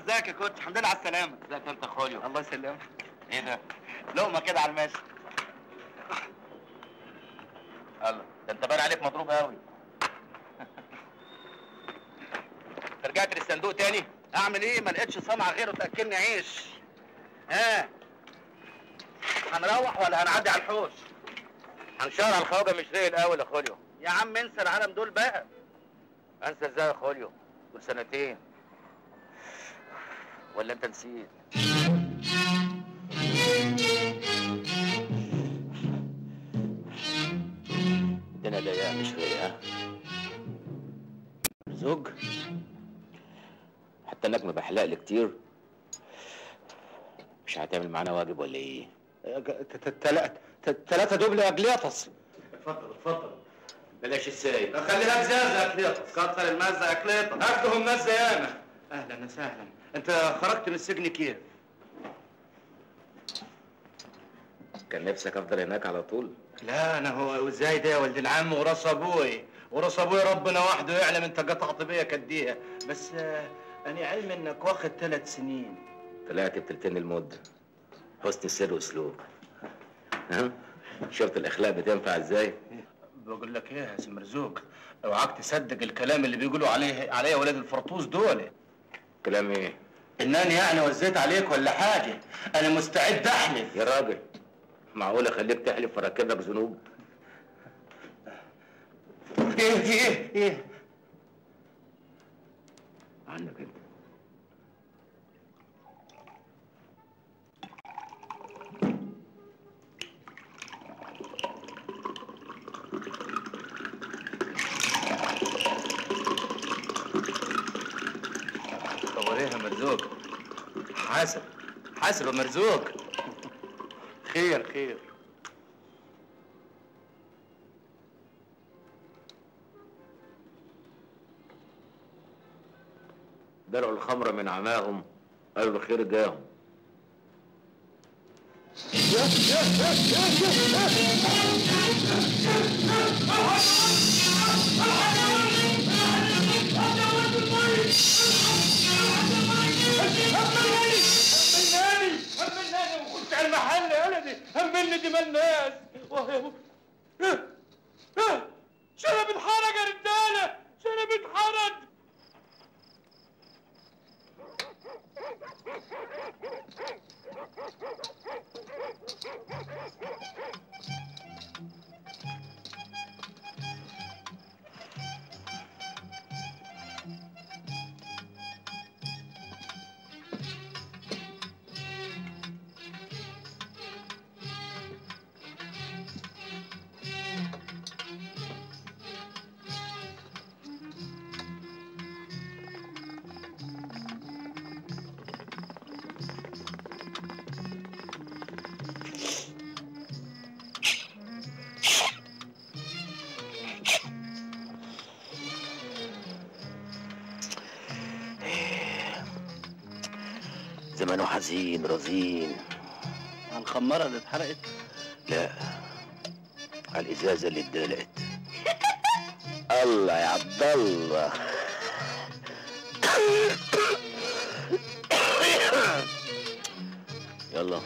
ازيك يا كوتش الحمد لله على السلامه ازيك انت خوليو الله يسلمك ايه ده لقمه كده على الماشي الله ده انت باين عليك مضروب قوي رجعت للصندوق تاني اعمل ايه ما لقيتش صنعه غيره تاكلني عيش ها هنروح ولا هنعدي على الحوش هنشار على الخواجه مش زي الاول يا خوليو يا عم انسى العالم دول بقى انسى ازاي يا خوليو دول سنتين ولا انت نسيت الدنيا ضيقه مش فيا زوج حتى انك مبحلق لي كتير مش هتعمل معانا واجب ولا ايه؟ ثلاثة دبل يا اجليطس اتفضل اتفضل بلاش السايب خليها بزازة يا اجليطس كتر المزة يا اجليطس هاخدهم مزه ياما اهلا وسهلا انت خرجت من السجن كيف؟ كان نفسك افضل هناك على طول لا انا هو ازاي ده يا ولد العم وراس ابوي وراس ابوي ربنا وحده يعلم انت قطعت بيا كديها بس آه، انا علم انك واخد ثلاث سنين طلعت بتلتين المدة حسن السر واسلوب ها شفت الاخلاق بتنفع ازاي بقول لك ايه يا سي مرزوق اوعاك تصدق الكلام اللي بيقولوا عليه عليا ولاد الفرطوس دول كلام ايه انني يعني وزيت عليك ولا حاجه انا مستعد احلف يا راجل معقول اخليك تحلف واركب لك ذنوب ايه في ايه ايه عنك انت طب ايه يا مرزوق حاسب حاسب يا مرزوق خير خير درعوا الخمر من عماهم قالوا الخير جاهم همناني همناني وخش على المحل يا ولدي همني دماء الناس شنب اتحرق يا رجاله شنب اتحرق زمانه حزين رزين على الخماره اللي اتحرقت لا على الازازه اللي اتدلقت الله يا عبد الله يلا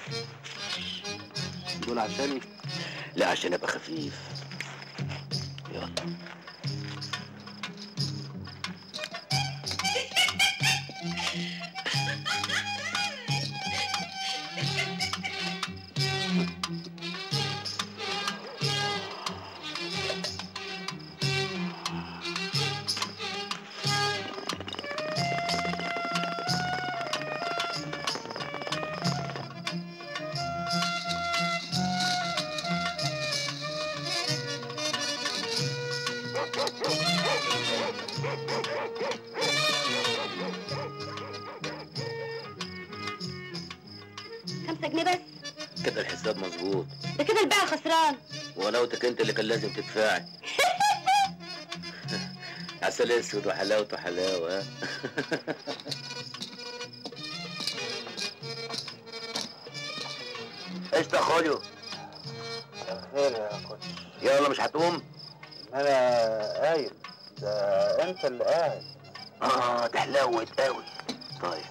دول عشاني لا عشان ابقى خفيف يلا خمسة جنيه بس كده الحساب مظبوط ده كده البيع خسران ولوتك انت اللي كان لازم تدفعي عسل اسود وحلاوته حلاوه ها؟ ايش ده خوليو خير يا كوتش يلا مش هتقوم انا قايل ده انت اللي قاعد اه ده حلاوه قوي طيب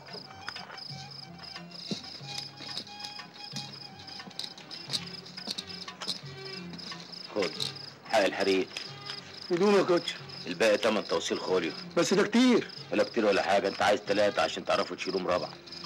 خد حق الحريق بدون يا كوتش الباقي تمن توصيل خوليو بس ده كتير ولا كتير ولا حاجه انت عايز ثلاثه عشان تعرفوا تشيلوا مربع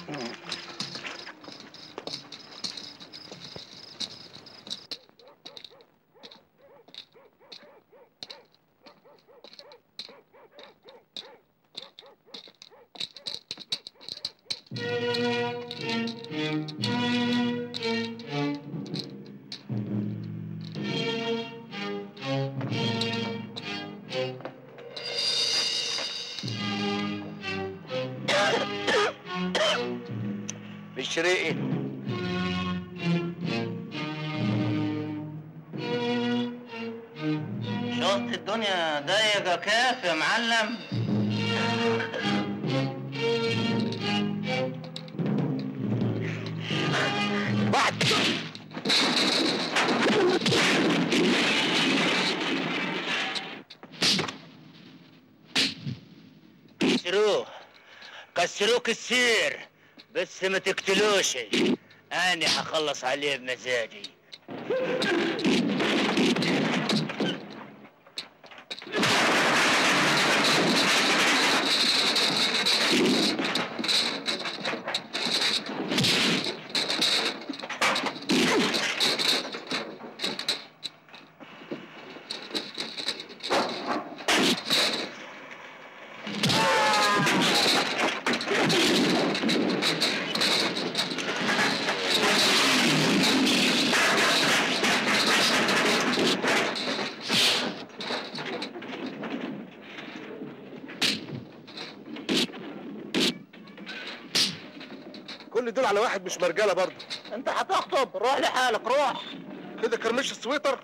بالشريقي شفت الدنيا ضيقة كيف يا معلم كسروه كسروه كسير بس ما تقتلوش انا هخلص عليه بمزاجي كل دول على واحد مش مرجاله برضه انت هتخطب روح لحالك روح كده كرمش السويتر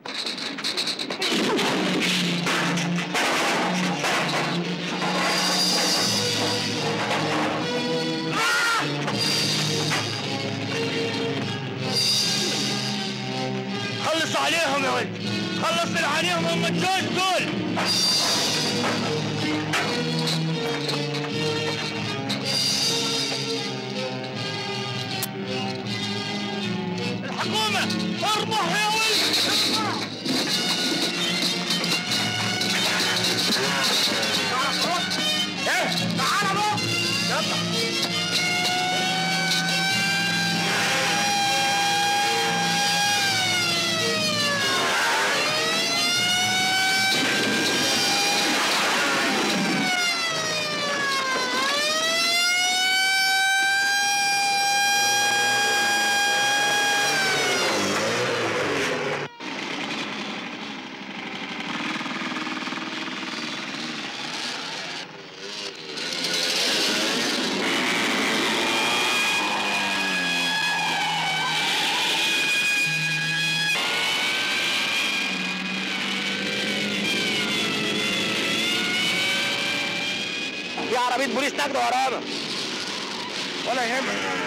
خلص عليهم يا ولد خلص عليهم هم الجوز دول الحكومة اربح يا ولد ايه تعال بقى يلا في عربية بوليس نجدة ورانا ولا يهمك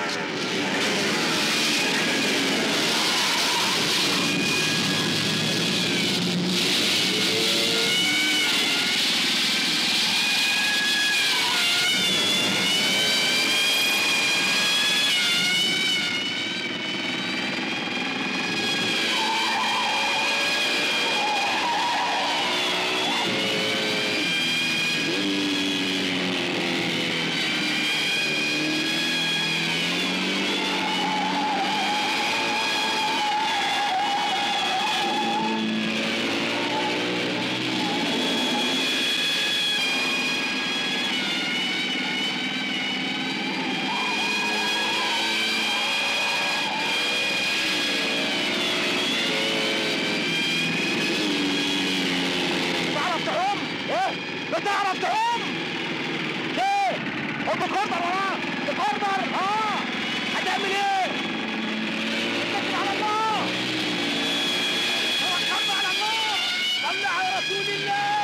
تعرف تعوم؟ ايه؟ لا تعرف تعوم؟ ليه؟ هم بكوردر وراه بكوردر اه هتعمل ايه؟ اتكل على الله توكلنا على الله صل على رسول الله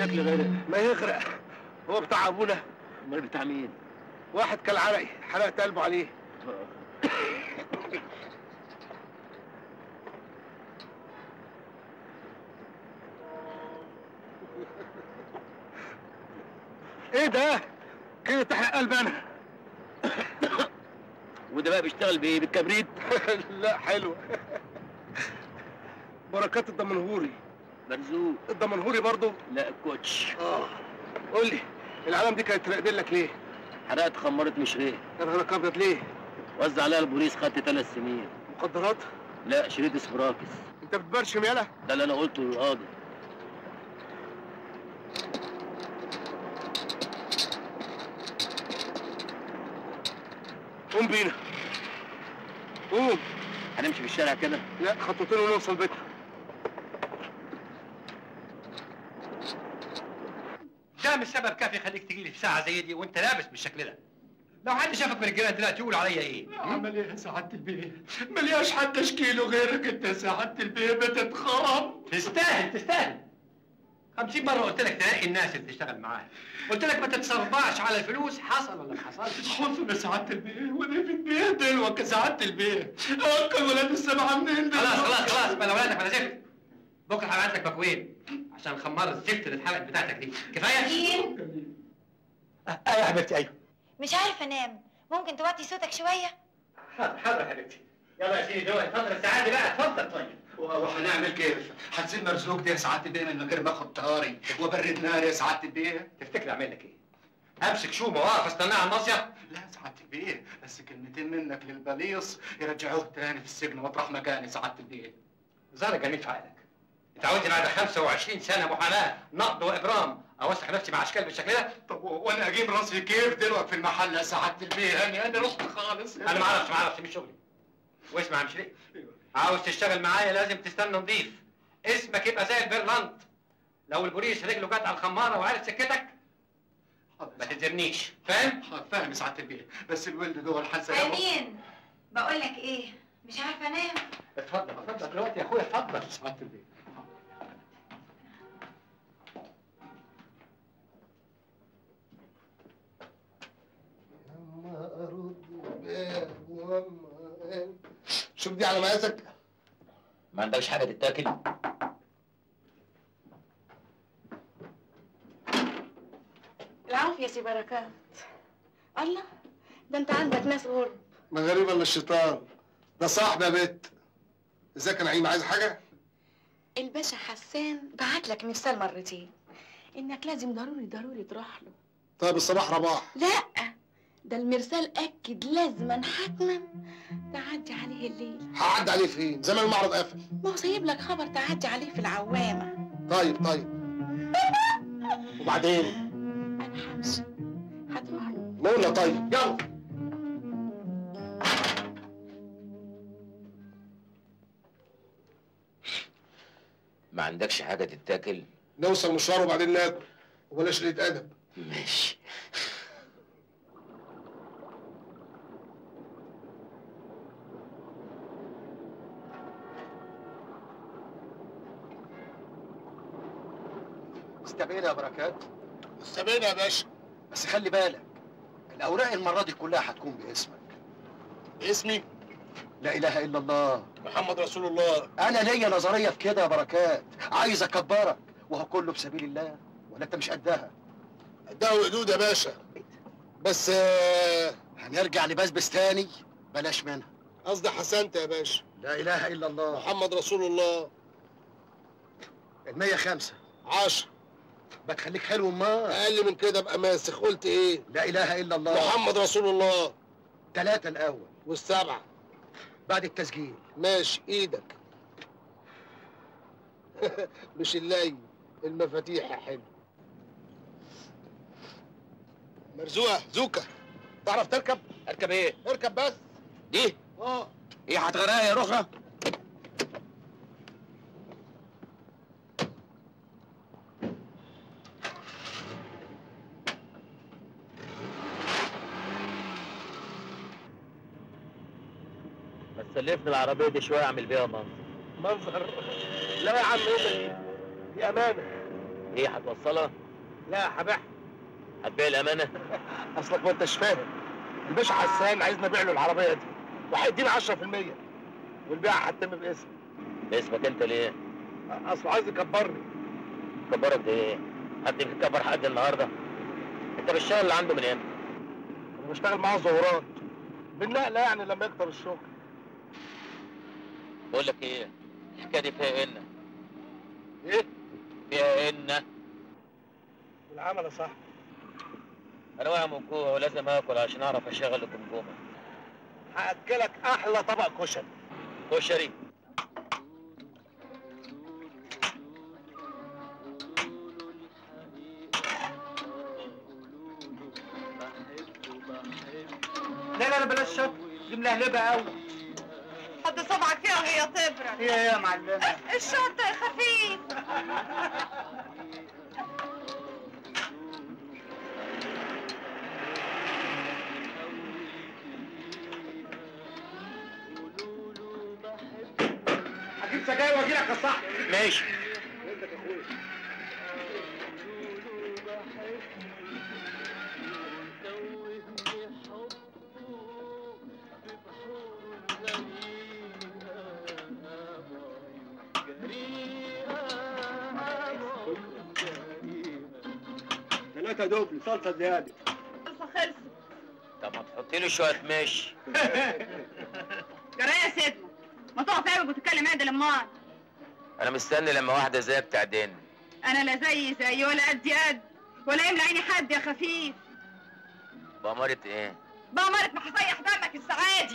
شكل غير ما يغرق هو بتاع ابونا امال بتاع مين؟ واحد كالعرقي حرقت قلبه عليه ايه ده؟ كده تحرق قلب انا وده بقى بيشتغل بايه؟ بالكبريت؟ لا حلوه بركات الدمنهوري مرزوق الدمنهوري برضو لا الكوتش اه قول لي العالم دي كانت راقدين لك ليه؟ حرقت خمرت مشريه يا نهارك ابيض ليه؟ وزع عليها البوليس خدت ثلاث سنين مخدرات؟ لا شريط اسبراكس انت بتبرشم يالا؟ ده اللي انا قلته للقاضي قوم بينا قوم هنمشي في الشارع كده لا خطوتين ونوصل بيتنا ده مش سبب كافي يخليك تجي لي في ساعه زي دي وانت لابس بالشكل ده لو حد شافك من الجيران دلوقتي يقول عليا ايه عمل ايه يا سعادة البيه؟ ملياش حد اشكيله غيرك انت يا سعادة البيه بتتخرب تستاهل تستاهل خمسين مرة قلت لك تلاقي الناس اللي تشتغل معاها قلت لك ما تتصرفعش على الفلوس حصل ولا ما حصلش حزن يا سعادة البيه ودي في البيه دلوك يا سعادة البيه اكل ولاد السبعة منين دلوك؟ خلاص خلاص خلاص بلا ولادك بلا زفت بكره هبعت لك مكوين عشان خمار الزفت اللي اتحرقت بتاعتك دي كفايه مين؟ ايوه يا حبيبتي ايوه مش عارفه انام ممكن توطي صوتك شويه حاضر حاضر يا حبيبتي يلا يا سيدي دول اتفضل السعاده بقى اتفضل طيب وهنعمل كيف؟ هتسيب مرزوق دي يا سعادة البيه من غير ما اخد طاري وبرد نار يا سعادة البيه؟ تفتكر اعمل لك ايه؟ امسك شومه واقف استناها على المصيف لا يا سعادة البيه بس كلمتين منك للبليص يرجعوه تاني في السجن مطرح مكاني سعادة البيه زهرة جميل في عقلك انت عاوزني بعد 25 سنه محاماه نقد وابرام اوسخ نفسي مع اشكال بالشكل ده طب وانا اجيب راسي كيف دلوقتي في المحل يا سعادة البيه؟ يعني انا رحت خالص انا ما اعرفش ما اعرفش مش شغلي واسمع يا مشري عاوز تشتغل معايا لازم تستنى نضيف اسمك يبقى زي البرلنت لو البوليس رجله جت على الخماره وعرف سكتك ما تتزرنيش فاهم؟ فاهم يا سعادة البيه بس الولد جوه الحسن امين بقول لك ايه مش عارفه انام اتفضل اتفضل دلوقتي يا اخويا اتفضل سعادة البيه يما ارد الباب وما شوف دي على مقاسك ما عندكش حاجه تتاكل العافية يا سي بركات الله ده انت عندك ناس غرب ما غريب الا الشيطان ده صاحبي يا بت ازيك يا نعيم عايز حاجه الباشا حسان بعت لك مرسال مرتين انك لازم ضروري ضروري تروح له طيب الصباح رباح لا ده المرسال اكد لازما حتما تعدي عليه الليل هعدي عليه فين زمان المعرض قافل ما هو سايب لك خبر تعدي عليه في العوامة طيب طيب وبعدين انا همشي هتروح له نقول له طيب يلا ما عندكش حاجه تتاكل نوصل مشوار وبعدين ناكل وبلاش قله ادب ماشي استبعد يا بركات استبينا يا باشا بس خلي بالك الاوراق المره دي كلها هتكون باسمك اسمي لا اله الا الله محمد رسول الله انا ليا نظريه في كده يا بركات عايز اكبرك وهو كله بسبيل الله ولا انت مش قدها ده وقدود يا باشا بس آه، هنرجع لبسبس تاني بلاش منها قصدي حسنت يا باشا لا اله الا الله محمد رسول الله المية خمسة عشر بتخليك حلو ما اقل من كده ابقى ماسخ قلت ايه لا اله الا الله محمد رسول الله ثلاثة الاول والسبعه بعد التسجيل ماشي ايدك مش اللي المفاتيح يا حلو مرزوقه زوكا تعرف تركب اركب ايه؟ اركب بس دي؟ اه ايه هتغرقها يا رخرة؟ بس سلفني العربيه دي شويه اعمل بيها منظر منظر لا يا عم ايه ده؟ دي امانه ايه هتوصلها؟ لا هبيعها هتبيع الامانه؟ اصلك ما انتش فاهم الباشا حسان عايزني ابيع له العربيه دي وهيديني 10% والبيعه هتتم باسمي اسمك انت ليه؟ اصله عايز يكبرني كبرك ده ايه؟ حد بيكبر حد النهارده؟ انت بالشغل اللي عنده من امتى؟ انا بشتغل معاه ظهورات بالنقله يعني لما يكتر الشغل بقول لك ايه؟ الحكايه دي فيها ان ايه فيها ان والعمل يا صاحبي انا واقع من جوع ولازم اكل عشان اعرف اشغل الجمجمه هاكلك احلى طبق كشري كشري لا لا لا بلاش شط دي ملهلبه قوي حط صبعك فيها وهي تبرد ايه يا معلمه الشرطة يا خفيف هجيب سجاير واجي لك يا صاحبي ماشي ثلاثة دوبل صلصة زيادة خلصة خلصة طب ما تحطي له شويه ماشي جرايه يا سيدنا ما تقف عيبك وتتكلم عدل امال انا مستني لما واحده زيك تعدين انا لا زي زي ولا قدي قد ولا يملى عيني حد يا خفيف بأمارة ايه؟ بأمارة ما هصيح دمك السعادي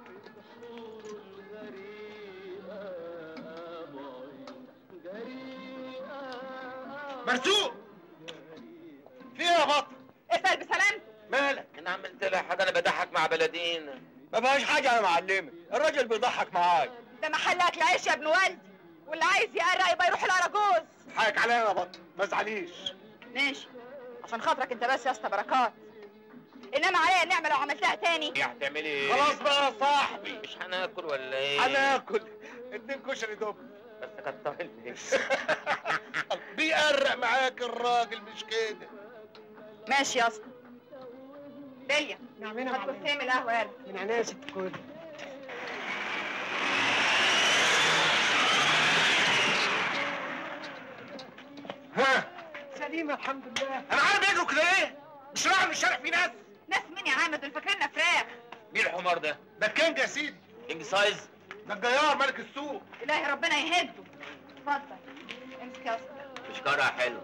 مرزوق في ايه يا بطل اسأل بسلامتك مالك انا عملت لها حاجه انا بضحك مع بلدين ما فيهاش حاجه يا معلمي الراجل بيضحك معايا ده محل اكل عيش يا ابن والدي واللي عايز يقرق يبقى يروح الاراجوز حقك عليا يا بطل ما تزعليش ماشي عشان خاطرك انت بس يا اسطى بركات انما عليا النعمه لو عملتها تاني ايه هتعملي ايه؟ خلاص بقى يا صاحبي مش هناكل ولا ايه؟ هناكل اتنين كشري دول بس كتر الفلوس بيقرق معاك الراجل مش كده ماشي يا اسطى داليا نعملها هات كوبايتين القهوه يلا من عينيا يا ست الكل ها سليمة الحمد لله انا عارف بيجروا كده ايه مش رايح من الشارع في ناس ناس مين يا عم دول فاكريننا فراخ مين الحمار ده؟ ده الكينج يا سيدي كينج سايز؟ ده الجيار ملك السوق الهي ربنا يهده اتفضل امسك يا اسطى مش كارها حلو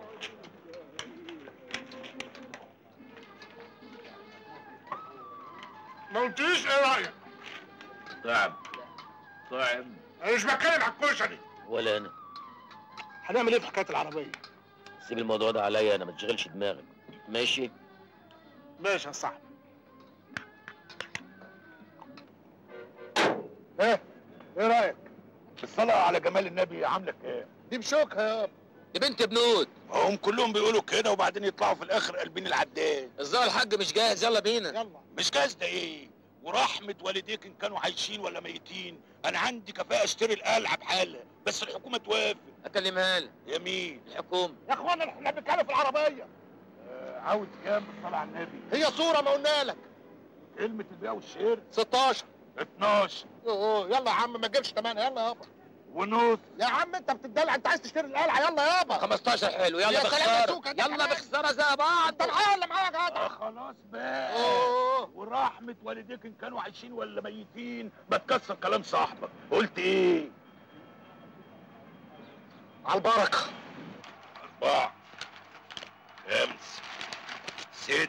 ما قلتليش ايه رايك صعب صعب انا مش بتكلم على الكشري ولا انا هنعمل ايه في حكايه العربيه سيب الموضوع ده عليا انا ما تشغلش دماغك ماشي ماشي يا صاحبي ايه ايه رايك الصلاة على جمال النبي عاملك ايه دي بشوكها يابا دي بنت بنود هم كلهم بيقولوا كده وبعدين يطلعوا في الاخر قلبين العداد الظاهر الحاج مش جاهز يلا بينا يلا مش جاز ده ايه ورحمة والديك ان كانوا عايشين ولا ميتين انا عندي كفاءة اشتري القلعة بحالة بس الحكومة توافق اكلمها لك يمين الحكومة يا اخوانا احنا بنتكلم في العربيه آه عاوز كام بالصلاة على النبي هي صوره ما قلنا لك كلمة البيع والشير 16 12 اوه يلا يا عم ما تجيبش تمانية يلا يابا ونص يا عم انت بتدلع انت عايز تشتري القلعه يلا يابا 15 حلو يلا يا سلام يا بخسارة سوكة، ده يلا كمان. بخسارة زي بعض انت معايا ولا معايا يا آه جدع خلاص بقى اوه ورحمة والديك ان كانوا عايشين ولا ميتين ما تكسر كلام صاحبك قلت ايه على البركه أربعة خمسة ستة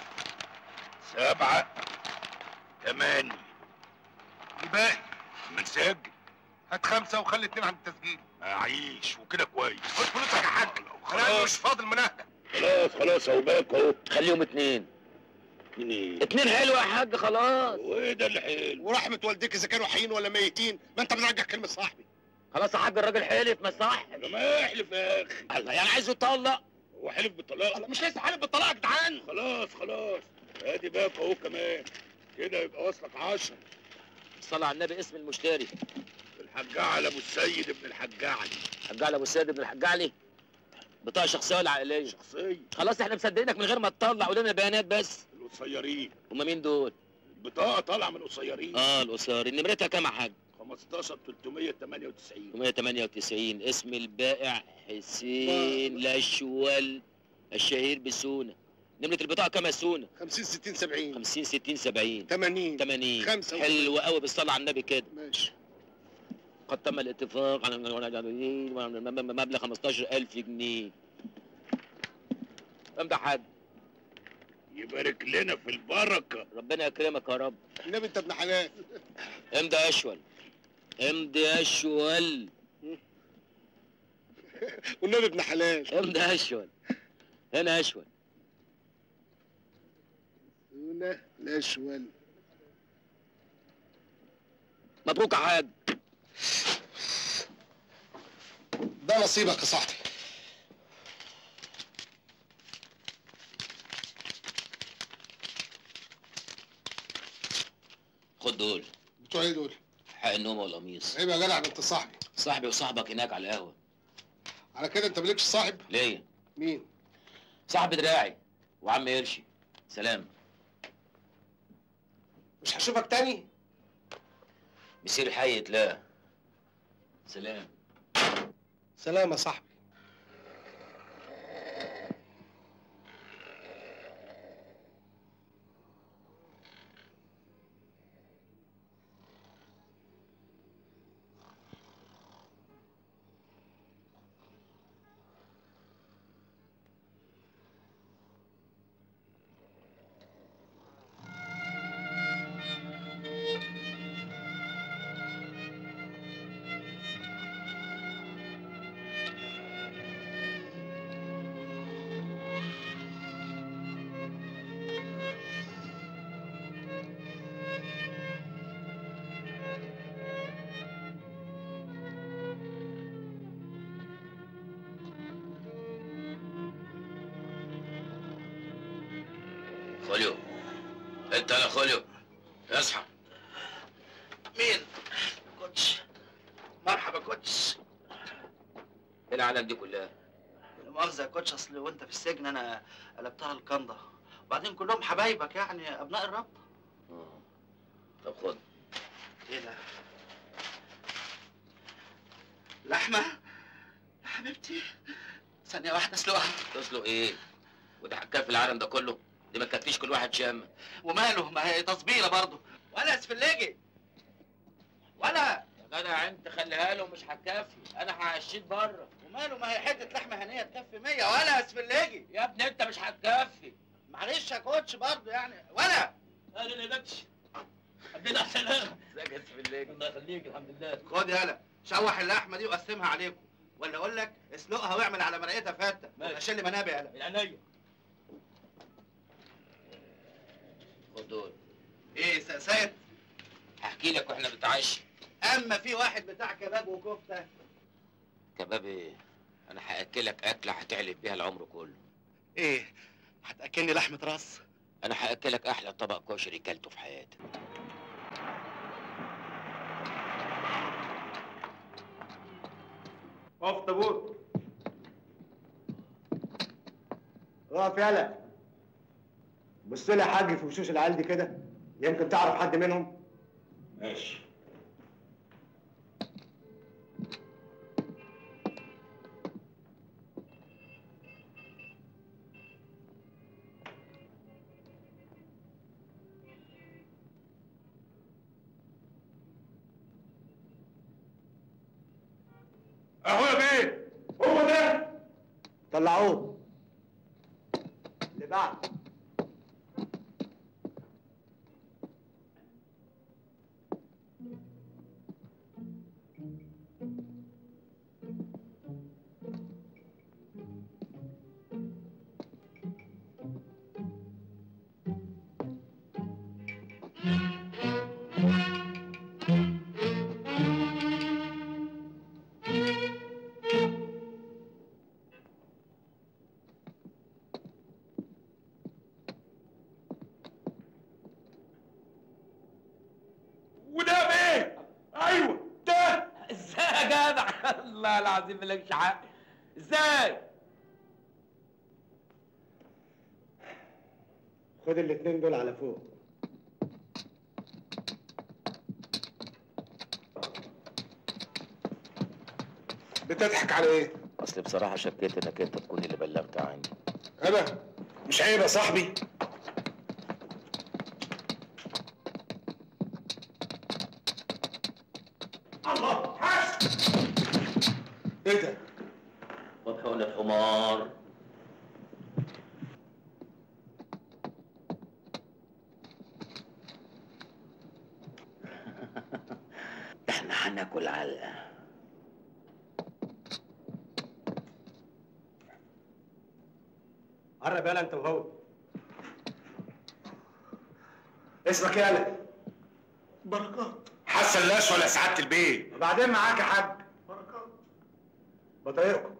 سبعة ثمانية الباقي ما نسجل هات خمسه وخلي اتنين عند التسجيل أعيش وكده كويس خد فلوسك يا حاج انا خلاص مش فاضل منهك خلاص خلاص اهو باك اهو خليهم اتنين اتنين ايه اتنين حلو يا حاج خلاص وايه ده اللي حلو ورحمه والديك اذا كانوا حيين ولا ميتين ما انت بترجع كلمه صاحبي خلاص يا حاج الراجل حلف ما صح ده ما يحلف يا اخي الله يعني عايزه يطلق هو حلف بالطلاق الله مش لسه حالف بالطلاق يا جدعان خلاص خلاص ادي باك اهو كمان كده يبقى واصلك عشرة صلى على النبي اسم المشتري الحجاع على ابو السيد ابن الحجاع علي حاج علي ابو السيد بن الحاج علي بطاقه شخصيه ولا عائليه شخصيه خلاص احنا مصدقينك من غير ما تطلع قول لنا بيانات بس القصيرين هما مين دول البطاقه طالعه من القصيرين اه القصار نمرتها كام يا حاج 15 398 198 اسم البائع حسين الاشول الشهير بسونا نمرة البطاقة كام يا سونا؟ 50 60 70 50 60 70 80 80 خمسة حلو قوي بالصلاة على النبي كده ماشي قد تم الاتفاق على مبلغ 15000 جنيه امضي حاج يبارك لنا في البركه ربنا يكرمك يا رب النبي انت ابن حلال امضي يا اشول امضي يا اشول والنبي ابن حلال امضي يا اشول هنا يا اشول هنا الاشول مبروك يا حاج ده نصيبك يا صاحبي خد دول بتوع ايه دول؟ حق النوم والقميص عيب يا جدع ده انت صاحبي صاحبي وصاحبك هناك على القهوة على كده انت مالكش صاحب؟ ليه؟ مين؟ صاحب دراعي وعم قرشي سلام مش هشوفك تاني مسير حي لا سلام سلام يا صاحبي خوليو انت يا خوليو اصحى مين؟ كوتش مرحبا كوتش ايه العالم دي كلها لا مؤاخذة يا كوتش اصل وانت في السجن انا قلبتها الكنده وبعدين كلهم حبايبك يعني ابناء الرب آه. طب خد ايه ده؟ لحمة؟ يا حبيبتي ثانية واحدة اسلقها تسلق ايه وده حكايه في العالم ده كله دي ما تكفيش كل واحد شامه وماله ما هي تصبيرة برضه ولا اسفلجي ولا يا جدع انت خليها له مش هتكفي انا هعشيك بره وماله ما هي حتة لحمة هنية تكفي 100 ولا اسفلجي يا ابني انت مش هتكفي معلش يا كوتش برضه يعني ولا اهلا يا بكش عبدنا على السلامه ازيك يا سفليك الله يخليك الحمد لله خد يالا شوح اللحمة دي وقسمها عليكم ولا اقول لك اسلقها واعمل على مرقتها فتة ماشي. عشان منابع يالا من عينيا خد دول ايه سقسات هحكي لك واحنا بنتعشى اما في واحد بتاع كباب وكفته كباب ايه انا هاكلك اكله هتعلب بيها العمر كله ايه هتاكلني لحمه راس انا هاكلك احلى طبق كشري كلته في حياتك اقف طابور اقف يالا بص لي يا حاج في وشوش العيال دي كده يمكن تعرف حد منهم ماشي اهو يا بيه هو ده طلعوه اللي بعد وده بيه ايوه ده ازاي يا جدع الله العظيم مالكش حق ازاي خد الاتنين دول على فوق بتضحك على ايه؟ اصل بصراحه شكيت انك انت تكون اللي بلغت عني انا مش عيب يا صاحبي الله حاسب ايه ده؟ وبحقن الحمار ده احنا هناكل علقه قرب يالا انت وهو اسمك يالا بركات حسن لاش ولا سعاده البيت وبعدين معاك يا حاج بركات بطايقكم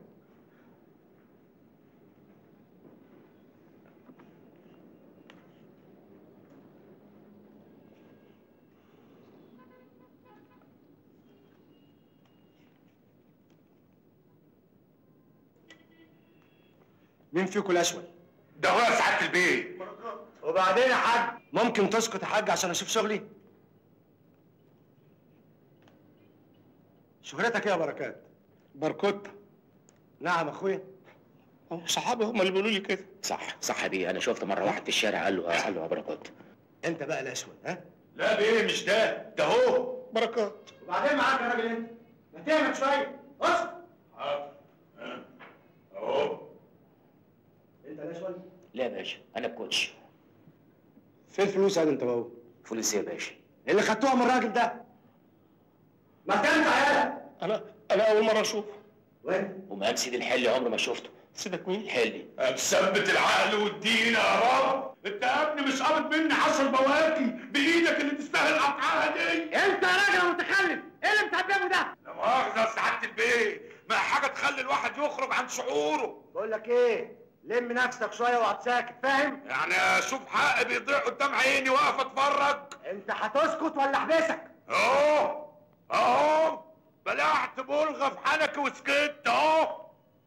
مين فيكم الاشول؟ ده هو سعاده البيت وبعدين يا حاج ممكن تسكت يا حاج عشان اشوف شغلي شهرتك ايه يا بركات بركوت نعم اخويا صحابي هم اللي بيقولوا لي كده صح صح بيه انا شفت مره واحد في الشارع قال له قال له يا بركات انت بقى الاشول ها لا بيه مش ده ده هو بركات وبعدين معاك يا راجل انت ما تعمل شويه اسكت حاضر ها، اهو انت الاشول لا يا باشا انا الكوتش فين الفلوس يا انت وهو فلوس ايه يا باشا اللي خدتوها من الراجل ده ما تنفع يالا انا انا اول مره اشوفه وين ومقام سيد الحلي عمري ما شفته سيدك مين الحلي مثبت العقل والدين يا رب انت يا ابني مش قابض مني عشر بواكي بايدك اللي تستاهل قطعها دي انت يا راجل متخلف ايه اللي بتعمله ده لا مؤاخذه يا سعاده البيت ما حاجه تخلي الواحد يخرج عن شعوره بقول لك ايه لم نفسك شويه واقعد ساكت فاهم يعني اشوف حقي بيضيع قدام عيني واقف اتفرج انت هتسكت ولا احبسك اهو اهو بلعت بلغه في حنكي وسكت اهو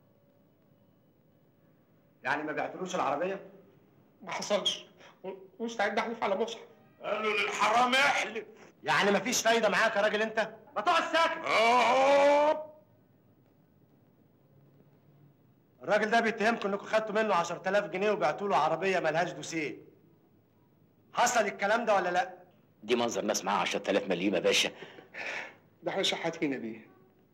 يعني ما بعتلوش العربيه ما حصلش مستعد احلف على مصحف قالوا للحرام احلف يعني مفيش فايده معاك يا راجل انت ما تقعد ساكت اهو الراجل ده بيتهمكم انكم خدتوا منه 10000 جنيه وبعتوا له عربيه ملهاش دوسيه حصل الكلام ده ولا لا دي منظر ناس معاها 10000 مليم يا باشا ده احنا شحاتين بيه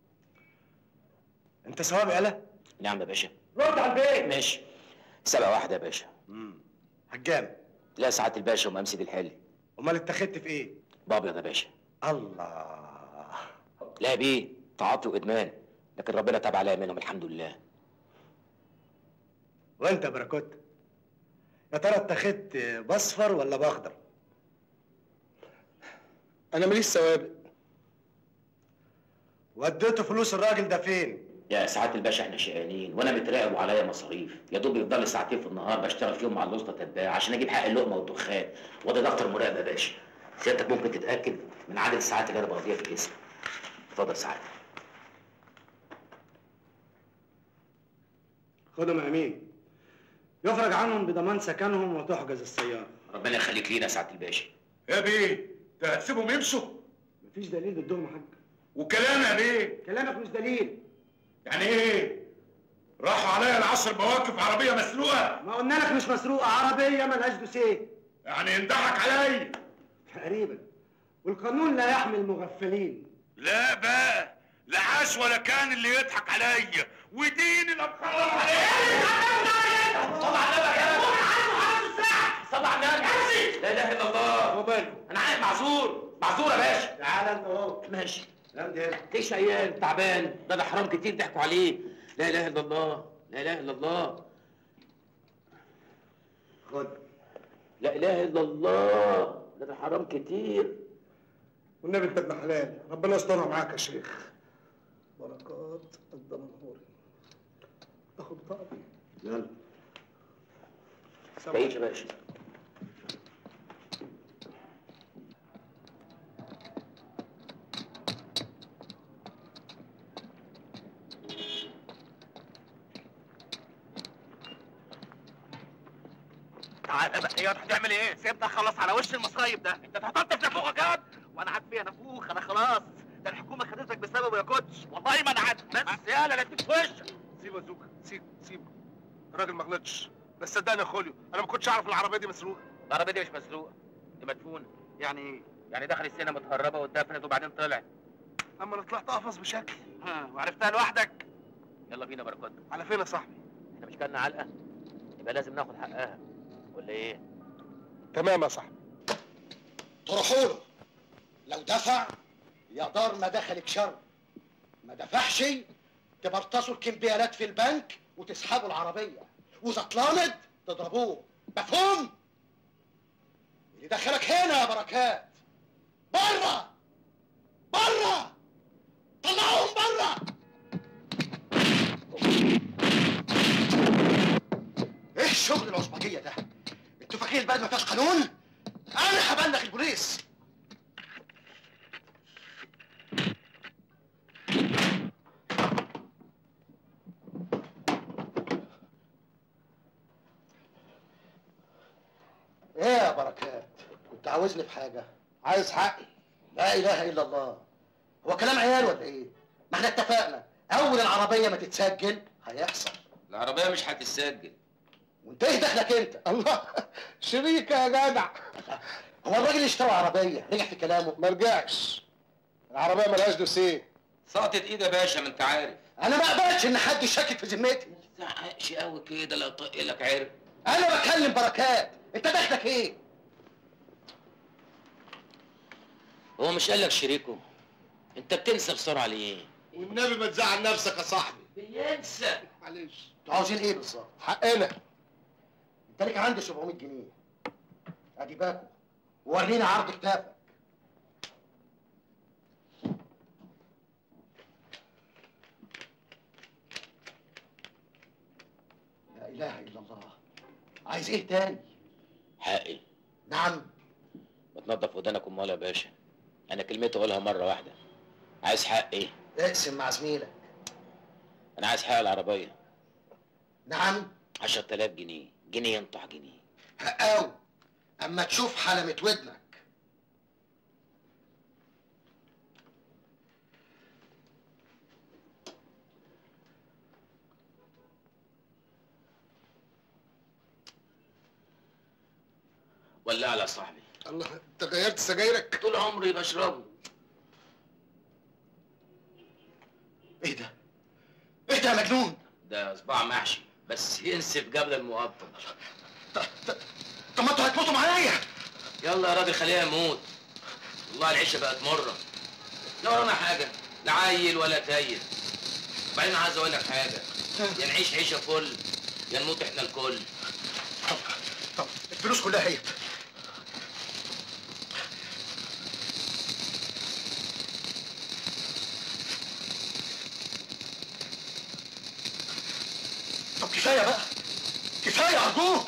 انت سواب يالا نعم يا باشا رد على البيت ماشي سبقة واحدة يا باشا امم هجام لا سعادة الباشا ومقام سيد الحلي امال اتخذت في ايه بابيض يا باشا الله لا يا بيه تعاطي وادمان لكن ربنا تاب عليا منهم الحمد لله وانت يا بركوت يا ترى اتخذت باصفر ولا باخضر انا ماليش سوابق وديته فلوس الراجل ده فين يا سعادة الباشا احنا شقيانين وانا متراقب وعليا مصاريف يا دوب يفضل لي ساعتين في النهار بشتغل فيهم مع الوسطى تتباع عشان اجيب حق اللقمه والدخان وده دفتر مراقبه يا باشا سيادتك ممكن تتاكد من عدد الساعات اللي انا بقضيها في الاسم اتفضل سعادتك خدهم يا امين يفرج عنهم بضمان سكنهم وتحجز السياره ربنا يخليك لينا يا سعادة الباشا يا بيه ده هتسيبهم يمشوا مفيش دليل ضدهم يا حاج وكلام يا بيه كلامك مش دليل يعني ايه راحوا عليا العشر بواكب عربيه مسلوقه ما قلنا لك مش مسروقه عربيه ملهاش دوسيه يعني ينضحك عليا تقريبا والقانون لا يحمي المغفلين لا بقى لا عاش ولا كان اللي يضحك عليا ودين اللي اتخرج عليا صل على النبي يا صل على النبي لا اله الا الله وباله انا عارف معذور معذور يا باشا تعال انت اهو ماشي امضي هنا ليش عيال تعبان ده ده حرام كتير ضحكوا عليه لا اله الا الله لا اله الا الله خد لا اله الا الله ده ده حرام كتير والنبي انت ابن حلال ربنا يسترها معاك يا شيخ بركات الدمنهوري اخد طقمي يلا تعيش يا باشا تعالى بقى ايه هتعمل ايه؟ سيبنا خلص على وش المصايب ده انت اتحطمت في نافوخك يا واد. وانا عاد فيها نافوخ انا خلاص ده الحكومه خدتك بسببه يا كوتش والله ما انا عاد بس يالا لا في وشك سيبه يا زوكا سيب سيبه الراجل ما غلطش بس صدقني يا خوليو انا ما كنتش اعرف العربيه دي مسروقه العربيه دي مش مسروقه دي مدفونه يعني يعني دخل السينما متهربه واتدفنت وبعدين طلعت اما انا طلعت قفص بشكل ها وعرفتها لوحدك يلا بينا بركات على فين يا صاحبي احنا مش كلنا علقه يبقى لازم ناخد حقها ولا ايه؟ تمام يا صاحبي تروحوا له لو دفع يا دار ما دخلك شر ما دفعش تبرتصوا الكمبيالات في البنك وتسحبوا العربية وإذا اتلامد تضربوه مفهوم؟ اللي دخلك هنا يا بركات بره بره طلعوهم بره ايه الشغل العصبجية ده؟ انتوا فاكرين البلد ما فيهاش قانون؟ انا هبلغ البوليس ايه يا بركات كنت عاوزني في حاجه عايز حقي لا اله الا الله هو كلام عيال ولا ايه ما احنا اتفقنا اول العربيه ما تتسجل هيحصل العربيه مش هتتسجل وانت ايه دخلك انت الله شريكه يا جدع هو الراجل اللي اشترى عربيه رجع في كلامه ما رجعش العربيه ملهاش دوسيه سقطت ايد يا باشا ما انت عارف انا ما اقبلش ان حد يشكك في ذمتي ما تزعقش قوي كده لا طق لك عرق انا بكلم بركات انت دخلك ايه هو مش قال لك شريكه انت بتنسى بسرعه ليه والنبي ما تزعل نفسك يا صاحبي بينسى معلش انتوا عاوزين ايه بالظبط حقنا انت ليك عندي 700 جنيه ادي باكو ورينا عرض كتافك لا اله الا الله عايز ايه تاني حقي نعم ما تنضف ودانك امال يا باشا انا كلمتي اقولها مره واحده عايز حق ايه اقسم مع زميلك انا عايز حق العربيه نعم 10000 جنيه جنيه ينطح جنيه هقاوي اما تشوف حلمة ودنك ولا على صاحبي الله انت غيرت سجايرك طول عمري بشربه ايه ده ايه ده يا مجنون ده صباع محشي بس ينسف قبل المقطم طب ما انتوا هتموتوا معايا يلا يا راجل خليها يموت والله العيشه بقت مره لا ورانا حاجه لا عيل ولا تايل وبعدين عايز اقول لك حاجه يا نعيش عيشه فل يا نموت احنا الكل طب طب الفلوس كلها هي طب كفايه بقى كفايه ارجوك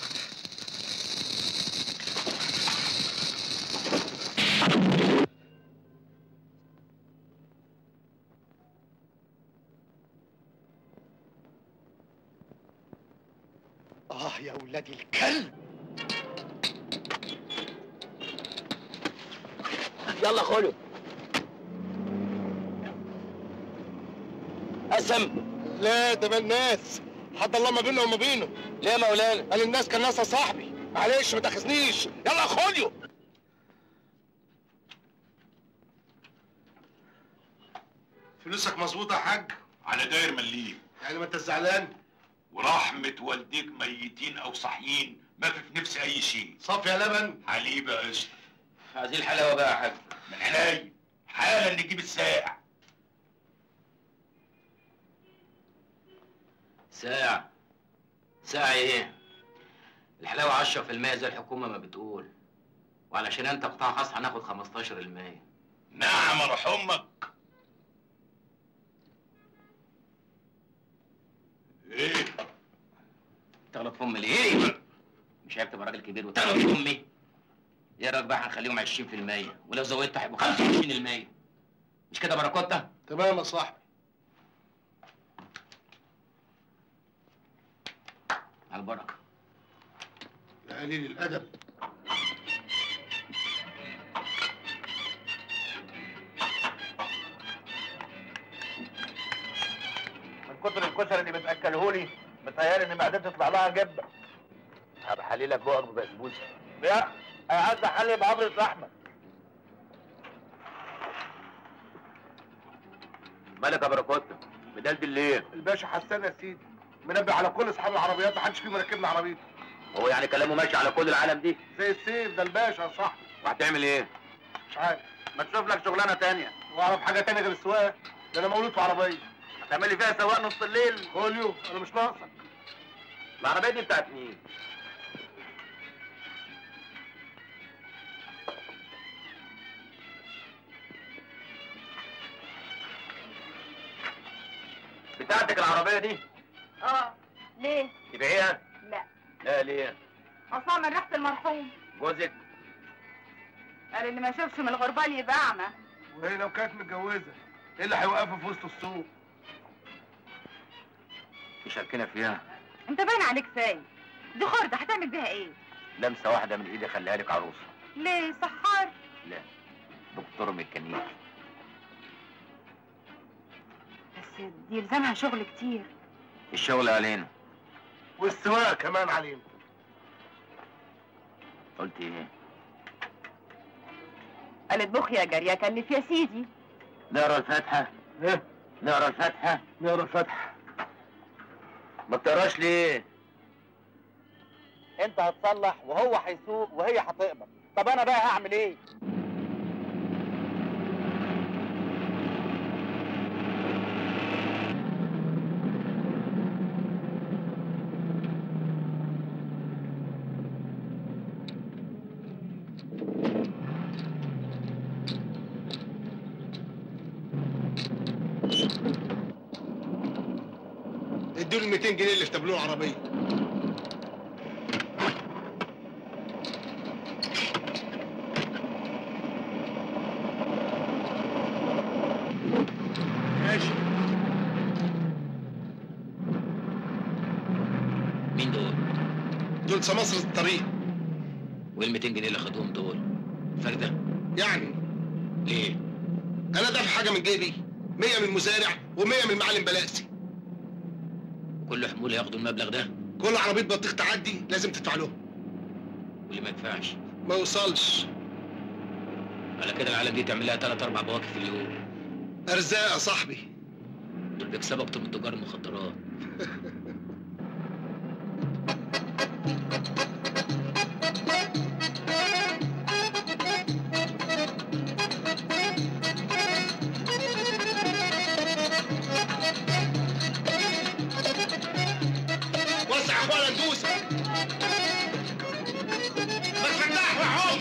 اه يا ولاد الكلب يلا خلو قسم لا ده الناس حد الله ما بيننا وما بينه ليه يا مولانا قال الناس كان ناسها صاحبي معلش ما تاخذنيش يلا خوليو فلوسك مظبوطه يا حاج على داير مليم يعني ما انت زعلان ورحمة والديك ميتين أو صاحيين ما في في نفسي أي شيء صافي يا لبن حليب يا قشطة عايزين الحلاوه بقى يا حاج من عينيا حالا نجيب الساعة ساعة ساعة ايه؟ الحلاوة 10% زي الحكومة ما بتقول وعلشان انت قطاع خاص هناخد 15% نعم روح أمك إيه تغلط في امي ليه؟ مش عيب تبقى راجل كبير وتغلط في امي؟ ايه رايك بقى هنخليهم 20% ولو زودت هيبقوا 25% مش كده باراكوتا؟ تمام يا صاحبي على البركة قليل الادب من كتر الكشري اللي بتاكلهولي متهيألي ان معدتي تطلع لها جبه هبقى حليلك بقك ببسبوسه لا انا عايز احلي بعبرة لحمه مالك يا بركات مدلدل ليه؟ الباشا حسان يا سيدي منبه على كل اصحاب العربيات محدش فيهم راكبنا عربيته هو يعني كلامه ماشي على كل العالم دي زي السيف ده الباشا يا صاحبي وهتعمل ايه؟ مش عارف ما تشوف لك شغلانه تانية واعرف حاجه تانية غير السواقه ده انا مولود في عربيه هتعملي فيها سواق نص الليل خوليو انا مش ناقصك العربيه دي بتاعت مين؟ بتاعتك العربيه دي؟ اه ليه؟ تبيعيها؟ لا لا ليه؟ اصلا من ريحه المرحوم جوزك قال اللي ما يشوفش من الغربال يبقى اعمى وهي لو كانت متجوزه ايه اللي هيوقفها في وسط السوق تشاركنا فيها انت باين عليك سايب دي خرده هتعمل بيها ايه؟ لمسه واحده من ايدي خليها لك عروسه ليه سحار؟ لا دكتور ميكانيكي بس دي يلزمها شغل كتير الشغل علينا والسواقه كمان علينا قلت ايه؟ قالت بخ يا جاريه كلف يا سيدي نقرا الفاتحه ايه نقرا الفاتحه نقرا الفاتحه ما بتقراش ليه؟ انت هتصلح وهو هيسوق وهي هتقبض طب انا بقى هعمل ايه ادوا ال 200 جنيه اللي في تابلوه العربيه ماشي مين دول؟ دول سماسرة الطريق وال 200 جنيه اللي خدوهم دول؟ فرده؟ يعني ليه؟ انا دافع حاجه من جيبي 100 من المزارع و100 من المعلم بلاسي كل حمول ياخدوا المبلغ ده كل عربيه بطيخ تعدي لازم تدفع لهم واللي ما يدفعش ما يوصلش على كده العالم دي تعمل لها ثلاث اربع بواكي في اليوم ارزاق يا صاحبي دول بيكسبوا اكتر من تجار المخدرات وسع يا اخوانا ندوس ما تفتح وحوم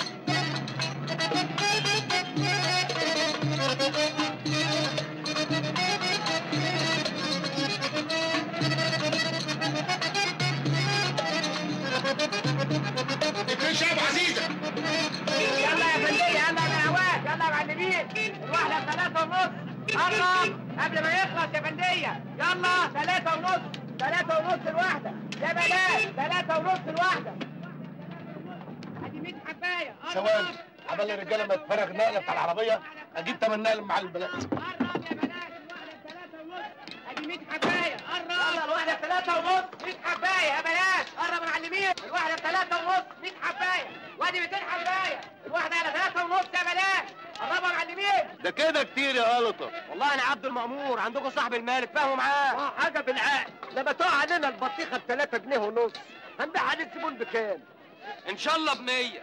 اتنين ابو عزيزه يلا يا فندية يلا يا هواك يلا يا معلمين الواحدة بثلاثة ونص قرب قبل ما يخلص يا فندية يلا ثلاثة ونص ثلاثة ونص الواحدة يا بلاش ثلاثة ونص الواحدة ادي 100 حباية قرب ثواني عبال الرجاله ما تفرغ النقله بتاع العربيه اجيب تمن نقل مع البلد قرب يا بلاش الواحدة بثلاثة ونص ادي 100 حباية قرب يلا الواحدة بثلاثة ونص 100 حباية يا بلاش قرب يا معلمين الواحدة بثلاثة ونص 100 حباية وادي 200 حباية الواحدة على ثلاثة ونص يا بلاش قربوا يا معلمين ده كده كتير يا غلطه والله انا عبد المأمور عندكم صاحب المالك فاهموا معاه اه حاجه بالعقل لما تقع علينا البطيخه ب 3 جنيه ونص هنبيع عليه الزبون بكام؟ ان شاء الله ب 100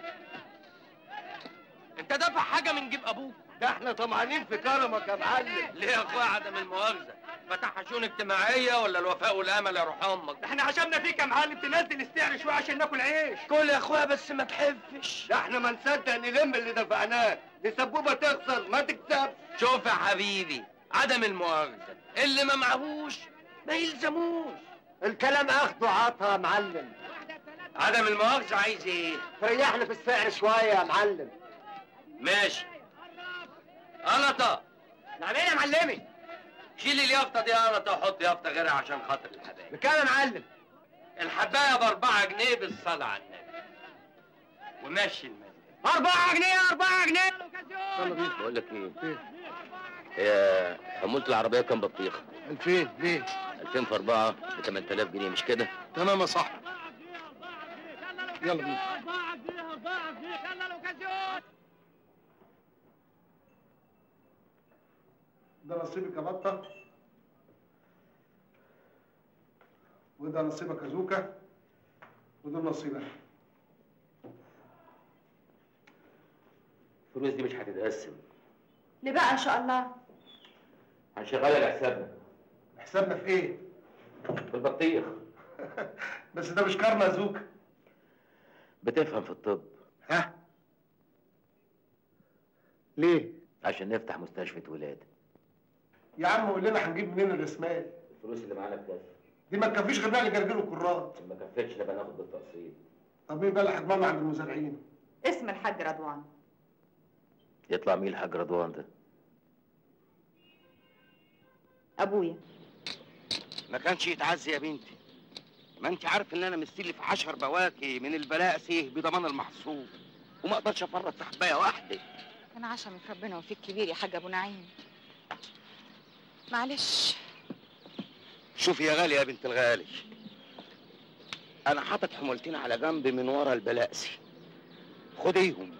انت دافع حاجه من جيب ابوك ده احنا طمعانين في كرمك يا معلم ليه يا اخويا عدم المؤاخذه فتحها شؤون اجتماعيه ولا الوفاء والامل يا روح امك ده احنا عشمنا فيك يا معلم تنزل السعر شويه عشان ناكل عيش كل يا اخويا بس ما تحفش ده احنا ما نصدق نلم اللي دفعناه دي سبوبه تخسر ما تكسبش شوف يا حبيبي عدم المؤاخذه اللي ما معهوش ما يلزموش الكلام اخده عطا يا معلم عدم المؤاخذه عايز ايه تريحنا في السعر شويه يا معلم ماشي قلطه نعم ايه يا معلمي شيل اليافطه دي قلطه وحط يافطه غيرها عشان خاطر الحبايب بكام يا معلم الحبايه باربعة جنيه بالصلاه على النبي ومشي المزيد أربعة جنيه أربعة جنيه يلا بينا بقول لك ايه ايه هي حمولة العربية كام بطيخة؟ 2000 ليه 2000 في 4 ب 8000 جنيه مش كده؟ تمام يا صاحبي يلا بينا أربعة جنيه أربعة جنيه يلا الأوكازيون ده نصيبك يا بطة وده نصيبك يا زوكا وده نصيبك الفلوس دي مش هتتقسم ليه بقى ان شاء الله هنشغلها لحسابنا حسابنا في ايه؟ في البطيخ بس ده مش كارما يا زوكا بتفهم في الطب ها؟ ليه؟ عشان نفتح مستشفى ولادة يا عم قول لنا هنجيب منين الرسمال؟ الفلوس اللي معانا بكام؟ دي ما تكفيش غير نقل جرجير الكرات ما كفتش نبقى ناخد بالتقسيط طب مين بقى اللي هيضمننا عند المزارعين؟ اسم الحاج رضوان يطلع مين الحاج رضوان ده؟ ابويا ما كانش يتعزي يا بنتي ما انت عارف ان انا مستلي في عشر بواكي من البلاسي بضمان المحصول وما اقدرش افرط في حبايه واحده كان عشمك ربنا وفيك كبير يا حاج ابو نعيم معلش شوفي يا غالي يا بنت الغالي انا حاطط حمولتين على جنب من ورا البلاسي خديهم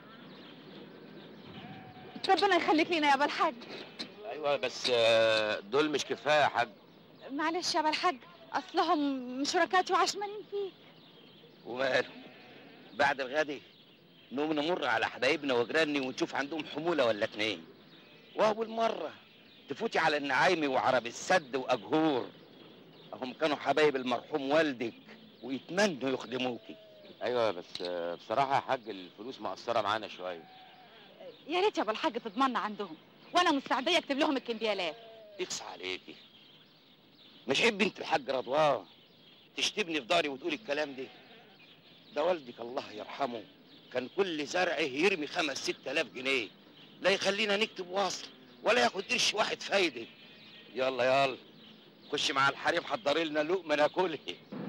ربنا يخليك لينا يا ابا الحاج ايوه بس آه، دول مش كفايه يا حاج معلش يا ابا الحاج اصلهم شركاتي وعشمانين فيك وماله بعد الغد نقوم نمر على حبايبنا وجيراني ونشوف عندهم حموله ولا اتنين واول مره تفوتي على النعايمي وعرب السد واجهور هم كانوا حبايب المرحوم والدك ويتمنوا يخدموكي ايوه بس آه، بصراحه يا حاج الفلوس مقصره معانا شويه يا ريت يا ابو الحاج تضمنا عندهم وانا مستعديه اكتب لهم الكمبيالات يقصى عليكي مش عيب بنت الحاج رضوان تشتبني في داري وتقولي الكلام ده ده والدك الله يرحمه كان كل زرعه يرمي خمس ست الاف جنيه لا يخلينا نكتب وصل ولا ياخد قرش واحد فايده يلا يلا خش مع الحريم حضري لنا لقمه ناكلها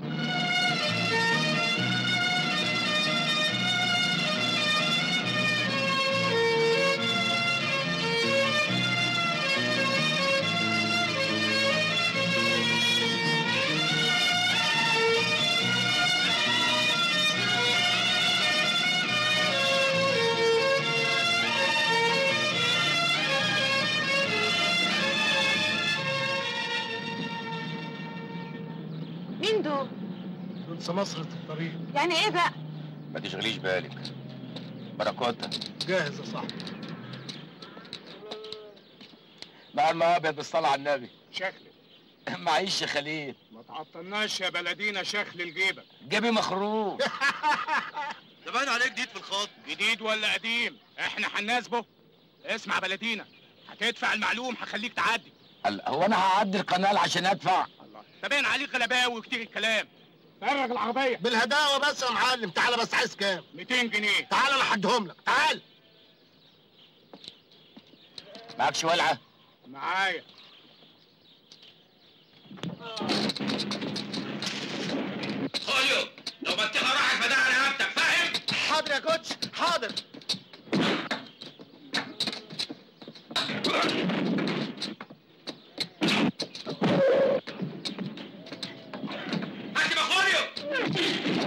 مين دول دول سمسرة الطريق يعني ايه بقى ما تشغليش بالك بركاتها جاهز يا صاحبي مع الماء ابيض بالصلاه على النبي شكل معيش يا خليل ما تعطلناش يا بلدينا شكل لجيبك جيبي مخروق ده باين عليك جديد في الخط جديد ولا قديم احنا هنناسبه اسمع بلدينا هتدفع المعلوم هخليك تعدي هلا هو انا هعدي القناه عشان ادفع الله ده باين عليك غلباوي وكتير الكلام فرغ العربيه بالهداوه بس يا معلم تعالى بس عايز كام 200 جنيه تعالى انا هديهم لك تعال معكش ولعه معايا خوليو لو بطيخه راحت فده على رقبتك فاهم؟ حاضر يا كوتش حاضر هات يا خوليو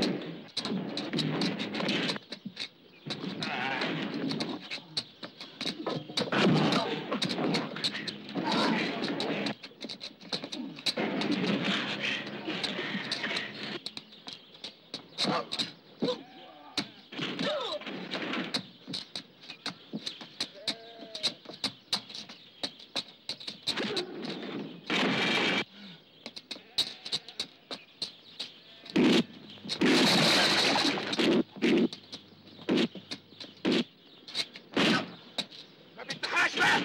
ما بتحاش بقى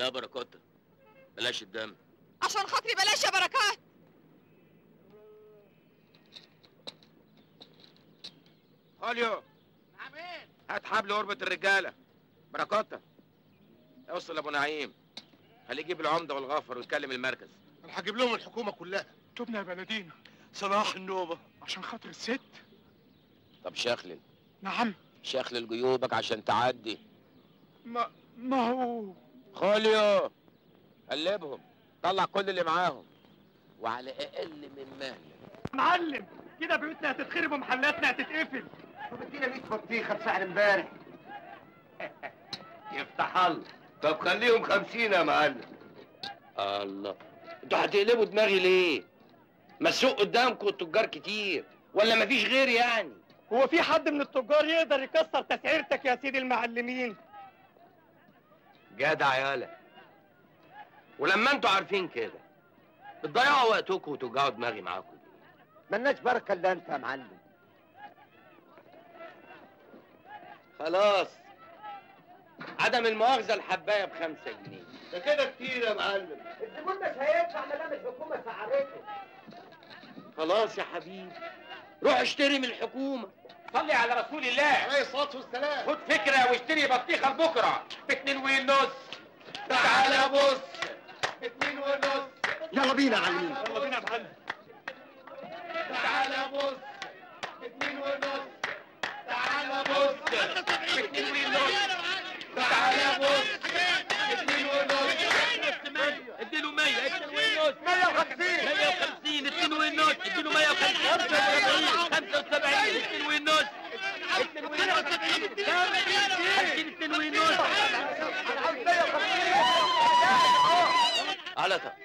بركات بلاش الدم عشان خاطري بلاش يا بركات خوليو نعمين هات حبل قربة الرجالة بركاتة اوصل لابو نعيم خليه يجيب العمدة والغفر ويكلم المركز انا هجيب لهم الحكومه كلها تبنى يا بلدينا صلاح النوبه عشان خاطر الست طب شخلل نعم شخلل جيوبك عشان تعدي ما ما هو خوليو قلبهم طلع كل اللي معاهم وعلى اقل من مهلك معلم كده بيوتنا هتتخرب ومحلاتنا هتتقفل طب ادينا 100 بطيخه بسعر امبارح يفتح الله طب خليهم خمسين يا معلم الله انتوا هتقلبوا دماغي ليه؟ ما السوق قدامكم التجار كتير ولا مفيش غير يعني؟ هو في حد من التجار يقدر يكسر تسعيرتك يا سيدي المعلمين جدع يالا ولما انتوا عارفين كده بتضيعوا وقتكم وتوجعوا دماغي معاكم ملناش بركه الا انت يا معلم خلاص عدم المؤاخذة الحباية بخمسة جنيه ده كده كتير يا معلم الزبون مش هيدفع ما دام الحكومه سعرته خلاص يا حبيبي روح اشتري من الحكومة صلي على رسول الله عليه الصلاه والسلام خد فكرة واشتري بطيخة لبكرة باتنين ونص تعالى بص باتنين ونص يلا بينا يا معلمين يلا بينا يا معلم تعالى بص باتنين ونص تعالى بص باتنين ونص تعالى بص باتنين ونص اديله 100 اديله ونص 150 150 اتنين ونص اديله 150 75 اتنين ونص اتنين ونص كام؟ اتنين ونص على طب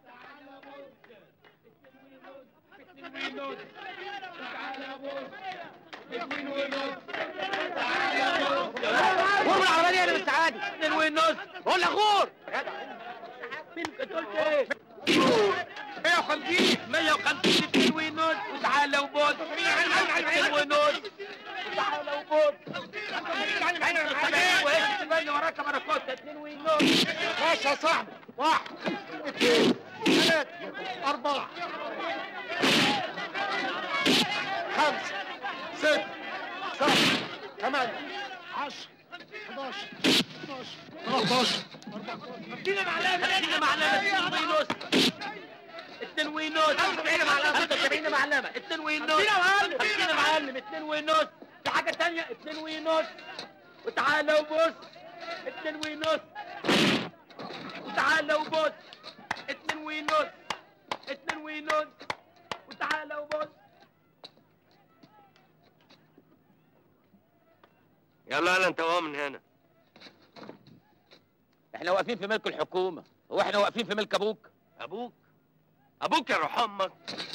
غور العربية اللي بالسعادة اتنين ونص قول غور مين كنت قلت ايه؟ 150 150 اتنين ونص وتعالى وبص اتنين ونص وتعالى وبص وايه اللي وراك بركات اتنين ونص ماشي يا صاحبي واحد اثنين ثلاثة أربعة خمسة ستة سبعة ثمانية 10 11 12 13 ادينا معلمة ادينا معلمة اتنين ونص اتنين ونص 75 معلمة 75 معلمة اتنين ونص ادينا معلم. ادينا معلم اتنين ونص في حاجة تانية اتنين ونص وتعالى وبص اتنين ونص وتعالى وبص اتنين ونص اتنين ونص وتعالى وبص يلا يلا انت وهو من هنا احنا واقفين في ملك الحكومة هو احنا واقفين في ملك ابوك ابوك ابوك يا روح امك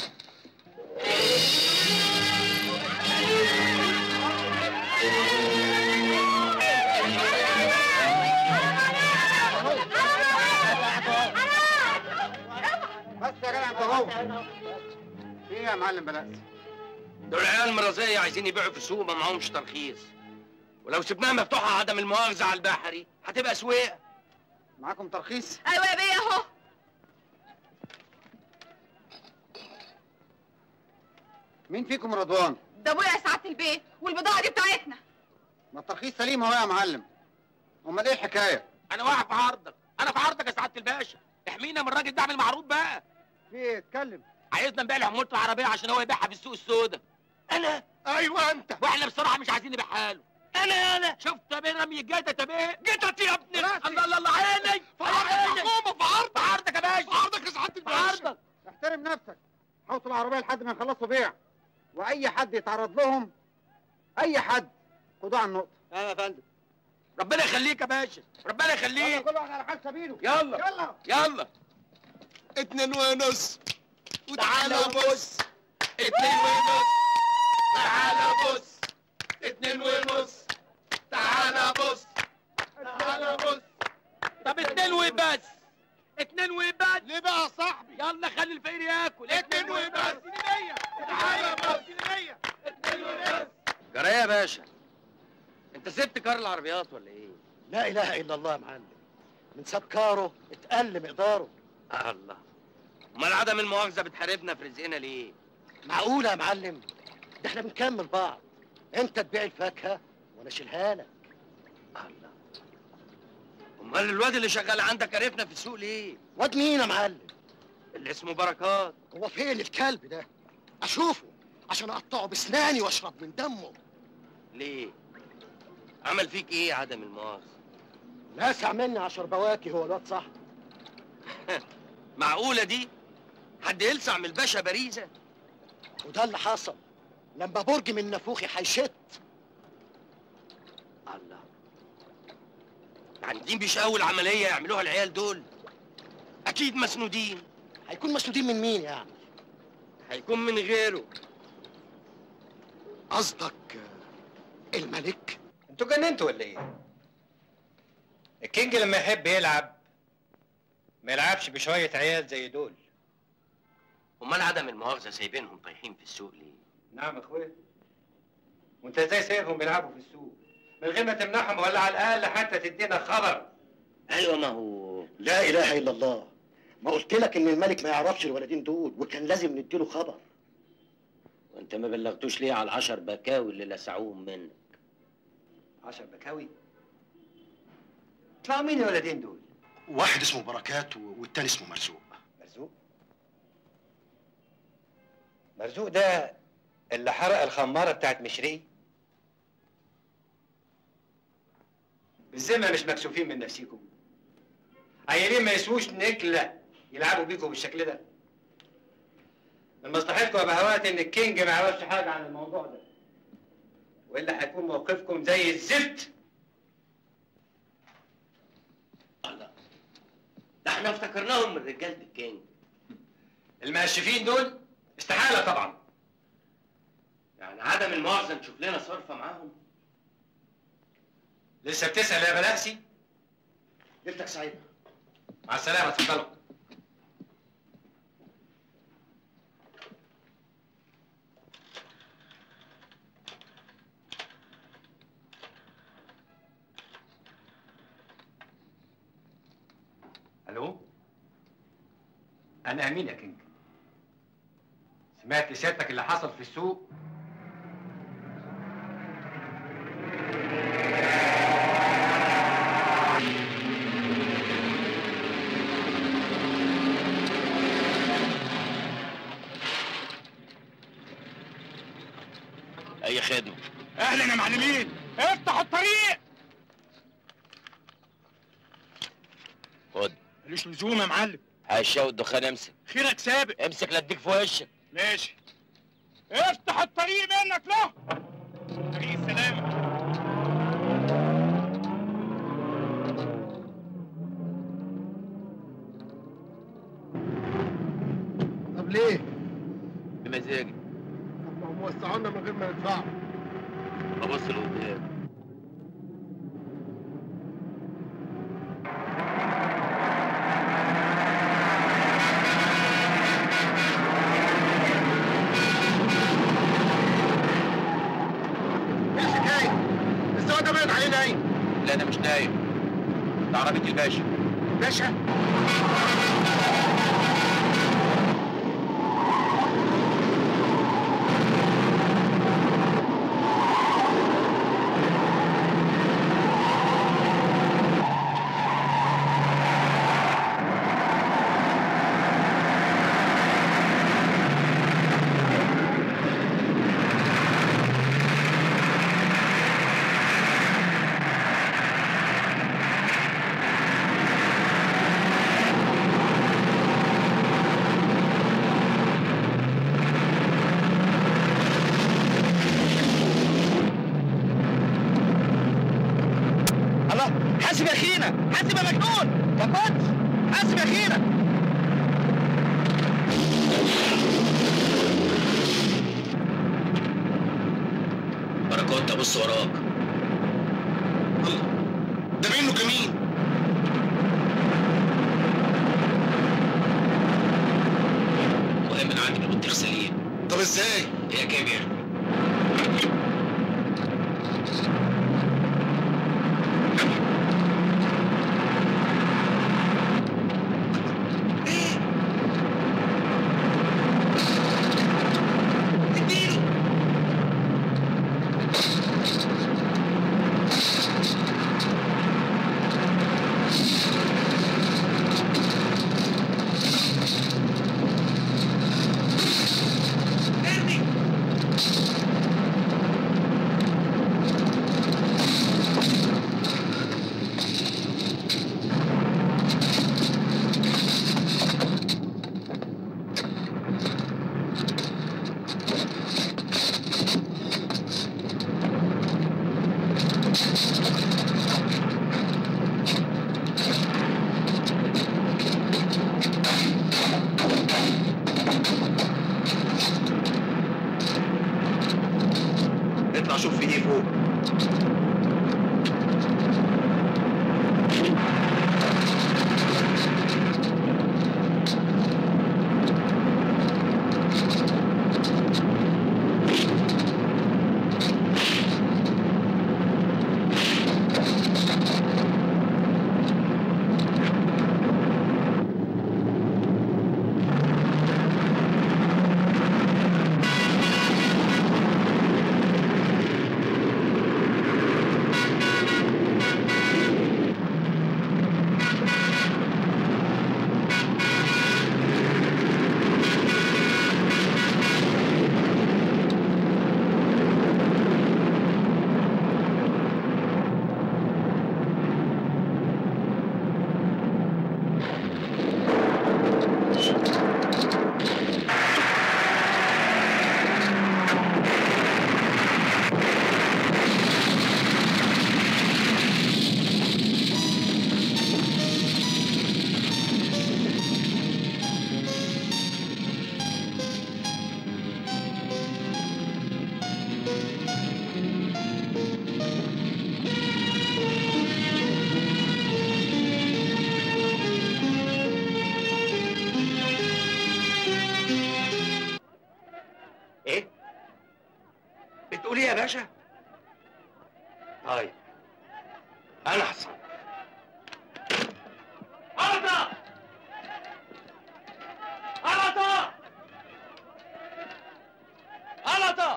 بس يا جدع انت اهو في ايه يا معلم بلاش دول عيال مرازية عايزين يبيعوا في السوق ما معهمش ترخيص ولو سبناها مفتوحة عدم المؤاخذة على البحري هتبقى سويقة معاكم ترخيص ايوه يا بيه اهو مين فيكم رضوان ده ابويا يا سعاده البيت والبضاعه دي بتاعتنا ما الترخيص سليم اهو يا معلم امال ايه الحكايه انا واقف في عرضك انا في عرضك يا سعادة الباشا احمينا من الراجل ده اعمل معروف بقى في ايه اتكلم عايزنا نبيع له حمولة العربية عشان هو يبيعها في السوق السوداء انا ايوه انت واحنا بصراحة مش عايزين نبيعها له انا انا شفت يا بيه رمي الجيتة يا بيه جيتت يا ابني الله الله الله عيني في عرض الحكومه في عرض في عرضك يا باشا في عرضك يا سعاده في الباشا عرضك احترم نفسك حوط العربيه لحد ما يخلصوا بيع واي حد يتعرض لهم اي حد خدوه على النقطه ايوه يا فندم ربنا يخليك يا باشا ربنا يلا يخليك كل واحد على حال سبيله يلا يلا يلا اتنين ونص تعالى بص اتنين ونص تعالى بص اتنين ونص تعالى بص تعالى بص طب اتنين وبس اتنين وبس ليه بقى يا صاحبي يلا خلي الفقير ياكل اتنين وبس تعالى بص جرى يا باشا انت سبت كار العربيات ولا ايه لا اله الا الله يا معلم من سبكاره اتقل مقداره الله امال عدم المؤاخذه بتحاربنا في رزقنا ليه معقولة يا معلم ده احنا بنكمل بعض انت تبيع الفاكهة وانا اشيلها لك امال الواد اللي شغال عندك عرفنا في السوق ليه واد مين يا معلم اللي اسمه بركات هو فين الكلب ده اشوفه عشان اقطعه بسناني واشرب من دمه ليه عمل فيك ايه عدم المؤاخذه لاسع مني عشر بواكي هو الواد صح معقوله دي حد يلسع من الباشا باريزه وده اللي حصل لما برج من نافوخي هيشت الله يعني دي مش اول عمليه يعملوها العيال دول اكيد مسنودين هيكون مسنودين من مين يعني هيكون من غيره قصدك الملك انتوا جننتوا ولا ايه؟ الكينج لما يحب يلعب ما يلعبش بشوية عيال زي دول امال عدم المؤاخذه سايبينهم طايحين في السوق ليه نعم يا اخويا وانت ازاي سايبهم بيلعبوا في السوق من غير ما تمنعهم ولا على الاقل حتى تدينا خبر ايوه ما هو لا اله الا الله ما قلت لك ان الملك ما يعرفش الولدين دول وكان لازم نديله خبر وانت ما بلغتوش ليه على العشر بكاوي اللي لسعوهم منك عشر بكاوي طلعوا مين الولدين دول؟ واحد اسمه بركات والتاني اسمه مرزوق مرزوق مرزوق ده اللي حرق الخمارة بتاعت مشري بالذمة مش مكسوفين من نفسيكم عيالين ما يسووش نكلة يلعبوا بيكم بالشكل ده من مصلحتكم يا بهوات ان الكينج ما يعرفش حاجة عن الموضوع ده والا هيكون موقفكم زي الزفت ده احنا افتكرناهم من رجاله الكينج المقشفين دول استحالة طبعا يعني عدم المؤاخذه نشوف لنا صرفه معاهم لسه بتسأل يا بلاسي ليلتك سعيدة مع السلامة اتفضلوا الو انا امين يا كينج سمعت سيادتك اللي حصل في السوق اي خدمه اهلا يا معلمين افتحوا الطريق خد ملوش لزوم يا معلم هشاو الدخان امسك خيرك سابق امسك لا اديك في وشك ماشي افتح الطريق منك له طريق السلامة طب ليه؟ بمزاجي طب ما هم وسعوا لنا من غير ما ندفعوا ابص لقدام ايه الحكايه؟ السواق ده باين عليه نايم لا انا مش نايم ده عربيه الباشا باشا الله حاسب يا اخينا حاسب يا مجنون كبت حاسب يا اخينا بركات ابص وراك ده منه كمين مهم انا عندي بالبطيخ سليم طب ازاي؟ هي كام يعني يا باشا طيب انا حصل غلطة غلطة غلطة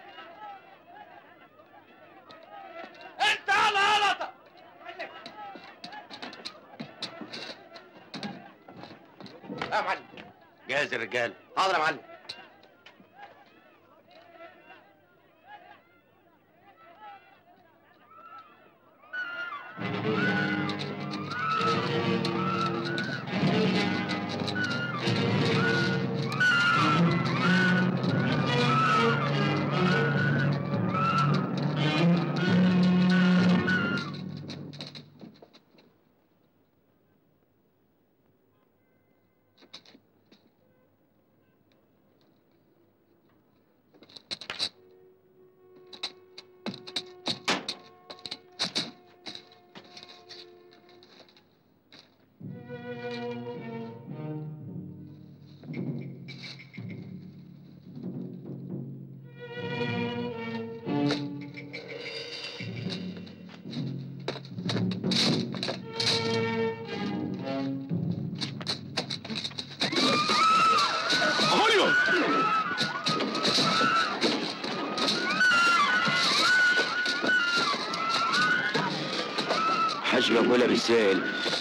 انت على غلطة يا معلم جاهز الرجال حاضر يا معلم هوليو حاج بقولها بالسهل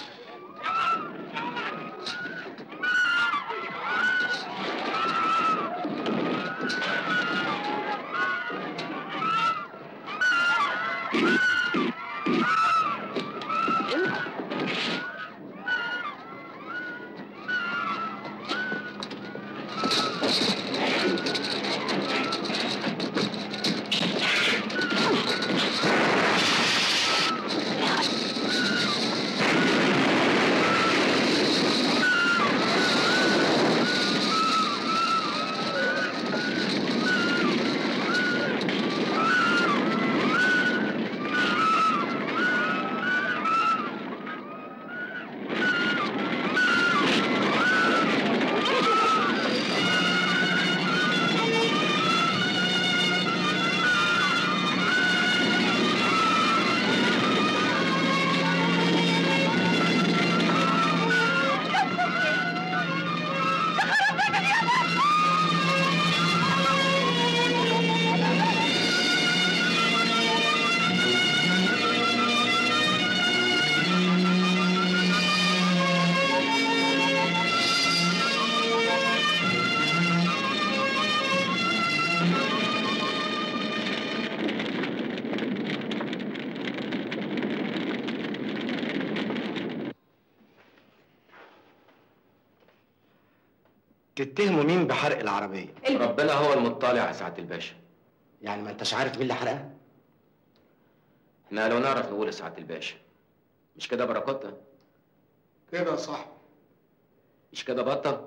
تتهموا مين بحرق العربية؟ ربنا هو المطلع يا سعاده الباشا يعني ما انتش عارف مين اللي حرقها؟ احنا لو نعرف نقول يا سعاده الباشا مش كده بركاتنا كده صح مش كده بطه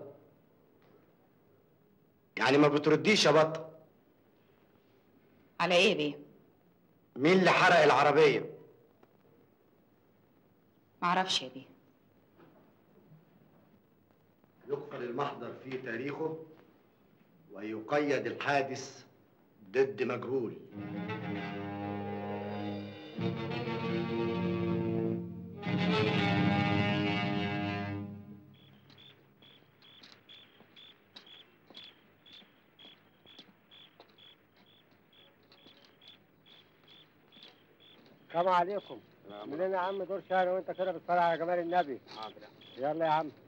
يعني ما بترديش يا بطة على ايه بيه؟ مين اللي حرق العربية؟ معرفش يا بيه يقفل المحضر في تاريخه ويقيد الحادث ضد مجهول السلام عليكم منين يا عم دور شهر وانت كده بتصلي على جمال النبي يلا يا عم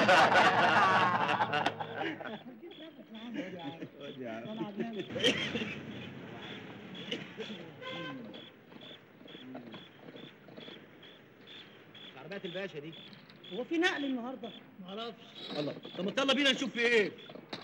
عربيات الباشا دي هو في نقل النهارده؟ معرفش الله طب ما يلا بينا نشوف في ايه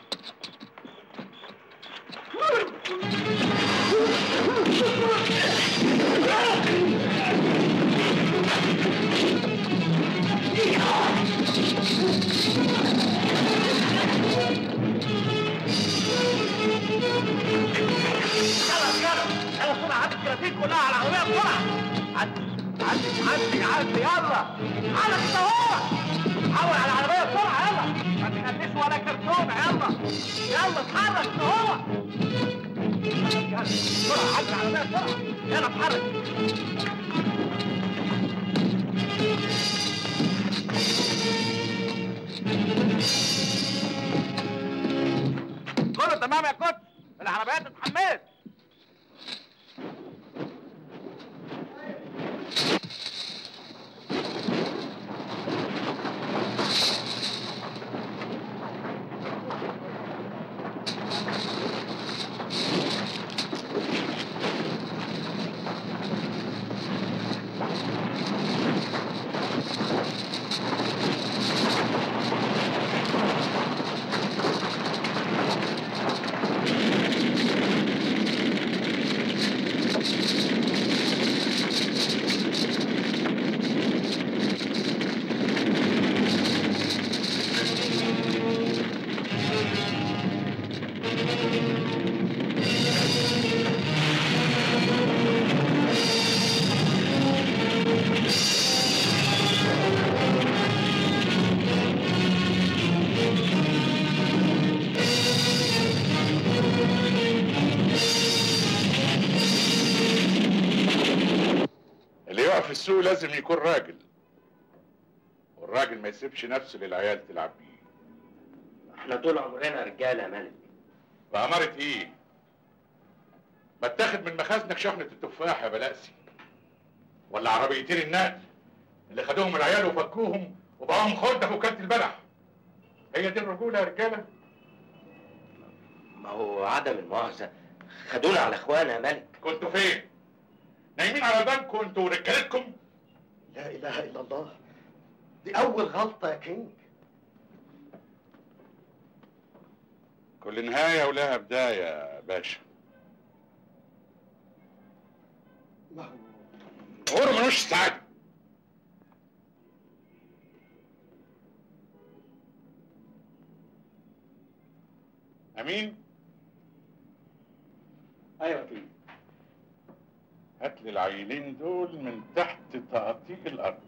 خلاص يلا يلا بسرعه عدي الكراتين كلها على العربيه بسرعه عدي عدي عدي عدي يلا حرك انت هو حول على العربيه بسرعه يلا ما تخليش ولا كرتونه يلا يلا اتحرك انت هو يلا بسرعه عدي العربيه بسرعه يلا اتحرك كله تمام يا كوتش العربيات اتحملت اللي يقف في السوق لازم يكون راجل والراجل ما يسيبش نفسه للعيال تلعب بيه احنا طول عمرنا رجاله يا ملك بأمارة ايه؟ ما تاخد من مخازنك شحنة التفاح يا بلاسي ولا عربيتين النقل اللي خدوهم العيال وفكوهم وبقاهم خردة في وكالة البلح هي دي الرجولة يا رجالة؟ ما هو عدم المؤاخذه خدونا على اخوانا يا ملك كنتوا فين؟ نايمين على البنك وانتوا ورجالتكم؟ لا اله الا الله دي اول غلطه يا كينج كل نهاية ولها بداية يا باشا ما هو عمره ملوش سعادة أمين؟ ايوه كينج هات لي العيلين دول من تحت تقاطيع الأرض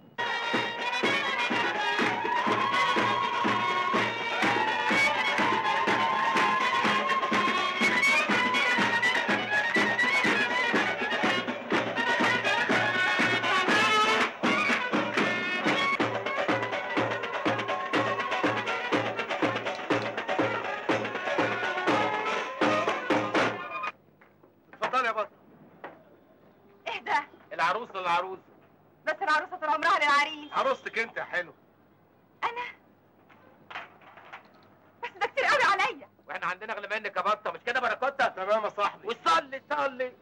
اتفضل يا بطل اهدى العروسه للعروسه بس العروسه طول عمرها للعريس عروستك انت يا حلو انا بس ده كتير قوي عليا واحنا عندنا اغلى منك يا بطه مش كده بركوتة تمام يا صاحبي وصلي صلي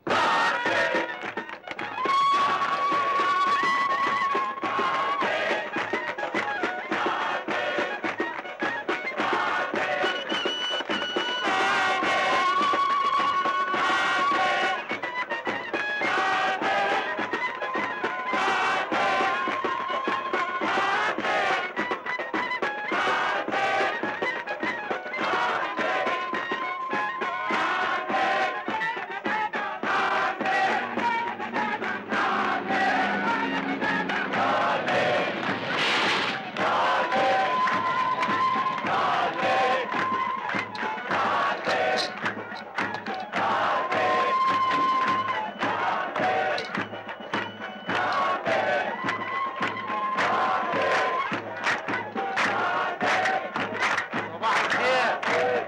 صباح الخير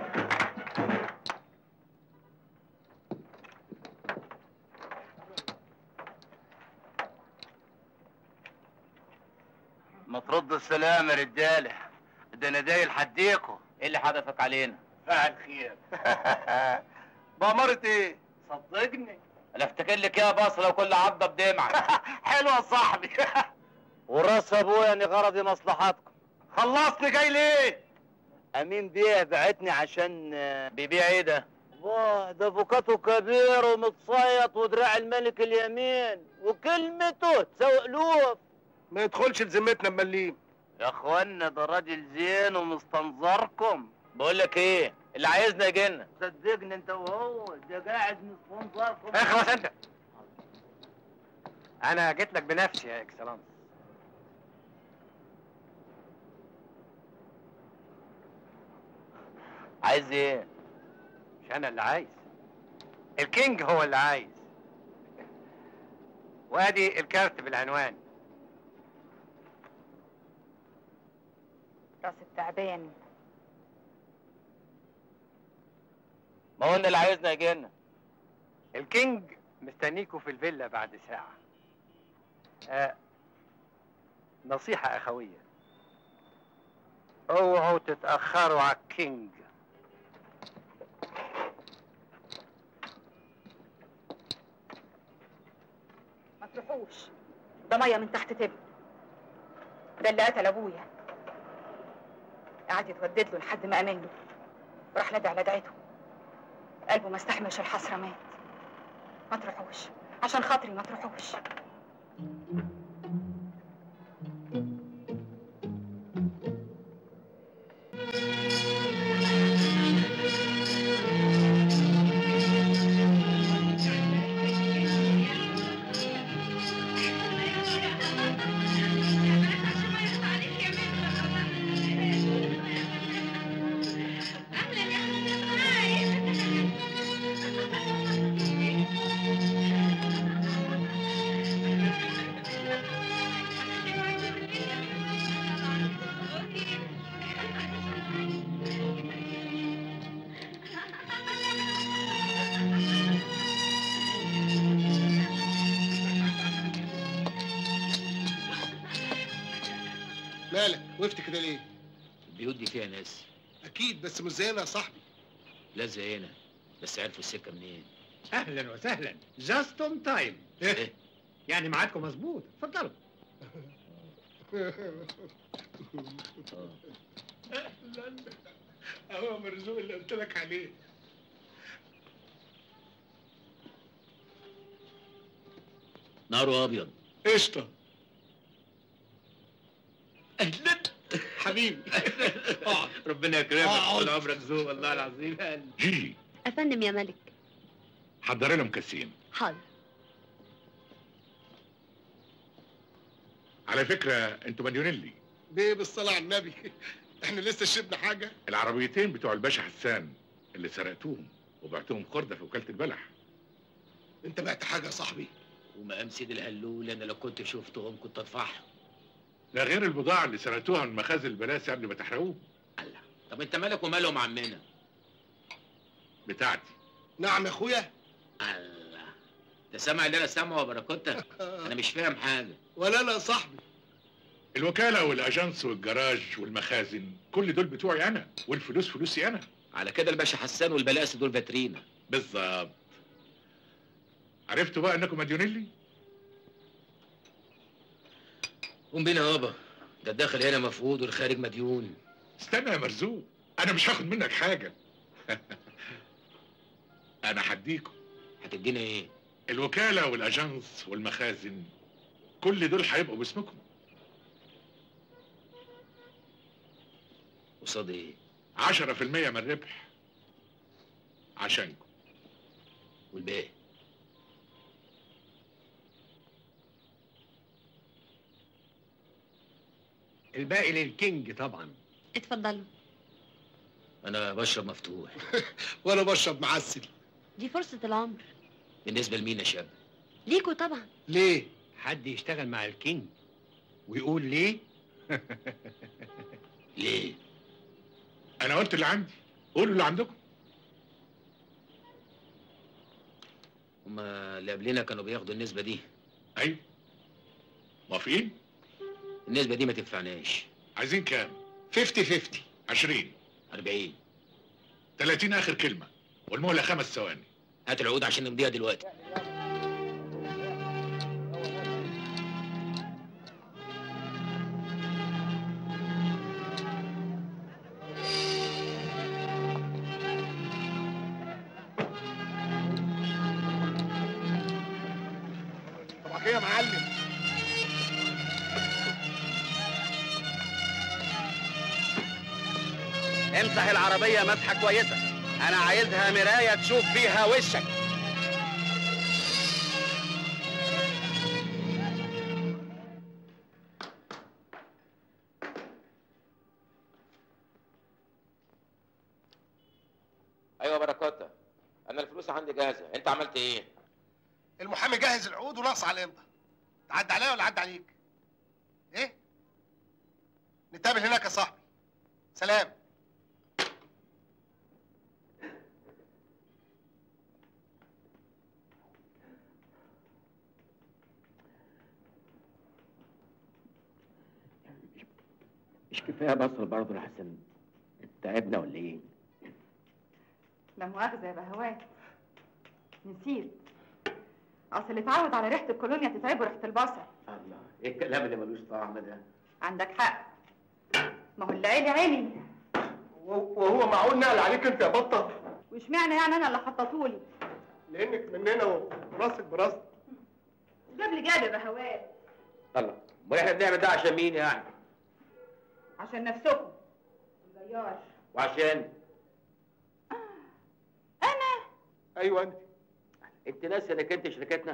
ما ترد السلام يا رجاله ده انا دايل حديكوا ايه اللي حدفك علينا؟ فعل خير بأمارة ايه؟ صدقني انا افتكر لك يا بصره وكل عضه بدمعه حلوة يا صاحبي وراس ابويا اني غرضي مصلحتكم خلصني جاي ليه؟ امين بيه بعتني عشان بيبيع ايه ده؟ واه ده فوكاته كبير ومتصيط ودراع الملك اليمين وكلمته تساوي الوف ما يدخلش لذمتنا مليم يا اخوانا ده راجل زين ومستنظركم بقول لك ايه اللي عايزنا يجينا صدقني انت وهو ده قاعد مستنظركم اخلص انت انا جيت لك بنفسي يا اكسلانس عايز ايه؟ مش انا اللي عايز الكينج هو اللي عايز وادي الكارت بالعنوان راس التعبان ما هو اللي عايزنا يجينا الكينج مستنيكوا في الفيلا بعد ساعة آه نصيحة أخوية اوعوا تتأخروا على الكينج ما تروحوش ده ميه من تحت تب ده اللي قتل ابويا قعد يتودد له لحد ما امن له وراح نادي على دعيته قلبه ما استحملش الحسره مات ما تروحوش عشان خاطري ما تروحوش مالك وقفت كده ليه البيوت دي فيها ناس اكيد بس مش زينا يا صاحبي لا زينا بس عرفوا السكه منين اهلا وسهلا جاست اون تايم إيه؟ يعني ميعادكم مظبوط اتفضلوا اهلا اهو مرزوق اللي قلت لك عليه ناره ابيض قشطه اهلا حبيبي اقعد ربنا يكرمك اقعد. طول عمرك ذوق والله العظيم جيجي افندم يا ملك حضري لهم كاسين حاضر على فكره انتوا مليونيلي بيه بالصلاه على النبي احنا لسه شربنا حاجه العربيتين بتوع الباشا حسان اللي سرقتوهم وبعتهم خردة في وكاله البلح انت بعت حاجه يا صاحبي ومقام سيد الهلول انا لو كنت شفتهم كنت ادفعهم ده غير البضاعه اللي سرقتوها من مخازن البلاسي قبل ما تحرقوه طب انت مالك ومالهم عمنا بتاعتي نعم يا اخويا الله ده سامع اللي انا سامعه يا باراكوتا انا مش فاهم حاجه ولا انا يا صاحبي الوكاله والاجانس والجراج والمخازن كل دول بتوعي انا والفلوس فلوسي انا على كده الباشا حسان والبلاسي دول فاترينا بالظبط عرفتوا بقى انكم مديونيلي قوم بينا يابا ده الداخل هنا مفقود والخارج مديون استنى يا مرزوق انا مش هاخد منك حاجه انا هديكم هتدينا ايه الوكاله والاجانس والمخازن كل دول هيبقوا باسمكم قصاد ايه 10% من الربح عشانكم والباقي الباقي للكينج طبعا اتفضلوا انا بشرب مفتوح وانا بشرب معسل دي فرصة العمر بالنسبه لمين يا شاب ليكوا طبعا ليه حد يشتغل مع الكينج ويقول ليه ليه انا قلت اللي عندي قولوا اللي عندكم هما اللي قبلنا كانوا بياخدوا النسبه دي ايوه موافقين النسبه دي ما تنفعناش عايزين كام 50 50 20 40 30 اخر كلمه والمهله خمس ثواني هات العقود عشان نمضيها دلوقتي طبعا كده يا معلم امسح العربية مسحة كويسة أنا عايزها مراية تشوف فيها وشك ايوه بركاته انا الفلوس عندي جاهزه انت عملت ايه المحامي جهز العقود وناقص على الامضه تعدي عليا ولا عدى عليك ايه نتقابل هناك يا صاحبي سلام مش كفايه بصل برضه يا حسن تعبنا ولا ايه لا مؤاخذة يا بهوات نسيت أصل اللي اتعود على ريحة الكولونيا تتعبه ريحة البصل الله ايه الكلام اللي ملوش طعم ده عندك حق ما هو اللي عيني عيني وهو معقول نقل عليك انت يا بطه واشمعنى يعني أنا اللي حطيتهولي لانك مننا وراسك براسك جاب لي جاب يا بهوات الله امال احنا بنعمل ده عشان مين يعني عشان نفسكم الجيار وعشان ايوه انت انت ناسي انك انت شركتنا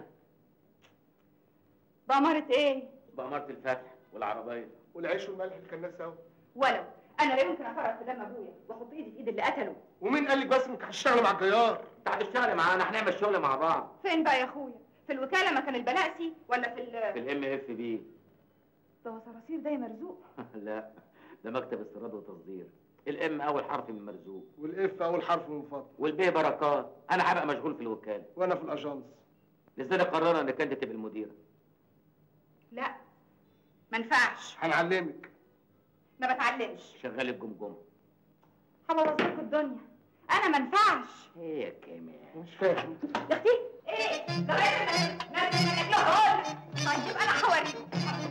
بأمارة إيه؟ بأمارة الفتح والعربية والعيش والملح اللي كان سوا ولو أنا لا يمكن أفرط في دم أبويا وأحط إيدي في إيد اللي قتله ومين قال لك بس انك هتشتغل مع الجيار انت هتشتغل معانا هنعمل شغل مع بعض فين بقى يا أخويا؟ في الوكالة مكان البلاسي ولا في في ال الام اف بي ده هو صراصير ده يا مرزوق لا ده مكتب استيراد وتصدير الام اول حرف من مرزوق والاف اول حرف من فضل والبي بركات انا هبقى مشغول في الوكاله وانا في الاجانس لذلك قررنا انك انت تبقى المديره لا ما ينفعش هنعلمك ما بتعلمش شغال الجمجمه هبوظ لكم الدنيا انا ما ينفعش ايه يا كمان مش فاهم يا اختي ايه ده غير نازل هقول طيب انا هوريكم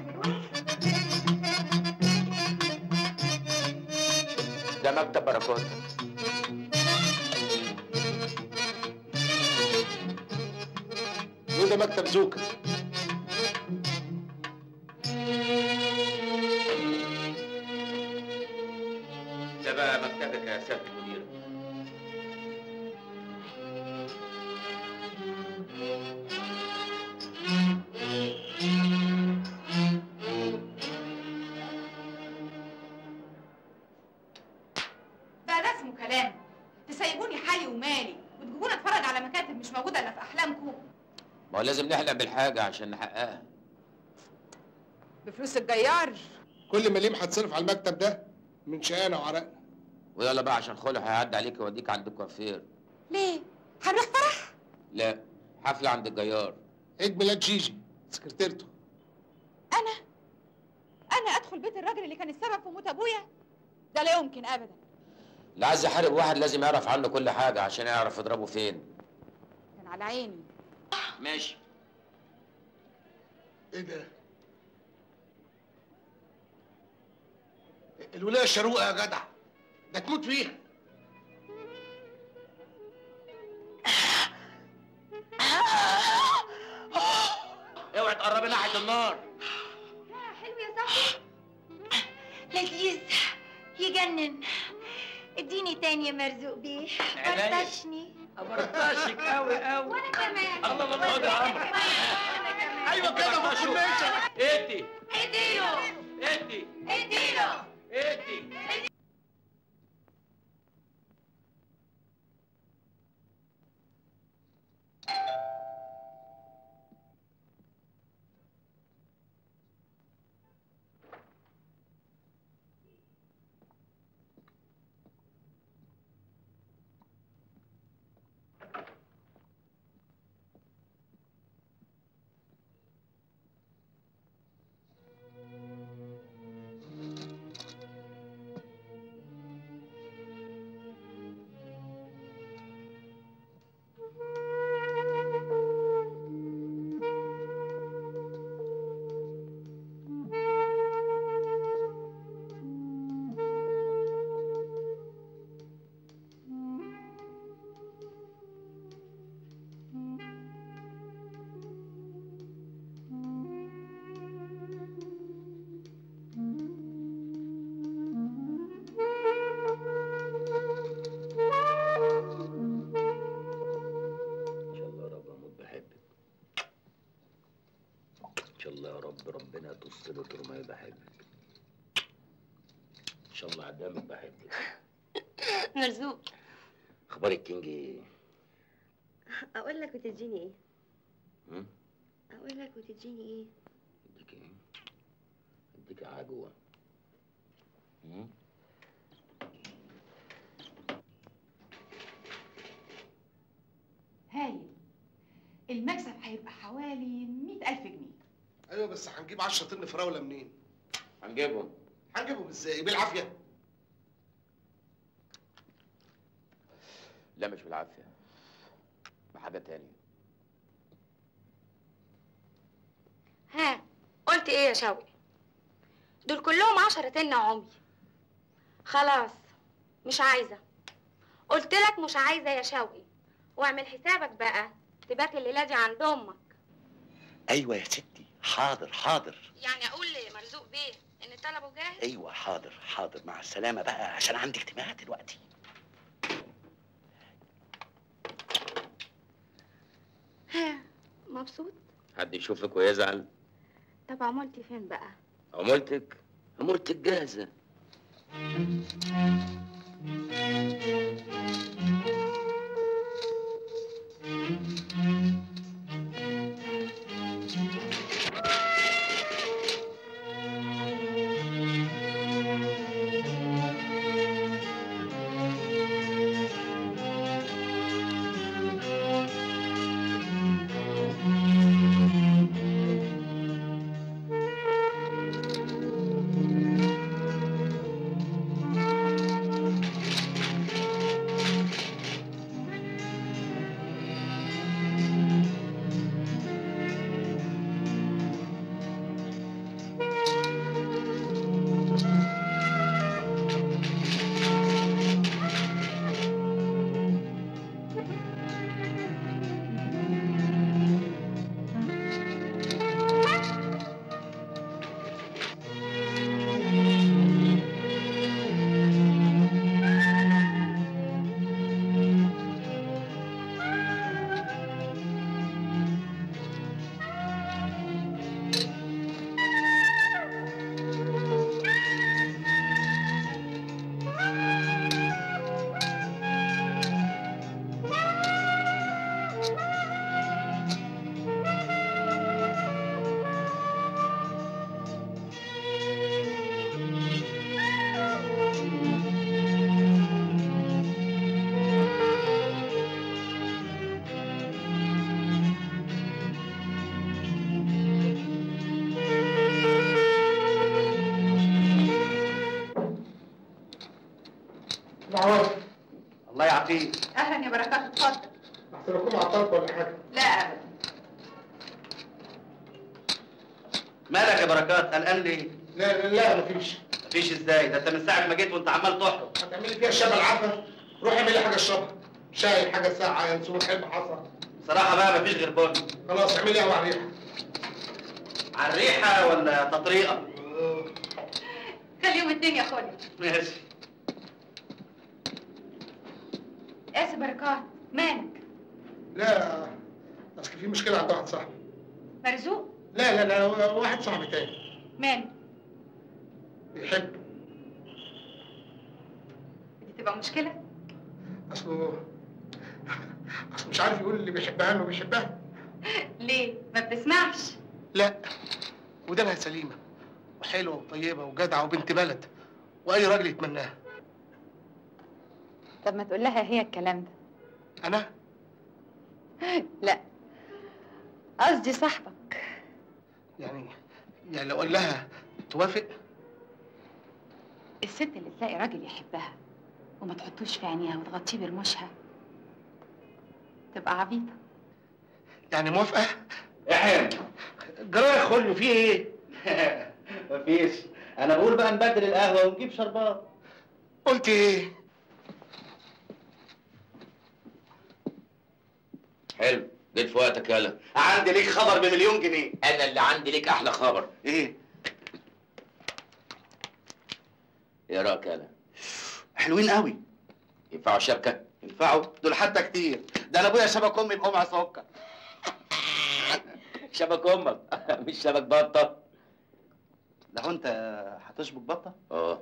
ده مكتب بركات وده مكتب زوكا ده بقى مكتبك يا سياده المدير ده ده اسمه كلام تسيبوني حالي ومالي وتجيبوني اتفرج على مكاتب مش موجوده الا في احلامكم ما هو لازم نحلم بالحاجه عشان نحققها بفلوس الجيار كل مليم هتصرف على المكتب ده من شقانا وعرقنا ويلا بقى عشان خلع هيعدي عليك يوديك عند الكوافير ليه هنروح فرح لا حفله عند الجيار عيد ميلاد جيجي سكرتيرته انا انا ادخل بيت الراجل اللي كان السبب في موت ابويا ده لا يمكن ابدا اللي عايز يحارب واحد لازم يعرف عنه كل حاجه عشان يعرف يضربه فين كان على عيني ماشي ايه ده الولايه الشروقه يا جدع ده تموت فيها اوعي تقربي ناحيه النار حلو يا صاحبي لذيذ يجنن اديني تاني يا مرزوق بيه عينيا. برطشني برطشك قوي قوي وانا كمان الله الله خد يا عمرو ايوه كده ما تكملش ادي اديله ادي اديله ادي الله يا رب ربنا تصل طول ما بحبك ان شاء الله قدامك بحبك مرزوق اخبار الكينج ايه اقول لك وتديني ايه هم؟ اقول لك وتديني ايه اديك ايه اديك عجوه هم؟ هايل المكسب هيبقى حوالي مئة ألف جنيه ايوه بس هنجيب 10 طن فراوله منين؟ هنجيبهم هنجيبهم ازاي؟ بالعافيه لا مش بالعافيه بحاجه تانية ها قلت ايه يا شوقي دول كلهم عشرة تن عمي خلاص مش عايزة قلت لك مش عايزة يا شوقي واعمل حسابك بقى تبات الليلة دي عند امك ايوه يا ستي حاضر حاضر يعني اقول لمرزوق بيه ان طلبه جاهز ايوه حاضر حاضر مع السلامه بقى عشان عندي اجتماع دلوقتي ها مبسوط حد يشوفك ويزعل طب عملتي فين بقى عمولتك عمولتك جاهزه معوض الله يعافيك اهلا يا بركات اتفضل احسن اكون عطلت ولا حاجه لا ابدا مالك يا بركات قلقان ليه؟ لا لا لا مفيش مفيش ازاي ده انت من ساعه ما جيت وانت عمال تحرق هتعملي فيها الشبه العفه روح اعملي حاجه اشربها شاي حاجه ساقعه ينسون حلم حصى بصراحه بقى مفيش غير بن خلاص اعملي قهوه على الريحه على الريحه ولا تطريقه؟ خليهم الدنيا خلي ماشي اسف بركات مالك لا اصل في مشكله عند واحد صاحبي مرزوق لا لا لا واحد صاحبي تاني مالك بيحب دي تبقى مشكله اصله اصله مش عارف يقول اللي بيحبها انه بيحبها ليه ما بتسمعش لا ودانها سليمه وحلوه وطيبه وجدعه وبنت بلد واي راجل يتمناها طب ما تقول لها هي الكلام ده انا لا قصدي صاحبك يعني يعني لو قال لها توافق الست اللي تلاقي راجل يحبها وما تحطوش في عينيها وتغطيه برموشها تبقى عبيطه يعني موافقه احنا جرايه خلو في ايه مفيش انا بقول بقى نبدل القهوه ونجيب شربات قلت ايه حلو جيت في وقتك يالا عندي ليك خبر بمليون جنيه انا اللي عندي ليك احلى خبر ايه ايه رايك يالا حلوين قوي ينفعوا شبكه ينفعوا دول حتى كتير ده انا ابويا شبك امي بقمع سكر شبك امك مش شبك بطه لو انت هتشبك بطه اه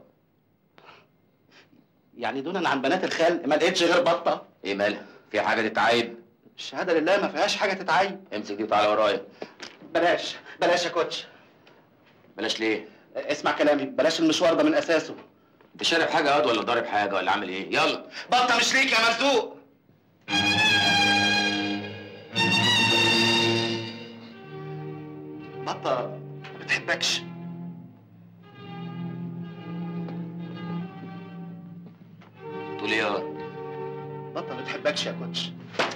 يعني دونا عن بنات الخال ما لقيتش غير بطه ايه مالها في حاجه تتعيب الشهاده لله ما فيهاش حاجه تتعين امسك دي وتعالى ورايا بلاش بلاش يا كوتش بلاش ليه اسمع كلامي بلاش المشوار ده من اساسه انت شارب حاجه ياض ولا ضارب حاجه ولا عامل ايه يلا بطه مش ليك يا مرزوق بطه ما بتحبكش تقول ايه ياض بطه ما بتحبكش يا كوتش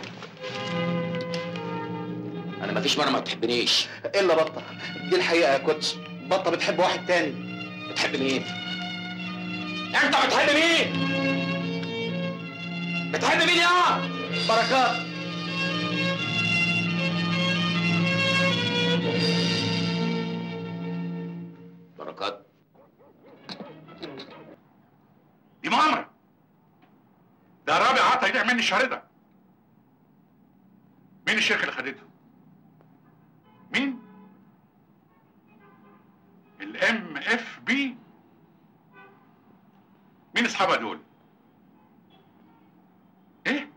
انا مفيش مره ما بتحبنيش الا بطه دي الحقيقه يا كوتش بطه بتحب واحد تاني بتحب مين انت بتحب مين بتحب مين يا بركات بركات دي مؤامره ده رابع عطا يبيع مني الشهر ده مين الشركه اللي خدته مين الام اف بي مين اصحابها دول ايه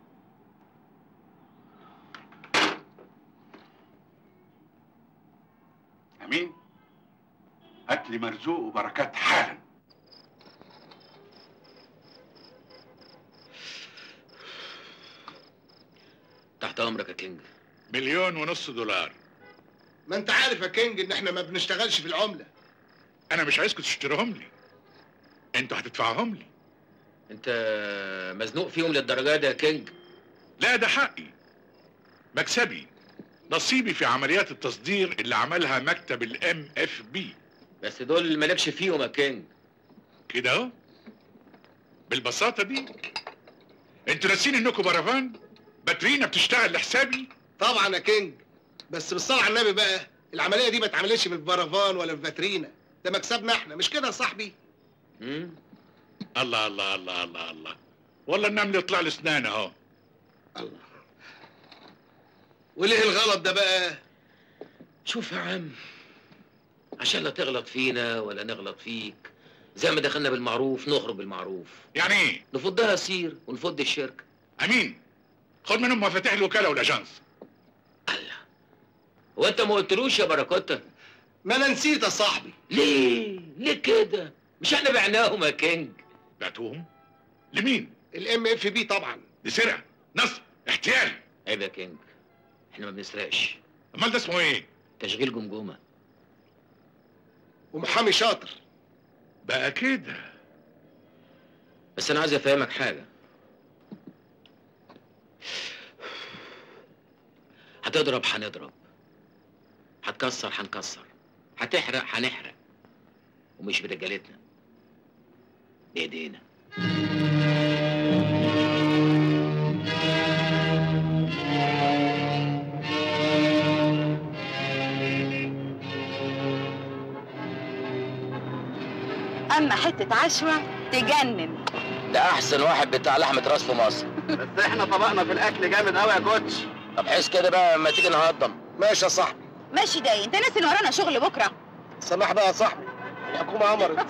امين هات لي مرزوق وبركات حالا تحت امرك يا كينج مليون ونص دولار ما انت عارف يا كينج ان احنا ما بنشتغلش في العمله انا مش عايزكم تشتريهم لي انتوا هتدفعوهم لي انت مزنوق فيهم للدرجه دي يا كينج لا ده حقي مكسبي نصيبي في عمليات التصدير اللي عملها مكتب الام اف بي بس دول مالكش فيهم يا كينج كده اهو بالبساطه دي انتوا ناسين انكم برافان باترينا بتشتغل لحسابي طبعا يا كينج بس بالصلاه على النبي بقى العمليه دي ما اتعملتش بالبرافان ولا بفاترينا ده مكسبنا احنا مش كده يا صاحبي الله الله الله الله الله والله النمل يطلع له اسنان اهو الله وليه الغلط ده بقى شوف يا عم عشان لا تغلط فينا ولا نغلط فيك زي ما دخلنا بالمعروف نخرج بالمعروف يعني ايه نفضها سير ونفض الشركه امين خد منهم مفاتيح الوكاله والاجانس هو انت ما قلتلوش يا بركوته ما انا نسيت يا صاحبي ليه ليه كده مش احنا بعناهم يا كينج بعتوهم لمين الام اف بي طبعا دي سرقه نصب احتيال عيب يا كينج احنا ما بنسرقش امال ده اسمه ايه تشغيل جمجمه ومحامي شاطر بقى كده بس انا عايز افهمك حاجه هتضرب هنضرب هتكسر هنكسر هتحرق هنحرق ومش برجالتنا بايدينا اما حته عشوه تجنن ده احسن واحد بتاع لحمه راس في مصر بس احنا طبقنا في الاكل جامد قوي يا كوتش طب حس كده بقى لما تيجي نهضم ماشي يا صاحبي ماشي داي انت ناسي ان ورانا شغل بكره سماح بقى يا صاحبي الحكومه امرت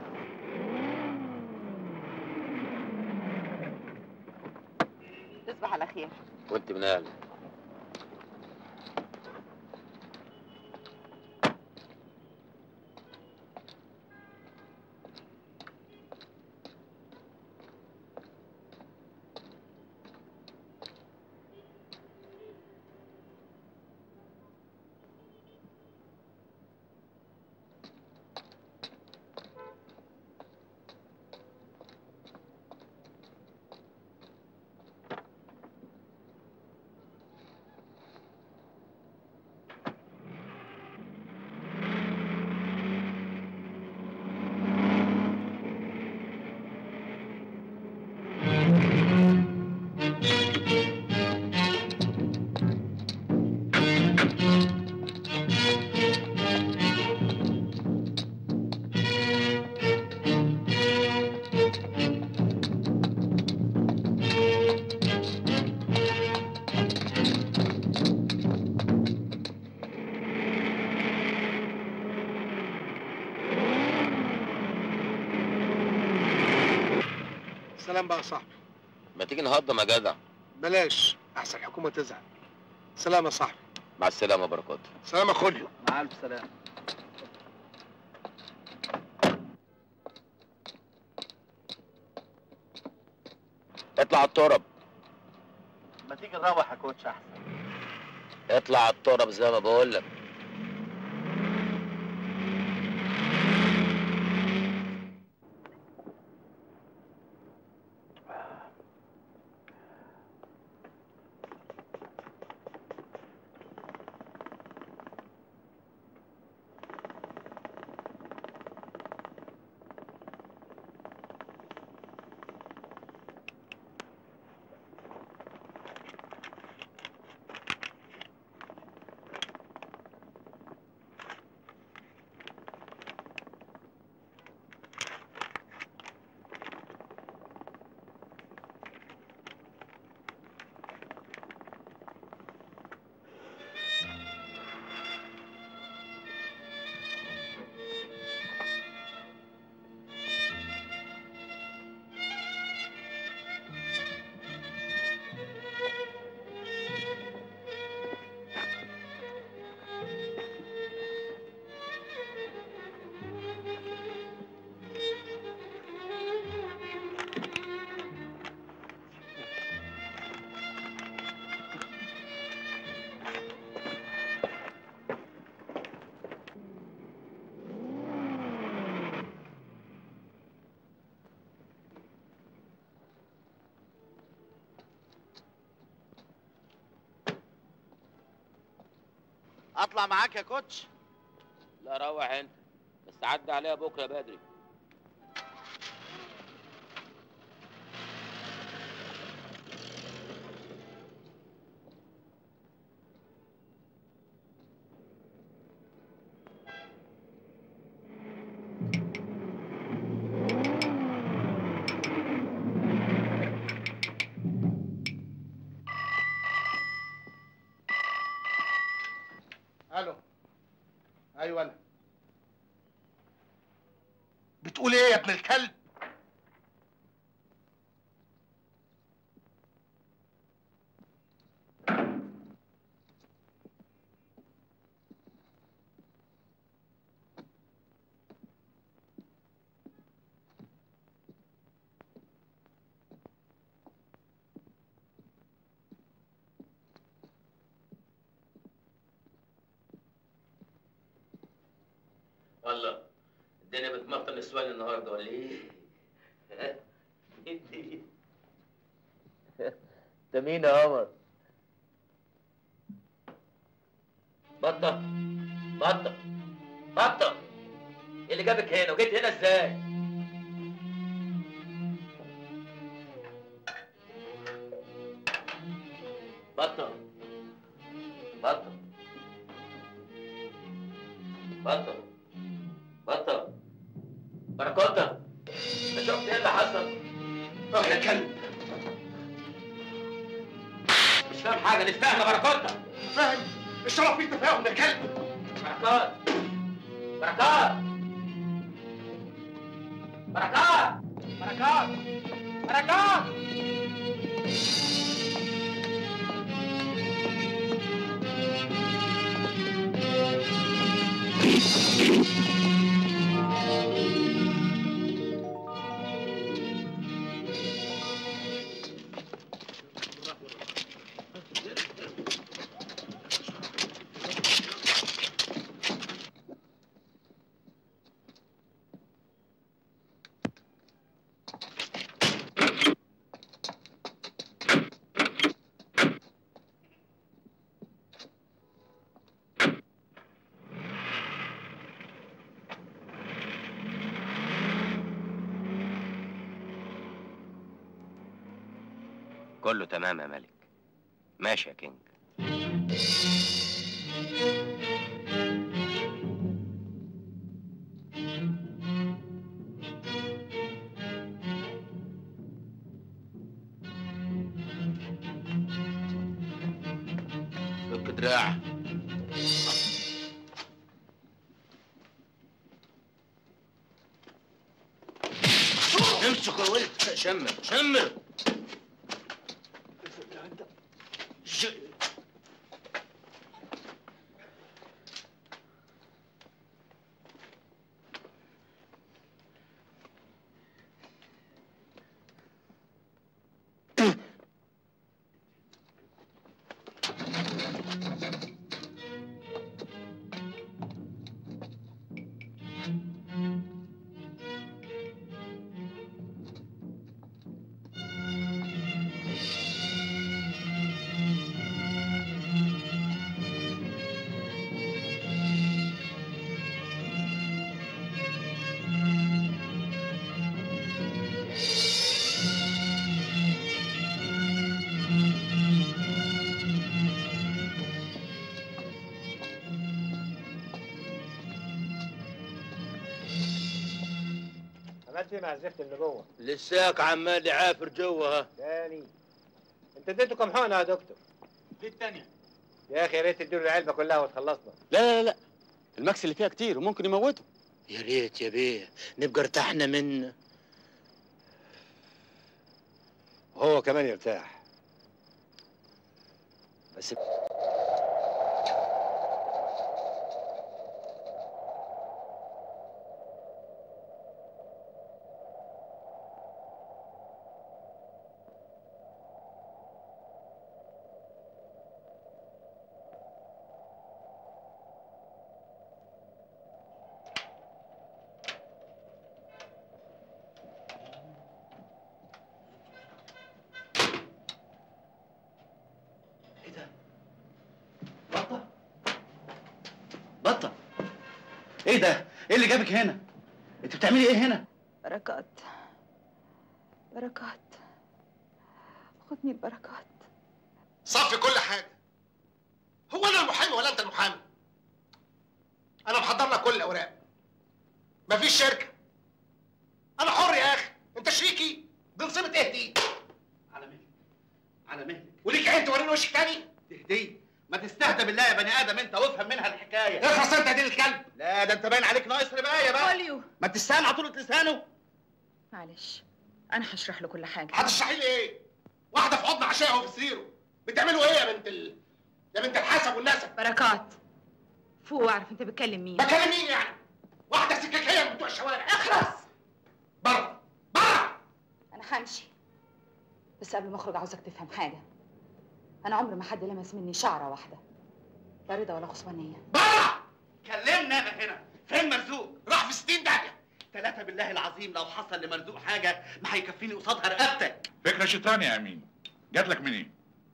تصبح على خير وانت من اهل بقى يا صاحبي ما تيجي نهضم يا جدع بلاش احسن الحكومه تزعل سلام يا صاحبي مع السلامه بركات سلام يا خوليو مع الف سلامه اطلع على الترب ما تيجي نروح يا كوتش احسن اطلع على الترب زي ما بقول لك اطلع معاك يا كوتش لا روح انت بس عدى عليها بكره بدري الو ايوه انا بتقول ايه يا ابن الكلب والله الدنيا بتمطر نسوان النهارده ولا ايه؟ انت انت مين يا قمر؟ بطة بطة بطة ايه اللي جابك هنا وجيت هنا ازاي؟ بطة بطة بطة بطة بركاتة انت شفت ايه اللي حصل؟ اه يا كلب مش فاهم حاجة نتفاهم يا بركاتة فاهم الشرف فيه تفاهم يا كلب بركات بركات بركات بركات بركات كله تمام يا ملك ماشي يا كينج فك دراع امشي امسك يا ولد شمر شمر ش... عملت ايه مع الزفت اللي جوه؟ لساك عمال يعافر جوه ها تاني انت اديته كام حقنه يا دكتور؟ دي التانية يا اخي يا ريت تديله العلبه كلها وتخلصنا لا لا لا المكس اللي فيها كتير وممكن يموته يا ريت يا بيه نبقى ارتحنا منه وهو كمان يرتاح بس بطة ايه ده؟ ايه اللي جابك هنا؟ انت بتعملي ايه هنا؟ بركات بركات خدني البركات صفي كل حاجه هو انا المحامي ولا انت المحامي انا محضر لك كل الاوراق مفيش شركه انا حر يا اخي انت شريكي دي نصيبه ايه دي على مهلك على مهلك وليك عين توريني وشك تاني تهدي ما تستهدى بالله يا بني ادم انت وافهم منها الحكايه اخلص انت دي الكلب لا ده انت باين عليك ناقص ربايه بقى خوليو ما تستهان على طولة لسانه معلش انا هشرح له كل حاجه هتشرحي لي ايه واحده في حضن عشاء وفي سريره بتعملوا ايه يا بنت ال... يا بنت الحسب والنسب بركات فوق واعرف انت بتكلم مين بكلم مين يعني واحده سكاكيه من بتوع الشوارع اخرس بره انا همشي بس قبل ما اخرج عاوزك تفهم حاجه انا عمر ما حد لمس مني شعره واحده لا رضا ولا خصوانيه كلمنا انا هنا فين مرزوق راح في 60 داهيه ثلاثة بالله العظيم لو حصل لمرزوق حاجة ما هيكفيني قصادها رقبتك فكرة شيطان يا أمين جات لك منين؟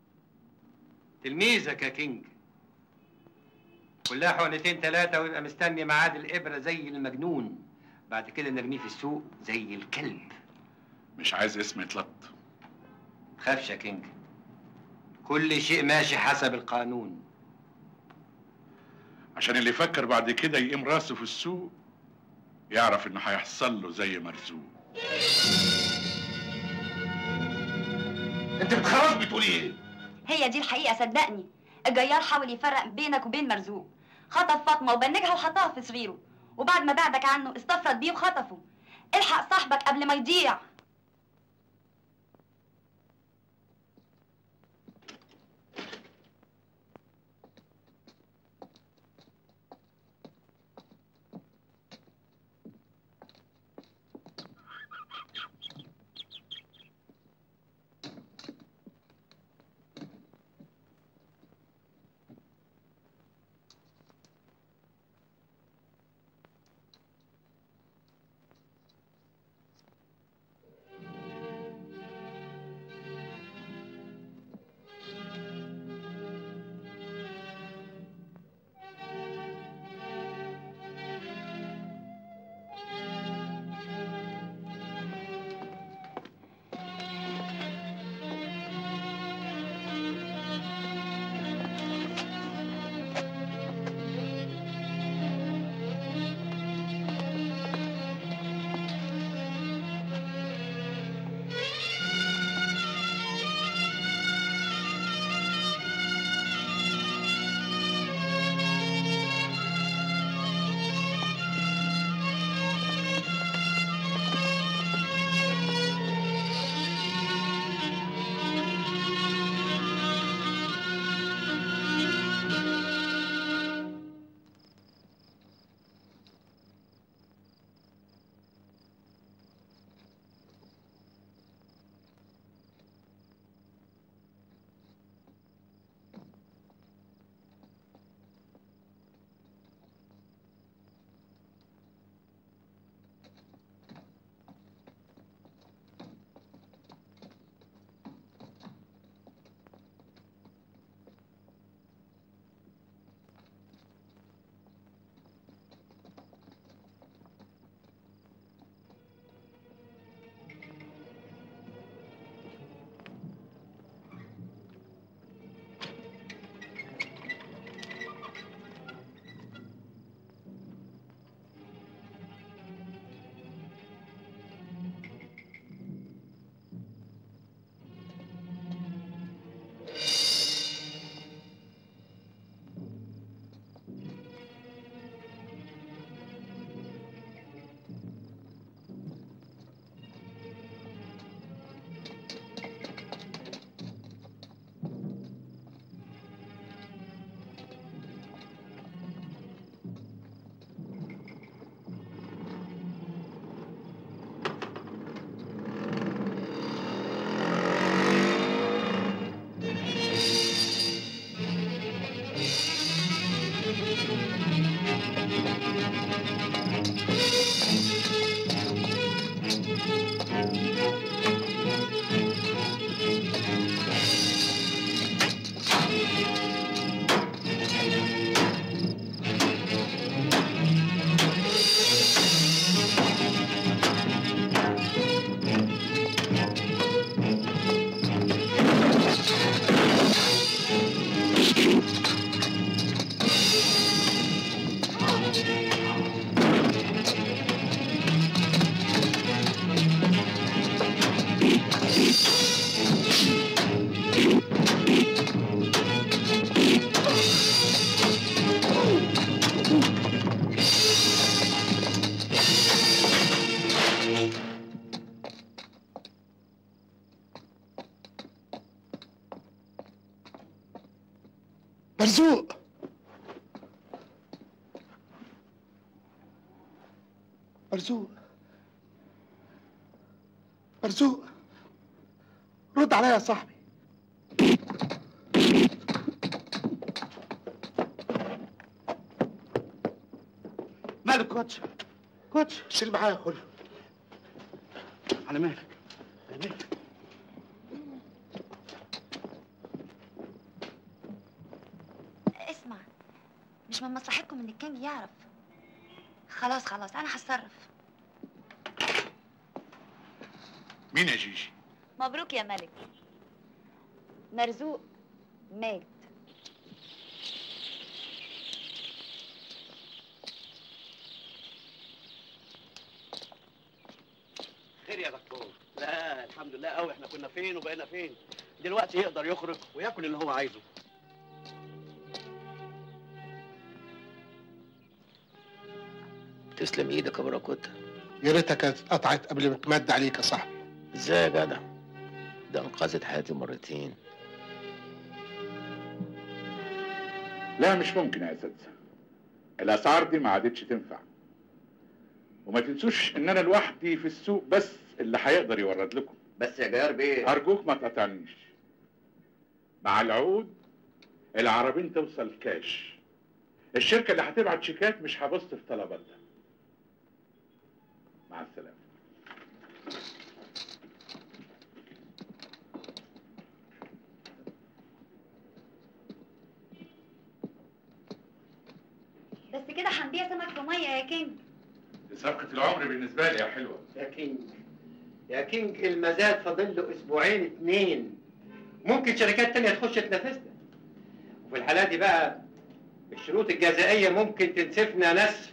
تلميذك يا كينج كلها حقنتين ثلاثة ويبقى مستني ميعاد الإبرة زي المجنون بعد كده نرميه في السوق زي الكلب مش عايز اسم يتلط تخافش يا كينج كل شيء ماشي حسب القانون عشان اللي يفكر بعد كده يقيم راسه في السوق يعرف انه هيحصل له زي مرزوق انت بتخرج بتقولي ايه؟ هي دي الحقيقة صدقني الجيار حاول يفرق بينك وبين مرزوق خطف فاطمة وبنجها وحطها في صغيره وبعد ما بعدك عنه استفرد بيه وخطفه الحق صاحبك قبل ما يضيع مرزوق مرزوق مرزوق رد عليا يا صاحبي مالك كوتش كوتش شيل معايا خل على مالك على مالك اسمع مش من مصلحتكم ان الكينج يعرف خلاص خلاص انا هتصرف مين يا جيجي؟ مبروك يا ملك مرزوق مات خير يا دكتور لا الحمد لله قوي احنا كنا فين وبقينا فين دلوقتي يقدر يخرج وياكل اللي هو عايزه تسلم ايدك يا باراكوتا يا ريتها كانت اتقطعت قبل ما تمد عليك يا صاحبي ازاي يا جدع ده انقذت حياتي مرتين لا مش ممكن يا اساتذه الاسعار دي ما عادتش تنفع وما تنسوش ان انا لوحدي في السوق بس اللي هيقدر يورد لكم بس يا جيار بيه ارجوك ما تقطعنيش مع العقود العربين توصل كاش الشركه اللي هتبعت شيكات مش هبص في طلباتها مع السلامه بس كده هنبيع سمك في ميه يا كينج دي صفقه العمر بالنسبه لي يا حلوه يا كينج يا كينج المزاد فاضل له اسبوعين اتنين ممكن شركات تانية تخش تنافسنا وفي الحالة دي بقى الشروط الجزائية ممكن تنسفنا نسف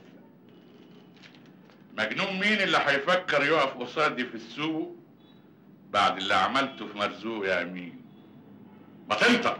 مجنون مين اللي هيفكر يقف قصادي في السوق بعد اللي عملته في مرزوق يا امين ما تنطق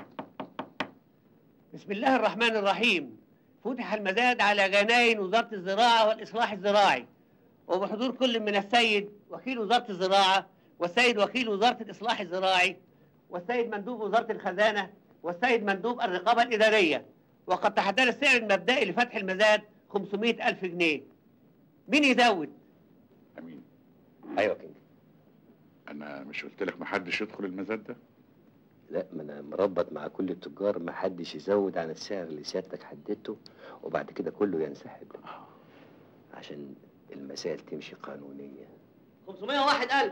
بسم الله الرحمن الرحيم فتح المزاد على جناين وزارة الزراعة والإصلاح الزراعي وبحضور كل من السيد وكيل وزارة الزراعة والسيد وكيل وزارة الإصلاح الزراعي والسيد مندوب وزارة الخزانة والسيد مندوب الرقابة الإدارية وقد تحدد السعر المبدئي لفتح المزاد 500 ألف جنيه مين يزود؟ امين ايوه كينج انا مش قلت لك محدش يدخل المزاد ده لا ما انا مربط مع كل التجار ما حدش يزود عن السعر اللي سيادتك حددته وبعد كده كله ينسحب عشان المسائل تمشي قانونية 501 ألف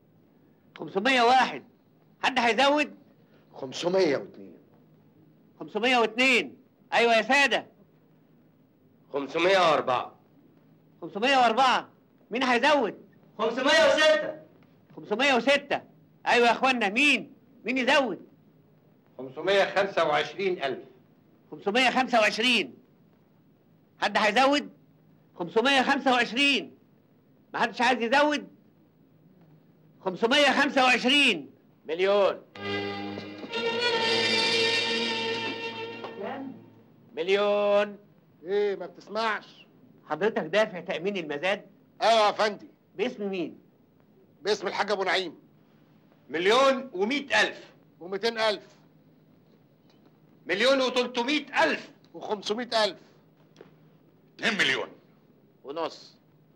501 حد هيزود؟ 502 502 أيوة يا سادة 504 504 مين هيزود؟ 506 506 أيوة يا إخوانا مين؟ مين يزود؟ 525 ألف 525 حد هيزود؟ 525 ما حدش عايز يزود؟ 525 مليون مليون ايه ما بتسمعش حضرتك دافع تأمين المزاد؟ ايوه يا فندي باسم مين؟ باسم الحاج ابو نعيم مليون ومئة ألف و200 الف مليون وتلتمائة ألف و500 الف 2 مليون ونص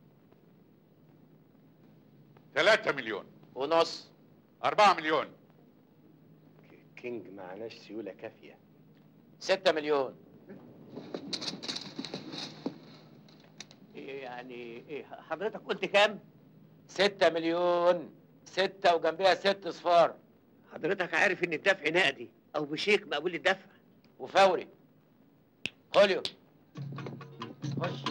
3 مليون ونص 4 مليون كينج معناش سيولة كافية 6 مليون يعني ايه حضرتك قلت كام؟ ستة مليون ستة وجنبها ست صفار حضرتك عارف ان الدفع نقدي او بشيك مقبول الدفع وفوري خوليو خش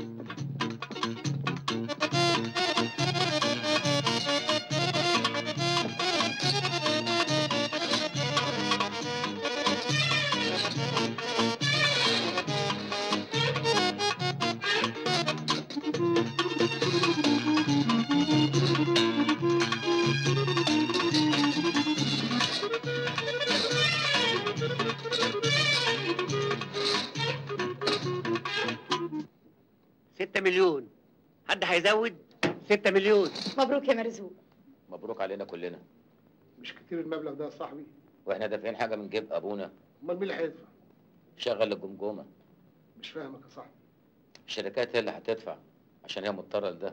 ستة مليون حد هيزود ستة مليون مبروك يا مرزوق مبروك علينا كلنا مش كتير المبلغ ده يا صاحبي واحنا دافعين حاجة من جيب ابونا امال مين اللي هيدفع شغل الجمجمة مش فاهمك يا صاحبي الشركات هي اللي هتدفع عشان هي مضطرة لده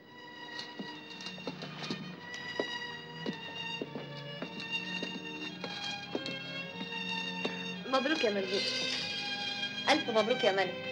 مبروك يا مرزوق ألف مبروك يا ملك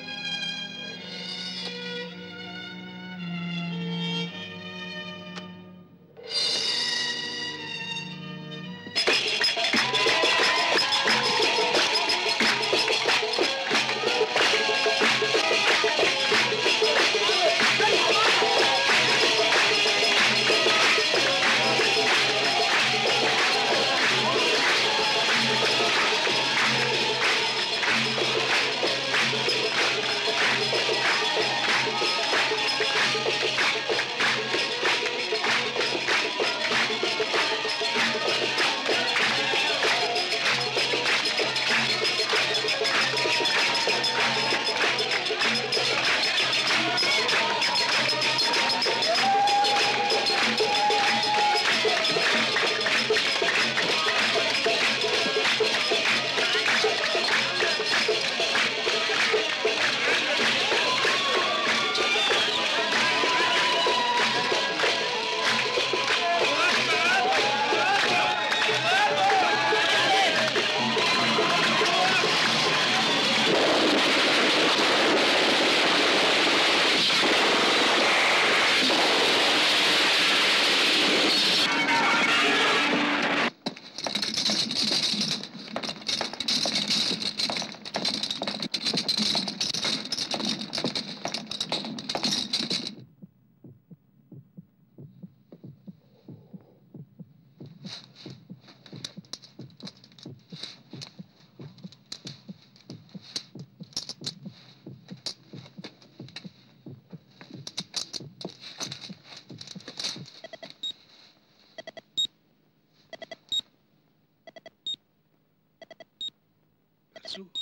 مرزوق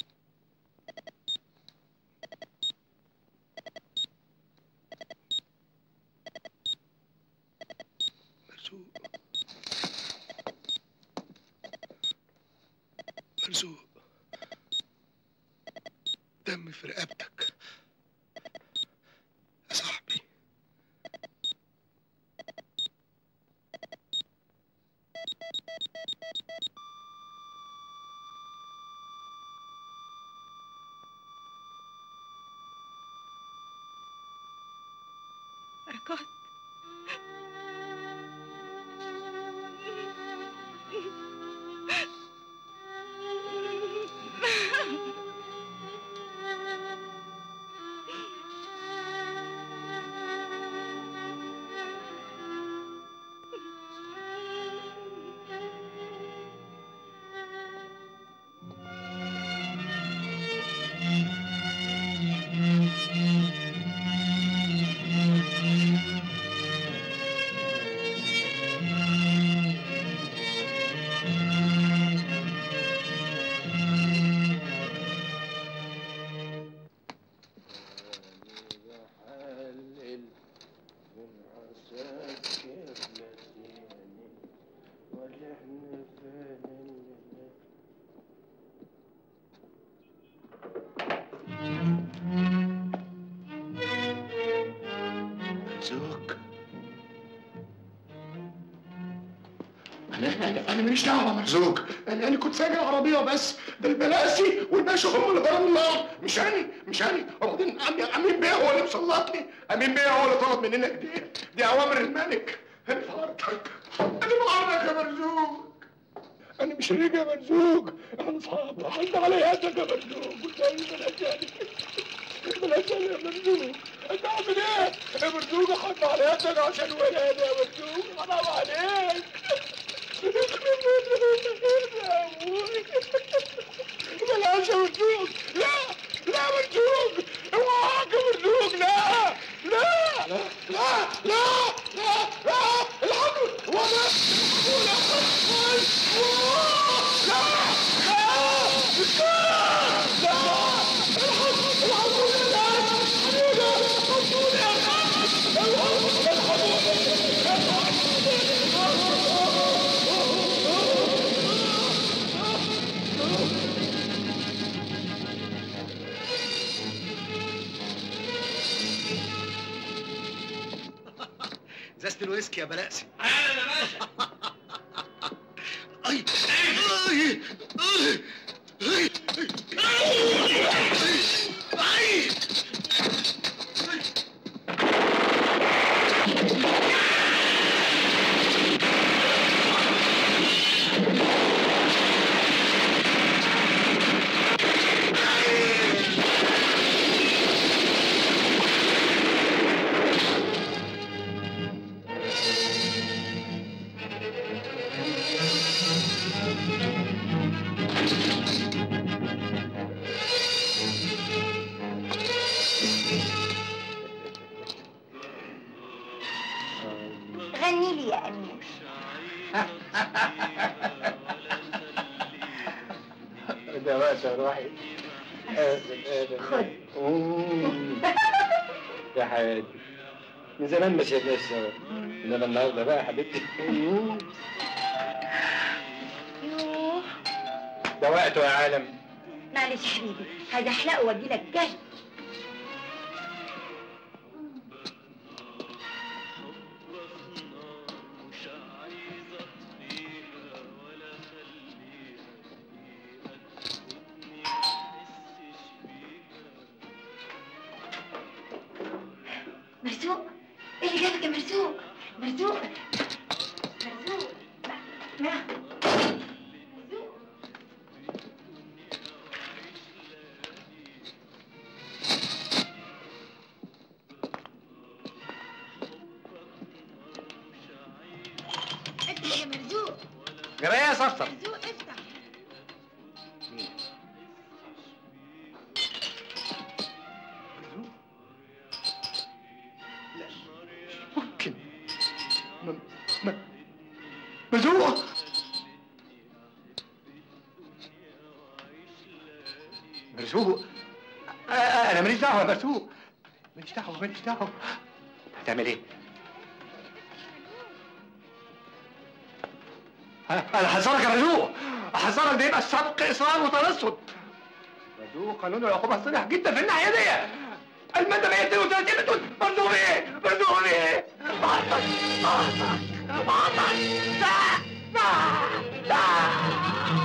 مرزوق مرزوق دم في رقبتك يا صاحبي بركات انا انا ماليش دعوه مرزوق انا انا كنت سايق العربيه بس ده البلاسي والباشا هم اللي ضربوا النار مش انا مش انا وبعدين أمي- امين بيه هو اللي مسلطني امين بيه هو اللي طلب مننا كده دي اوامر الملك انا في عرضك انا في عرضك يا مرزوق انا مش ريق يا مرزوق انا صعب حد علي يدك يا مرزوق قلت لي بلاش يعني بلاش يعني يا مرزوق انت عامل ايه يا مرزوق حد على يدك عشان ولاد يا مرزوق حرام عليك بلاش يا مرزوق لا لا يا مرزوق اوعاك يا مرزوق لا لا لا لا لا لا لا الحمد هو ده لا لا لا لا الحمد الحمد لله حميدة الحمد ازازه الويسكي يا بلاسي اهلا يا باشا اي اي اي اي غني لي يا امين ده وقت يا روحي خد يا حياتي من زمان ما شفناش سوا انما النهارده بقى يا حبيبتي يوه ده وقته يا عالم معلش يا حبيبي هزحلقه واجي لك جاي مرزوق ايه اللي جابك يا مرزوق مرزوق مرزوق ما ما افتح يا مرزوق جرى ايه يا صفصف مرزوق افتح ممكن م- م- مرزوق مرزوق آه، آه، انا ماليش دعوه يا مرزوق ماليش دعوه ماليش دعوه هتعمل ايه؟ ها، انا حذرك يا مرزوق احذرك ده يبقى السبق اصرار وترصد مرزوق قانون العقوبه صريح جدا في الناحيه دي المادة 132 بتقول مرزوق ايه؟ مرزوق ايه؟ بعطك بعطك بعطك لا لا لا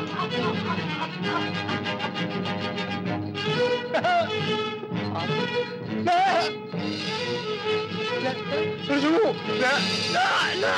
لا لا مرزوق لا لا لا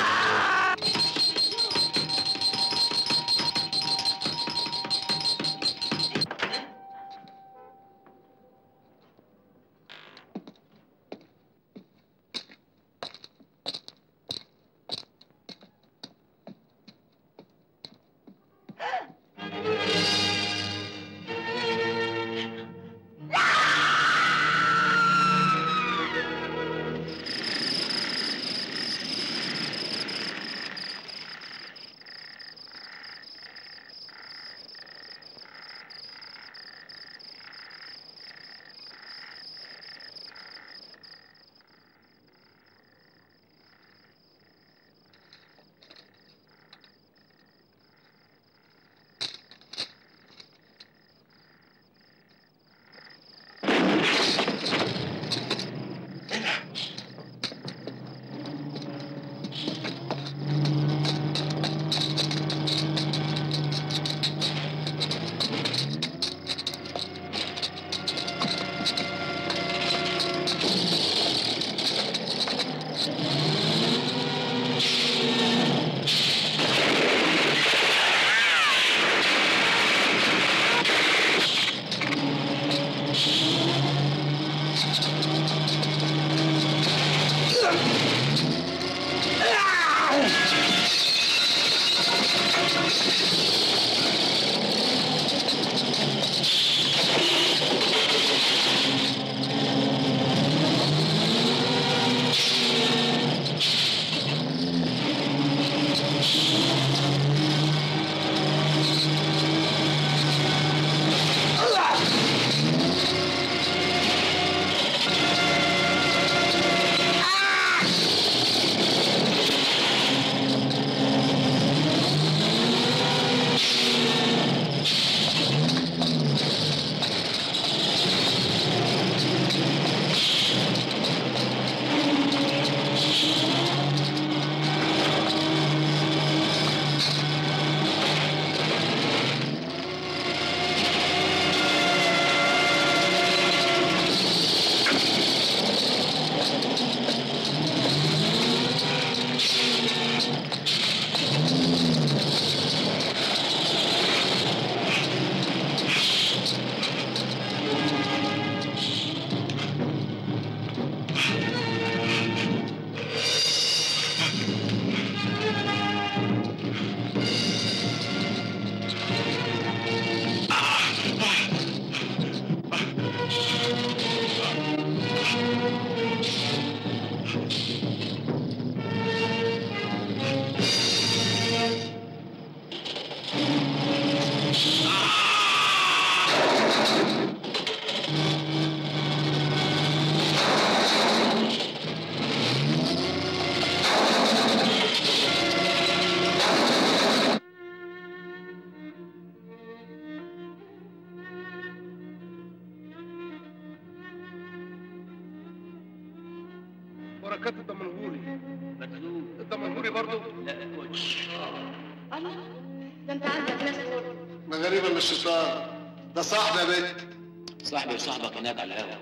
بركات الدمنهوري الدمنهوري برضه لا كوتش الله ده انت عندك ناس ما غريبة من الشيطان ده صاحبي يا بنت صاحبي وصاحبك هناك على القهوه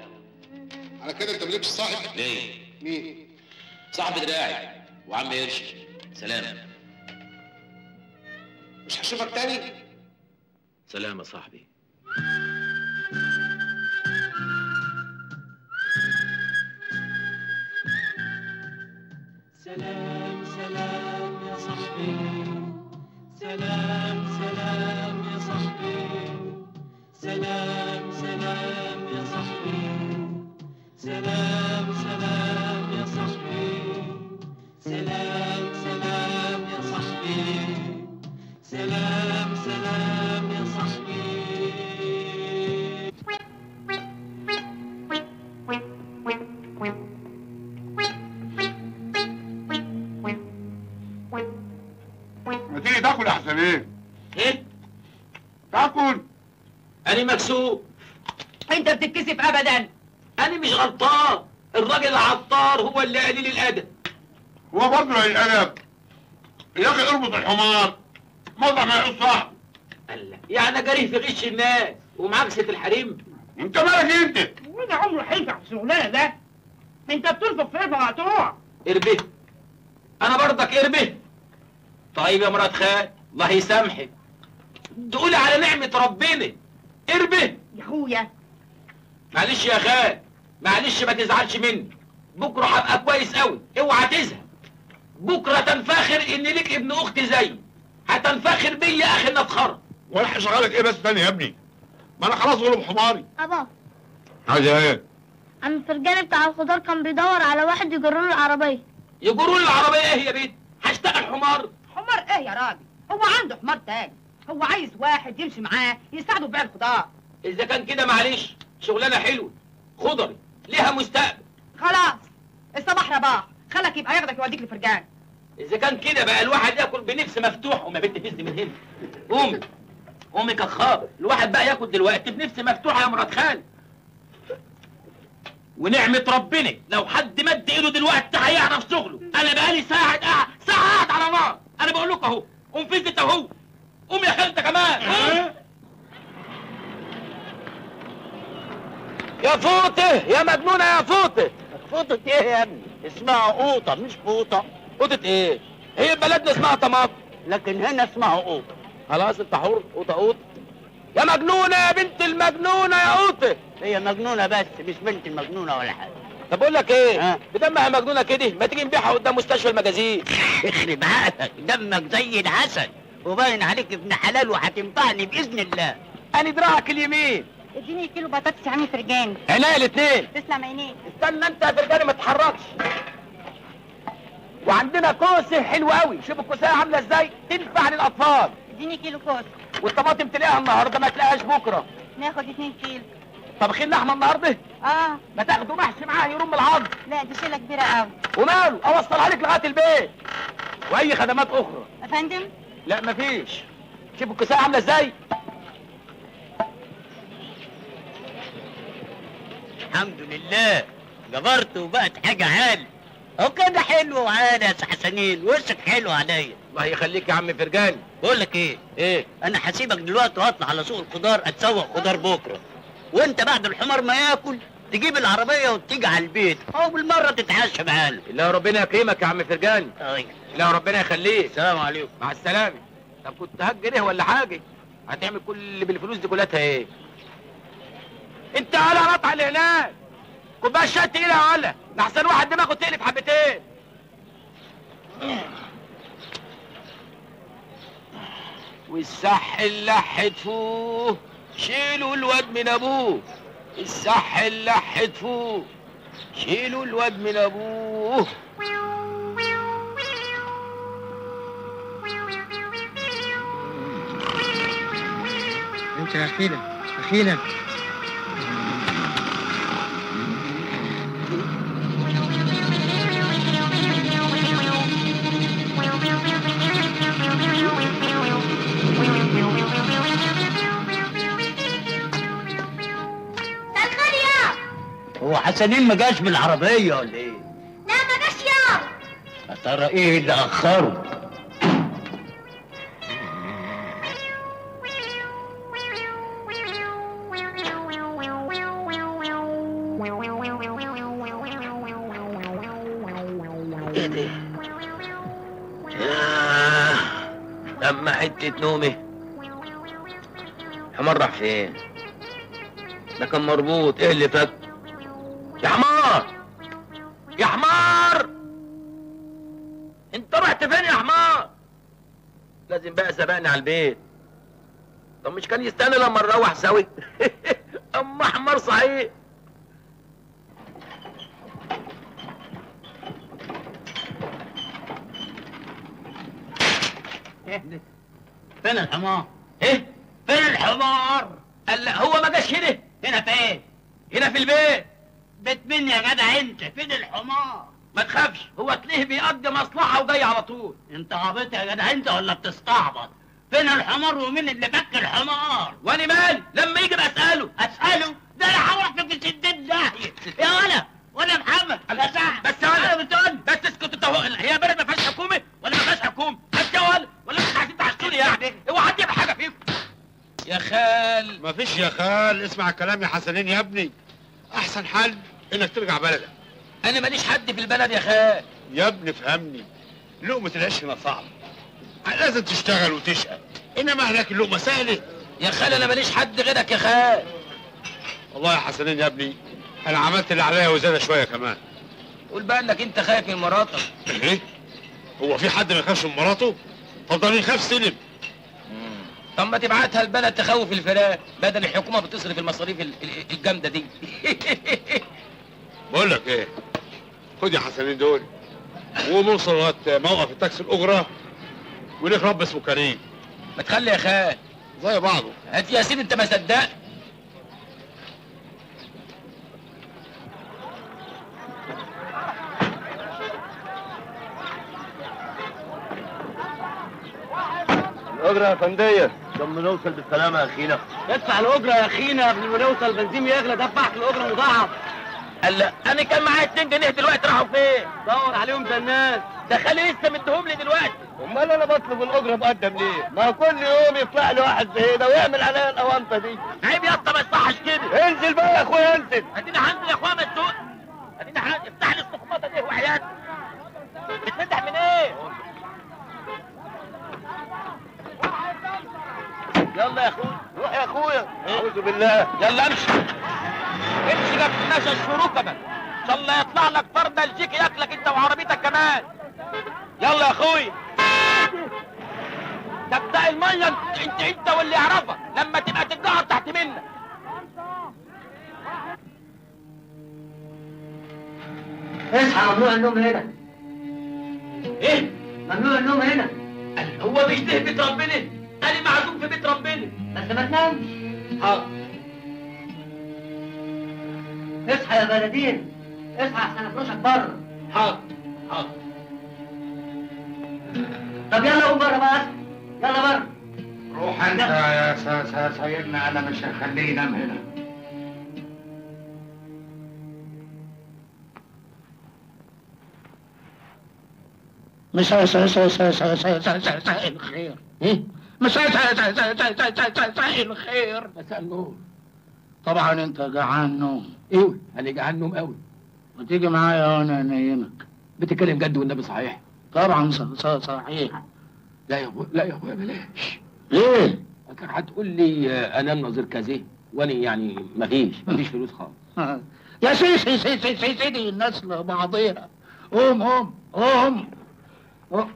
على كده انت مالكش صاحب ليه؟ مين؟ صاحبي دراعي وعم قرش سلام مش هشوفك تاني؟ سلام يا صاحبي سلام سلام يا صاحبي سلام سلام يا صاحبي سلام سلام يا صاحبي سلام سلام يا صاحبي سلام سلام يا صاحبي سلام سلام يا صاحبي ما تيجي تاكل احسن ايه؟ ايه؟ تاكل انا مكسوف انت بتتكسف ابدا انا مش غلطان الراجل العطار هو اللي قليل الادب هو برضه قليل الادب يا اخي اربط الحمار موضع ما يقول صح يعني جري في غش الناس ومعاكسة الحريم انت مالك انت وده عمره هينفع في الشغلانه ده انت بتنفخ في قربة مقطوع اربه انا برضك اربه طيب يا مرات خال الله يسامحك تقولي على نعمة ربنا اربه يا اخويا معلش يا خال معلش ما تزعلش مني بكره هبقى كويس قوي اوعى تزهق بكره تنفخر ان ليك ابن اخت زيي هتنفخر بيا اخي نفخره وانا هشغلك ايه بس تاني يا ابني ما انا خلاص غلب حماري أبا عايز ايه عم الفرجاني بتاع الخضار كان بيدور على واحد يجر له العربية يجروا لي العربيه ايه يا بيت هشتغل حمار حمار ايه يا راجل هو عنده حمار تاني هو عايز واحد يمشي معاه يساعده في بيع الخضار اذا كان كده معلش شغلانه حلوه خضري ليها مستقبل خلاص الصباح رباح خلك يبقى ياخدك يوديك لفرجان اذا كان كده بقى الواحد ياكل بنفس مفتوح قوم يا بنت فزني من هنا قومي قومي كخابر الواحد بقى ياكل دلوقتي بنفس مفتوحه يا مرات خالد ونعمة ربنا لو حد مد ايده دلوقتي هيعرف شغله انا بقالي ساعة قاعد ساعة قاعد على نار انا بقول لكم اهو قوم فز انت اهو قوم يا خالد كمان قوم. يا فوطه يا مجنونه يا فوطه فوطة ايه يا ابني؟ اسمها قوطة مش فوطة قوطة ايه؟ هي بلدنا اسمها طماط لكن هنا اسمها قوطة خلاص انت حر قوطة قوطة يا مجنونة يا بنت المجنونة يا قوطة هي مجنونة بس مش بنت المجنونة ولا حاجة طب اقول لك ايه؟ بدمها مجنونة كده ما تيجي نبيعها قدام مستشفى المجازين يخرب عقلك دمك زي العسل وباين عليك ابن حلال وهتنفعني باذن الله انا دراعك اليمين اديني كيلو بطاطس يا عمي فرجاني عينيا الاثنين تسلم عينيك استنى انت يا فرجاني ما تتحركش وعندنا كوسه حلوه قوي شوف الكوسه عامله ازاي تنفع للاطفال اديني كيلو كوس والطماطم تلاقيها النهارده ما تلاقيهاش بكره ناخد 2 كيلو طبخين لحمه النهارده اه ما تاخدوا محشي معاه يرم العظم لا دي شيله كبيره قوي وماله اوصلها لك لغايه البيت واي خدمات اخرى يا فندم لا مفيش شوف الكوسه عامله ازاي الحمد لله جبرت وبقت حاجه عال اهو كده حلو وعال يا سي حسنين وشك حلو عليا الله يخليك يا عم فرجاني بقول لك ايه ايه انا هسيبك دلوقتي واطلع على سوق الخضار اتسوق خضار بكره وانت بعد الحمار ما ياكل تجيب العربيه وتيجي على البيت او بالمره تتعشى معانا لا ربنا يكرمك يا عم فرجاني طيب لا ربنا يخليك السلام عليكم مع السلامه طب كنت هجريه ولا حاجه هتعمل كل اللي بالفلوس دي كلها ايه انت على قطع اللي هناك كوبايه شاي تقيله ولا لحسن واحد دماغه تقلب حبتين والصح اللي حتفوه شيلوا الواد من ابوه الصح اللي حتفوه شيلوا الواد من ابوه انت يا اخينا اخينا الخير هو حسنين ما جاش بالعربيه ولا ايه لا ما جاش يا يا ترى ايه اللي اخره ايه ده ياه اما حته نومي حمار راح فين ده كان مربوط ايه اللي فك يا حمار يا حمار انت رحت فين يا حمار لازم بقى سبقني على البيت طب مش كان يستنى لما نروح سوي اما حمار صحيح فين الحمار ايه فين الحمار قال لا هو ما جاش هنا هنا فين هنا في البيت بيت مين يا جدع انت فين الحمار ما تخافش هو تلاقيه بيقضي مصلحه وجاي على طول انت عبيط يا جدع انت ولا بتستعبط فين الحمار ومين اللي فك الحمار وانا مالي لما يجي بساله اساله ده انا هروح في ستين داهيه يا ولا ولا محمد يا سعد بس انا بتقول بس اسكت انت هو هي بلد ما فيهاش حكومه ولا ما فيهاش حكومه بس يا ولا ولا انتوا عايزين تحشوني يعني اوعى حد يعمل حاجه فيكم يا خال مفيش يا خال اسمع كلام يا حسنين يا ابني احسن حل انك ترجع بلدك انا ماليش حد في البلد يا خال يا ابني فهمني لقمة العيش هنا صعبة لازم تشتغل وتشقى انما هناك اللقمة سهلة يا خال انا ماليش حد غيرك يا خال والله يا حسنين يا ابني انا عملت اللي عليا وزيادة شوية كمان قول بقى انك انت خايف من مراتك ايه هو في حد ما يخافش من مراته طب ده يخاف سلم طب ما تبعتها البلد تخوف الفراق بدل الحكومه بتصرف المصاريف ال- ال- الجامده دي بقول لك ايه خد يا حسنين دول ونوصل لغايه موقف التاكسي الاجره وليك رب اسمه كريم ما تخلي يا خال زي بعضه هات يا سيدي انت ما صدقت الاجره يا فنديه لما نوصل بالسلامه يا اخينا ادفع الاجره يا اخينا قبل ما نوصل بنزين يغلى دفعك الاجره مضاعف قال لا انا كان معايا 2 جنيه دلوقتي راحوا فين دور عليهم ده الناس ده خالي لسه مديهم لي دلوقتي امال انا بطلب الاجره مقدم ليه؟ ما كل يوم يطلع لي واحد زي ده ويعمل عليا الاونطه دي عيب يا اسطى ما يصحش كده انزل بقى يا اخويا انزل ادينا هنزل يا اخويا ما تسوق ادينا هنزل افتح لي الصخمطه دي وحياتك بتفتح من ايه؟ يلا يا اخويا روح يا اخويا اعوذ بالله يلا امشي امشي ما تستناش الشروكه بقى ان شاء الله يطلع لك فرده الجيك ياكلك انت وعربيتك كمان يلا يا اخويا ده بتاع الميه انت انت واللي يعرفك لما تبقى تتجعر تحت منك اصحى ممنوع النوم هنا ايه ممنوع النوم هنا هو مش ده بيت ربنا انا معزوم في بيت ربنا بس ما تنامش حاضر اصحى يا بلدين اصحى احسن افرشك بره حاضر حاضر طب يلا قوم بره بقى اصحى يلا بره روح انت يا س- س- سيدنا انا مش هخليه ينام هنا مساء مساء مساء مساء مساء مساء مساء مساء الخير مساء مساء مساء مساء مساء مساء مساء مساء الخير مساء النور طبعا انت جعان نوم ايوه انا جعان نوم قوي وتيجي معايا وانا انيمك بتتكلم جد والنبي صحيح طبعا ص- ص- صحيح لا يا ابويا لا يا ابويا بلاش ليه؟ كان هتقول لي آه، انام نظير كذا وانا يعني مفيش مفيش فلوس خالص يا سيدي سيدي سيدي سيدي الناس لبعضيها قوم قوم قوم قوم.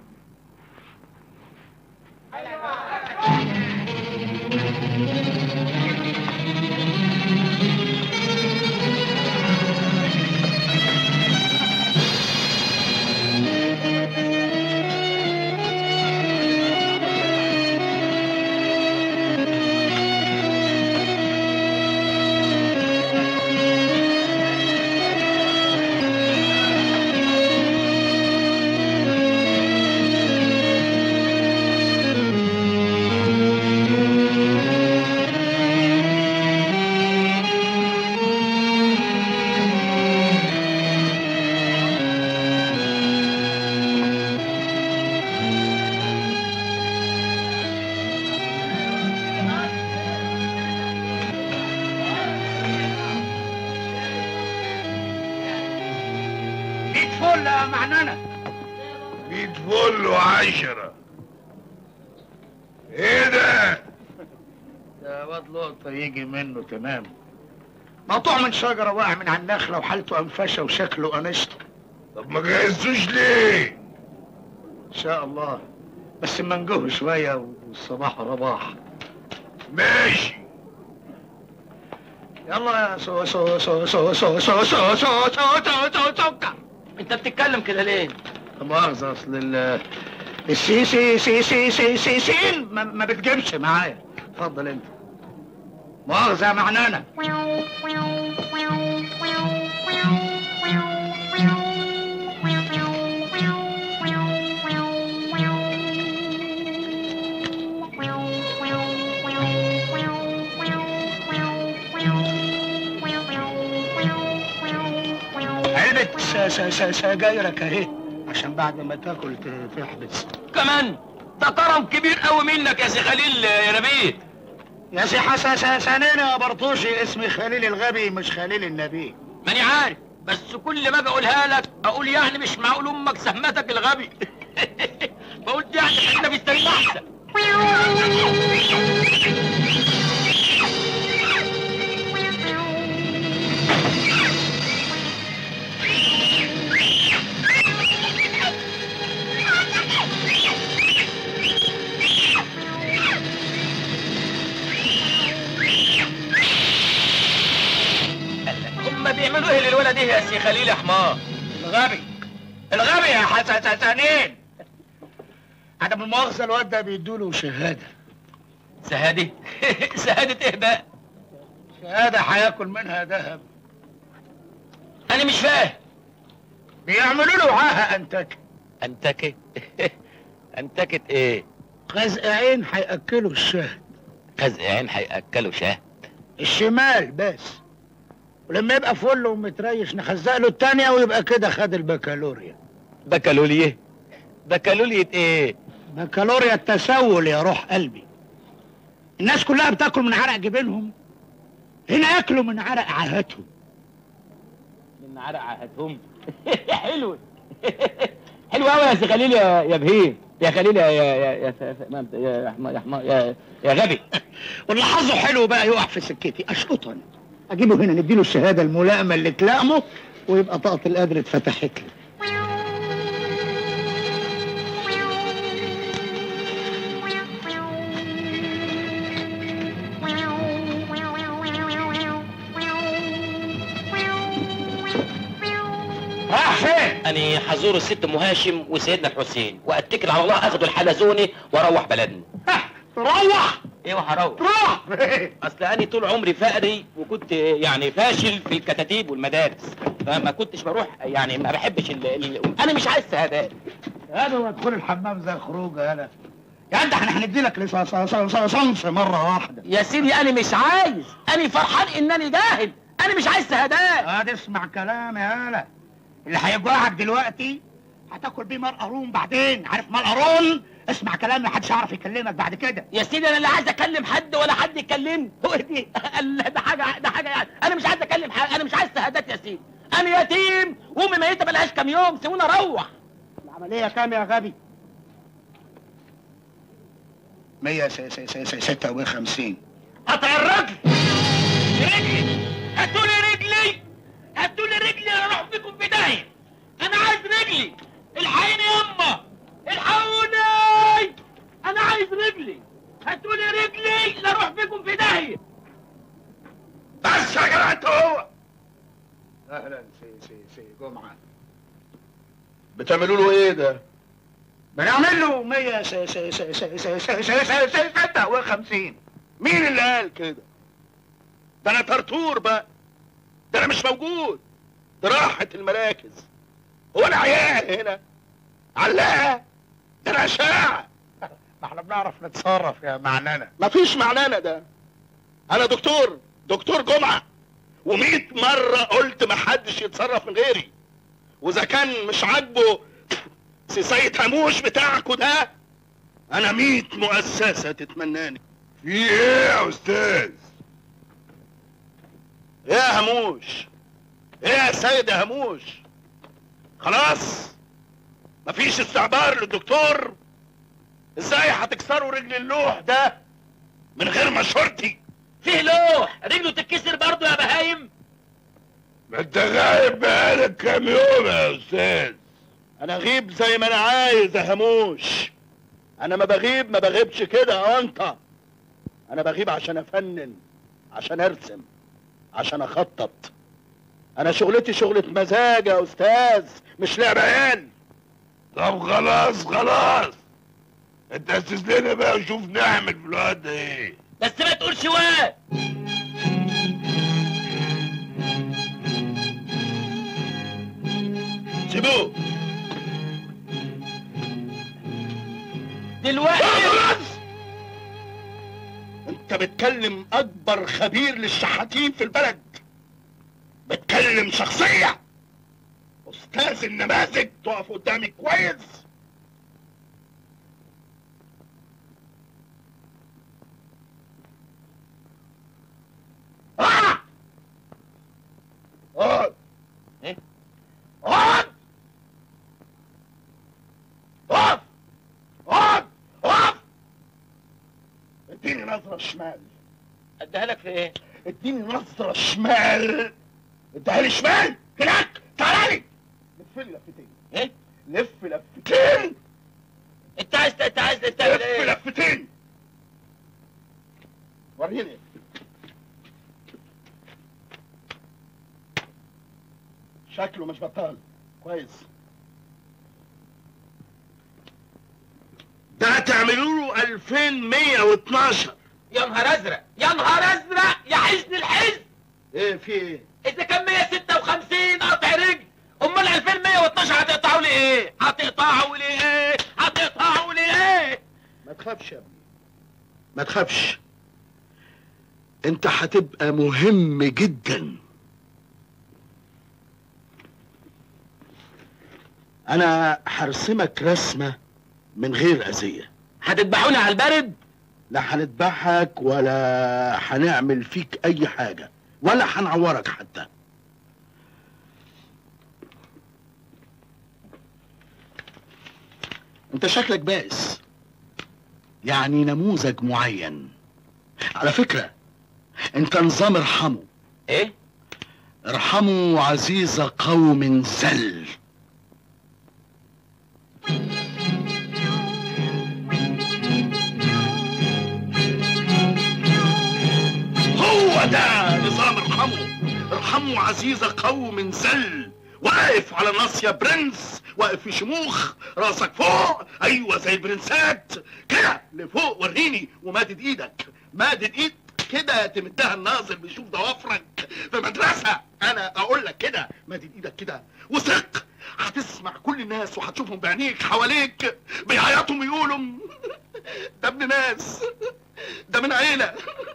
ميت فل يا معننة ميت فل وعشرة ايه ده؟ ده واد لقطة يجي منه تمام مقطوع من شجرة واقع من على النخلة وحالته أنفشة وشكله أنشطة طب ما جهزتوش ليه؟ إن شاء الله بس منجوه شوية والصباح رباح ماشي يلا يا سو سو سو سو سو سو سو سو سو سو سو سكر انت بتتكلم كده ليه؟ لا مؤاخذة أصل ال السي سي سي سي سي سي سين ما, ما بتجيبش معايا اتفضل أنت مؤاخذة يا معنانة علبة س- س- س- سجايرك اهي عشان بعد ما تاكل ت- تحبس كمان ده كرم كبير قوي منك يا سي خليل يا نبيل يا سي حسن سنين يا برطوشي اسمي خليل الغبي مش خليل النبي ماني عارف بس كل ما اجي اقولها لك اقول يعني مش معقول امك سهمتك الغبي فقلت يعني خلينا في السرير احسن هم بيعملوا ايه للولد ايه يا سي خليل يا حمار الغبي الغبي يا حسن سنين عدم المؤاخذة الواد ده بيدوله شهادة شهادة شهادة ايه بقى؟ شهادة هياكل منها ذهب انا مش فاهم بيعملوا له عاهة أنتك انتكت انتكت ايه؟ غزق عين هيأكله الشهد خزق عين هياكلوا شهد الشمال بس ولما يبقى فل ومتريش نخزق له التانية ويبقى كده خد البكالوريا بكالوريا بكالوريا ايه؟ بكالوريا التسول يا روح قلبي الناس كلها بتاكل من عرق جبينهم هنا ياكلوا من عرق عاهاتهم من عرق عهدهم حلو حلو قوي يا سي خليل يا يا بهيم يا خليل يا يا يا يا ف- ف- ما أنت- يا يا حما- يا حما- يا يا غبي واللي حظه حلو بقى يقع في سكتي اشقطا اجيبه هنا نديله الشهاده الملائمه اللي تلائمه ويبقى طاقه القدر اتفتحت له اني حزور الست ام هاشم وسيدنا الحسين واتكل على الله اخدوا الحلزوني واروح بلدنا روح ايه وهروح روح اصل انا طول عمري فقري وكنت يعني فاشل في الكتاتيب والمدارس فما كنتش بروح يعني ما بحبش ال... ال... انا مش عايز شهادات هذا وادخل الحمام زي الخروج يالا يا انت احنا هندي لك لصنص مره واحده يا سيدي انا مش عايز انا فرحان انني جاهل انا مش عايز شهادات اه اسمع كلام يالا اللي هيجوعك دلوقتي هتاكل بيه مال قارون بعدين عارف مال قارون اسمع كلامي محدش يعرف يكلمك بعد كده يا سيدي انا لا عايز اكلم حد ولا حد يكلمني هو دي ده حاجه ده حاجه يعني انا مش عايز اكلم حد انا مش عايز شهادات يا سيدي انا يتيم وامي ميته بقالهاش كام يوم سيبوني اروح العمليه كام يا غبي 156 قطع الرجل رجلي هاتوا لي رجلي هاتوا لي رجلي انا اروح بيكم في داهيه انا عايز رجلي الحقيني يما الحقوني انا عايز رجلي هاتوا لي رجلي لا اروح بيكم في داهيه بس يا جدع انت هو اهلا سي سي سي جمعه بتعملوا له ايه ده؟ بنعمل له 156 مين اللي قال كده؟ ده انا طرطور بقى ده انا مش موجود ده راحت المراكز هو انا عيال هنا علاقه ده انا اشاعه ما احنا بنعرف نتصرف يا معنانا مفيش معنانا ده انا دكتور دكتور جمعه ومئة مرة قلت محدش يتصرف من غيري واذا كان مش عاجبه سيسية هموش بتاعكوا ده انا مئة مؤسسة تتمناني في ايه يا استاذ ايه يا هموش ايه يا سيد يا هموش خلاص مفيش استعبار للدكتور ازاي هتكسروا رجل اللوح ده من غير ما شرطي فيه لوح رجله تتكسر برضه يا بهايم ما انت غايب بقالك كام يوم يا استاذ انا غيب زي ما انا عايز يا هموش انا ما بغيب ما بغيبش كده يا انت انا بغيب عشان افنن عشان ارسم عشان اخطط انا شغلتي شغلة مزاج يا استاذ مش لعب عيال طب خلاص خلاص انت اسس لنا بقى وشوف نعمل في الوقت ده ايه بس ما تقولش واد سيبوه دلوقتي انت بتكلم اكبر خبير للشحاتين في البلد بتكلم شخصية استاذ النماذج تقف قدامي كويس آه! اقعد ايه اقعد اقف اقعد اقف اديني نظرة شمال اديها لك في ايه اديني نظرة شمال اديها لي شمال هناك تعالى لي لف لي لفتين ايه لف لفتين انت عايز انت عايز تعمل لف ايه لفتين وريني شكله مش بطال كويس ده تعملوا له 2112 يا نهار ازرق يا نهار ازرق يا حزن الحزن ايه في ايه اذا كان 156 قطع رجل امال 2112 هتقطعوا لي ايه هتقطعوا لي ايه هتقطعوا لي ايه ما تخافش يا ابني ما تخافش انت هتبقى مهم جدا انا هرسمك رسمة من غير اذية هتذبحوني على البرد لا هنذبحك ولا هنعمل فيك اي حاجة ولا هنعورك حتى انت شكلك بائس يعني نموذج معين على فكرة انت نظام ارحموا ايه ارحموا عزيز قوم زل هو ده نظام ارحموا ارحموا عزيز قوم زل واقف على النص يا برنس واقف في شموخ راسك فوق ايوه زي البرنسات كده لفوق وريني ومادد ايدك مادد ايد كده تمدها الناظر بيشوف ضوافرك في مدرسة انا اقول لك كده مادد ايدك كده وثق هتسمع كل الناس وهتشوفهم بعينيك حواليك بيعيطوا ويقولوا ده ابن ناس ده من عيلة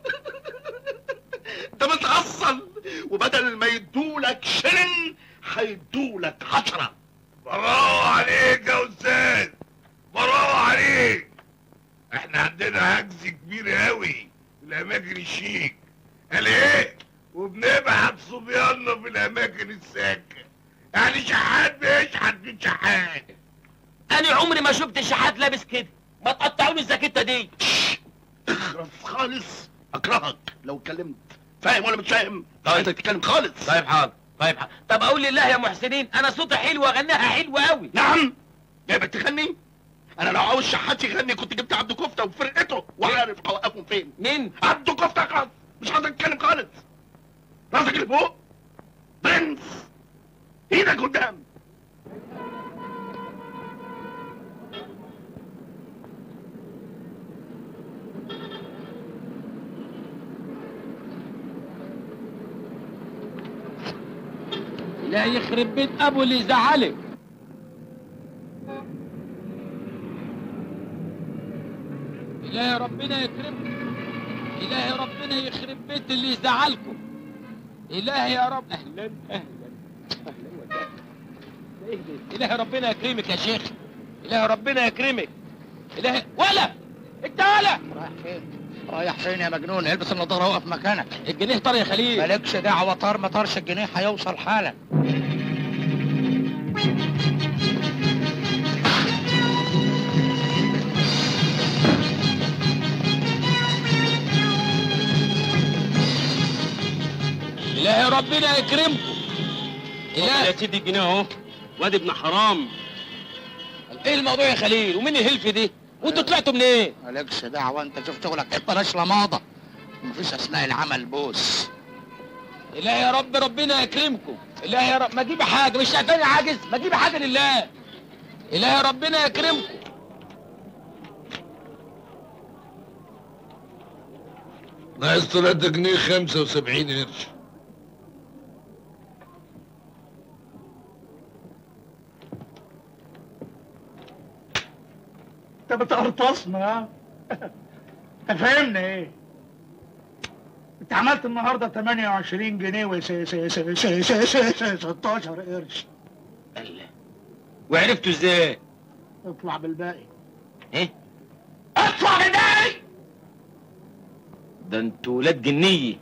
ده متأصل وبدل ما يدولك شلن هيدولك عشرة برافو عليك يا استاذ برافو عليك احنا عندنا هجز كبير قوي في الاماكن الشيك قال ايه وبنبعت صبياننا في الاماكن الساكنه يعني شحات بيشحت من شحات انا عمري ما شفت شحات لابس كده ما تقطعوني الزاكيته دي اخرس خالص اكرهك لو اتكلمت فاهم ولا مش فاهم؟ لا انت تتكلم خالص طيب حاضر طيب حاضر طب اقول لله يا محسنين انا صوتي حلو واغنيها حلوه قوي نعم جايبك تغني انا لو عاوز شحات يغني كنت جبت عبد كفته وفرقته وعارف اوقفهم فين مين عبد كفته خلاص مش عاوز اتكلم خالص راسك اللي فوق برنس ايدك قدام لا يخرب بيت ابو اللي زعلك إلهي ربنا يكرمكم إلهي ربنا يخرب بيت اللي يزعلكم إلهي يا رب أهلا أهلا أهلا وسهلا ده إيه ده؟ إلهي ربنا يكرمك يا شيخ إلهي ربنا يكرمك إلهي ولا أنت ولا رايح فين؟ رايح فين يا مجنون؟ البس النضاره وقف مكانك الجنيه طار يا خليل مالكش دعوه طار ما طارش الجنيه هيوصل حالا إلهي ربنا يكرمكم إلهي يا سيدي الجنيه اهو واد ابن حرام إيه الموضوع يا خليل ومين الهلف دي وانتوا طلعتوا منين مالكش دعوه انت شوف شغلك بلاش لماضه مفيش اثناء العمل بوس إلهي يا رب ربنا يكرمكم إلهي يا رب ما تجيب حاجة مش شايفاني عاجز ما تجيب حاجة لله إلهي ربنا يكرمكم ناقص 3 جنيه 75 قرش انت بتقرطصنا ها انت فاهمنا ايه انت عملت النهارده 28 جنيه و 16 قرش وعرفتوا ازاي؟ اطلع بالباقي ايه؟ اطلع بالباقي ده انتوا ولاد جنيه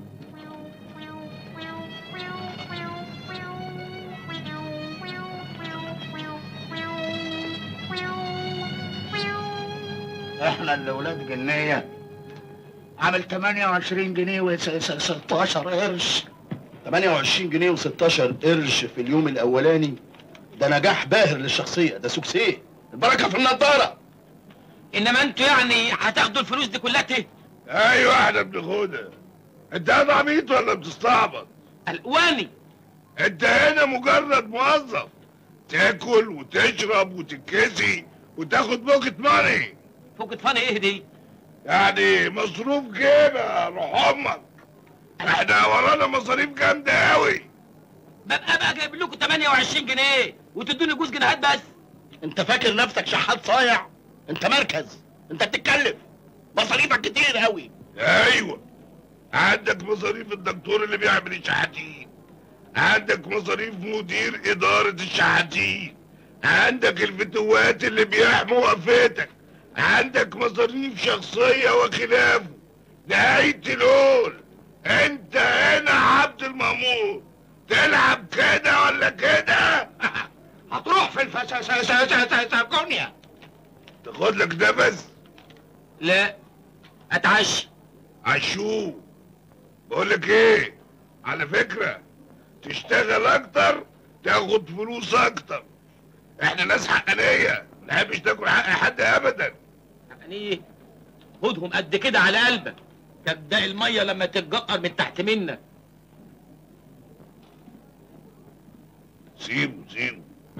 احنا اللي ولاد جنيه عامل 28 جنيه و 16 قرش 28 جنيه و16 قرش في اليوم الاولاني ده نجاح باهر للشخصيه ده سوكسيه البركه في النضاره انما انتوا يعني هتاخدوا الفلوس دي كلها ته ايوه احنا بناخدها انت قاعد عبيط ولا بتستعبط؟ الواني انت هنا مجرد موظف تاكل وتشرب وتتكسي وتاخد بوكت ماني فوقت فاني ايه دي؟ يعني مصروف جيبه روح امك احنا ورانا مصاريف جامده قوي ببقى بقى جايب لكم 28 جنيه وتدوني جوز جنيهات بس انت فاكر نفسك شحات صايع انت مركز انت بتتكلف مصاريفك كتير قوي ايوه عندك مصاريف الدكتور اللي بيعمل الشحاتين عندك مصاريف مدير اداره الشحاتين عندك الفتوات اللي بيحموا وقفتك عندك مصاريف شخصيه وخلافه نهايه الهول انت هنا عبد المأمور تلعب كده ولا كده هتروح في الفساسكونيا تاخد لك نفس لا اتعشى عشو بقول لك ايه على فكره تشتغل اكتر تاخد فلوس اكتر احنا ناس حقانيه ما نحبش تاكل حق حد ابدا يعني خدهم قد كده على قلبك كبداء الميه لما تتجقر من تحت منك سيبه سيبه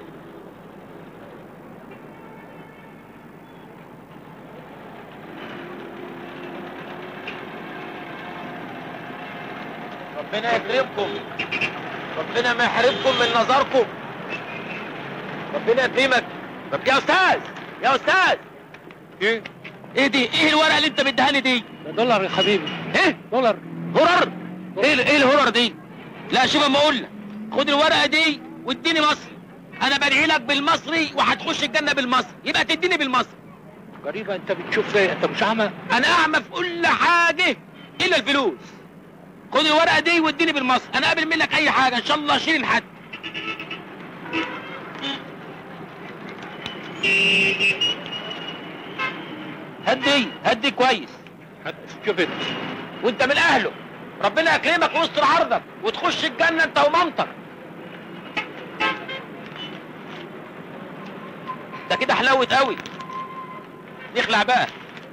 ربنا يكرمكم ربنا ما يحرمكم من نظركم ربنا يكرمك طب يا استاذ يا استاذ ايه ايه دي ايه الورقه اللي انت مديهاني دي ده دولار يا حبيبي ايه دولار هرر ايه ايه الهرر دي لا شوف اما اقول لك خد الورقه دي واديني مصري انا بدعي لك بالمصري وهتخش الجنه بالمصري يبقى تديني بالمصري غريبة انت بتشوف زي انت مش اعمى انا اعمى في كل حاجه الا الفلوس خد الورقه دي واديني بالمصري انا قابل منك اي حاجه ان شاء الله شيل حد هدي هدي كويس شفت وانت من اهله ربنا يكرمك ويستر عرضك وتخش الجنه انت ومامتك ده كده حلاوه قوي نخلع بقى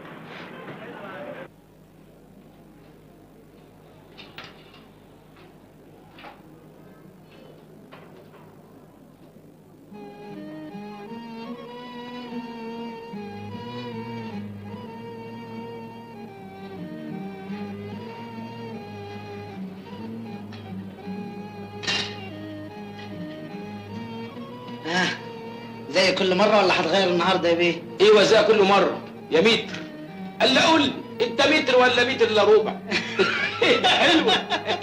آه. زي كل مرة ولا هتغير النهارده يا بيه؟ ايوه زي كل مره يا متر قال لي قول لي انت متر ولا متر الا ربع حلوه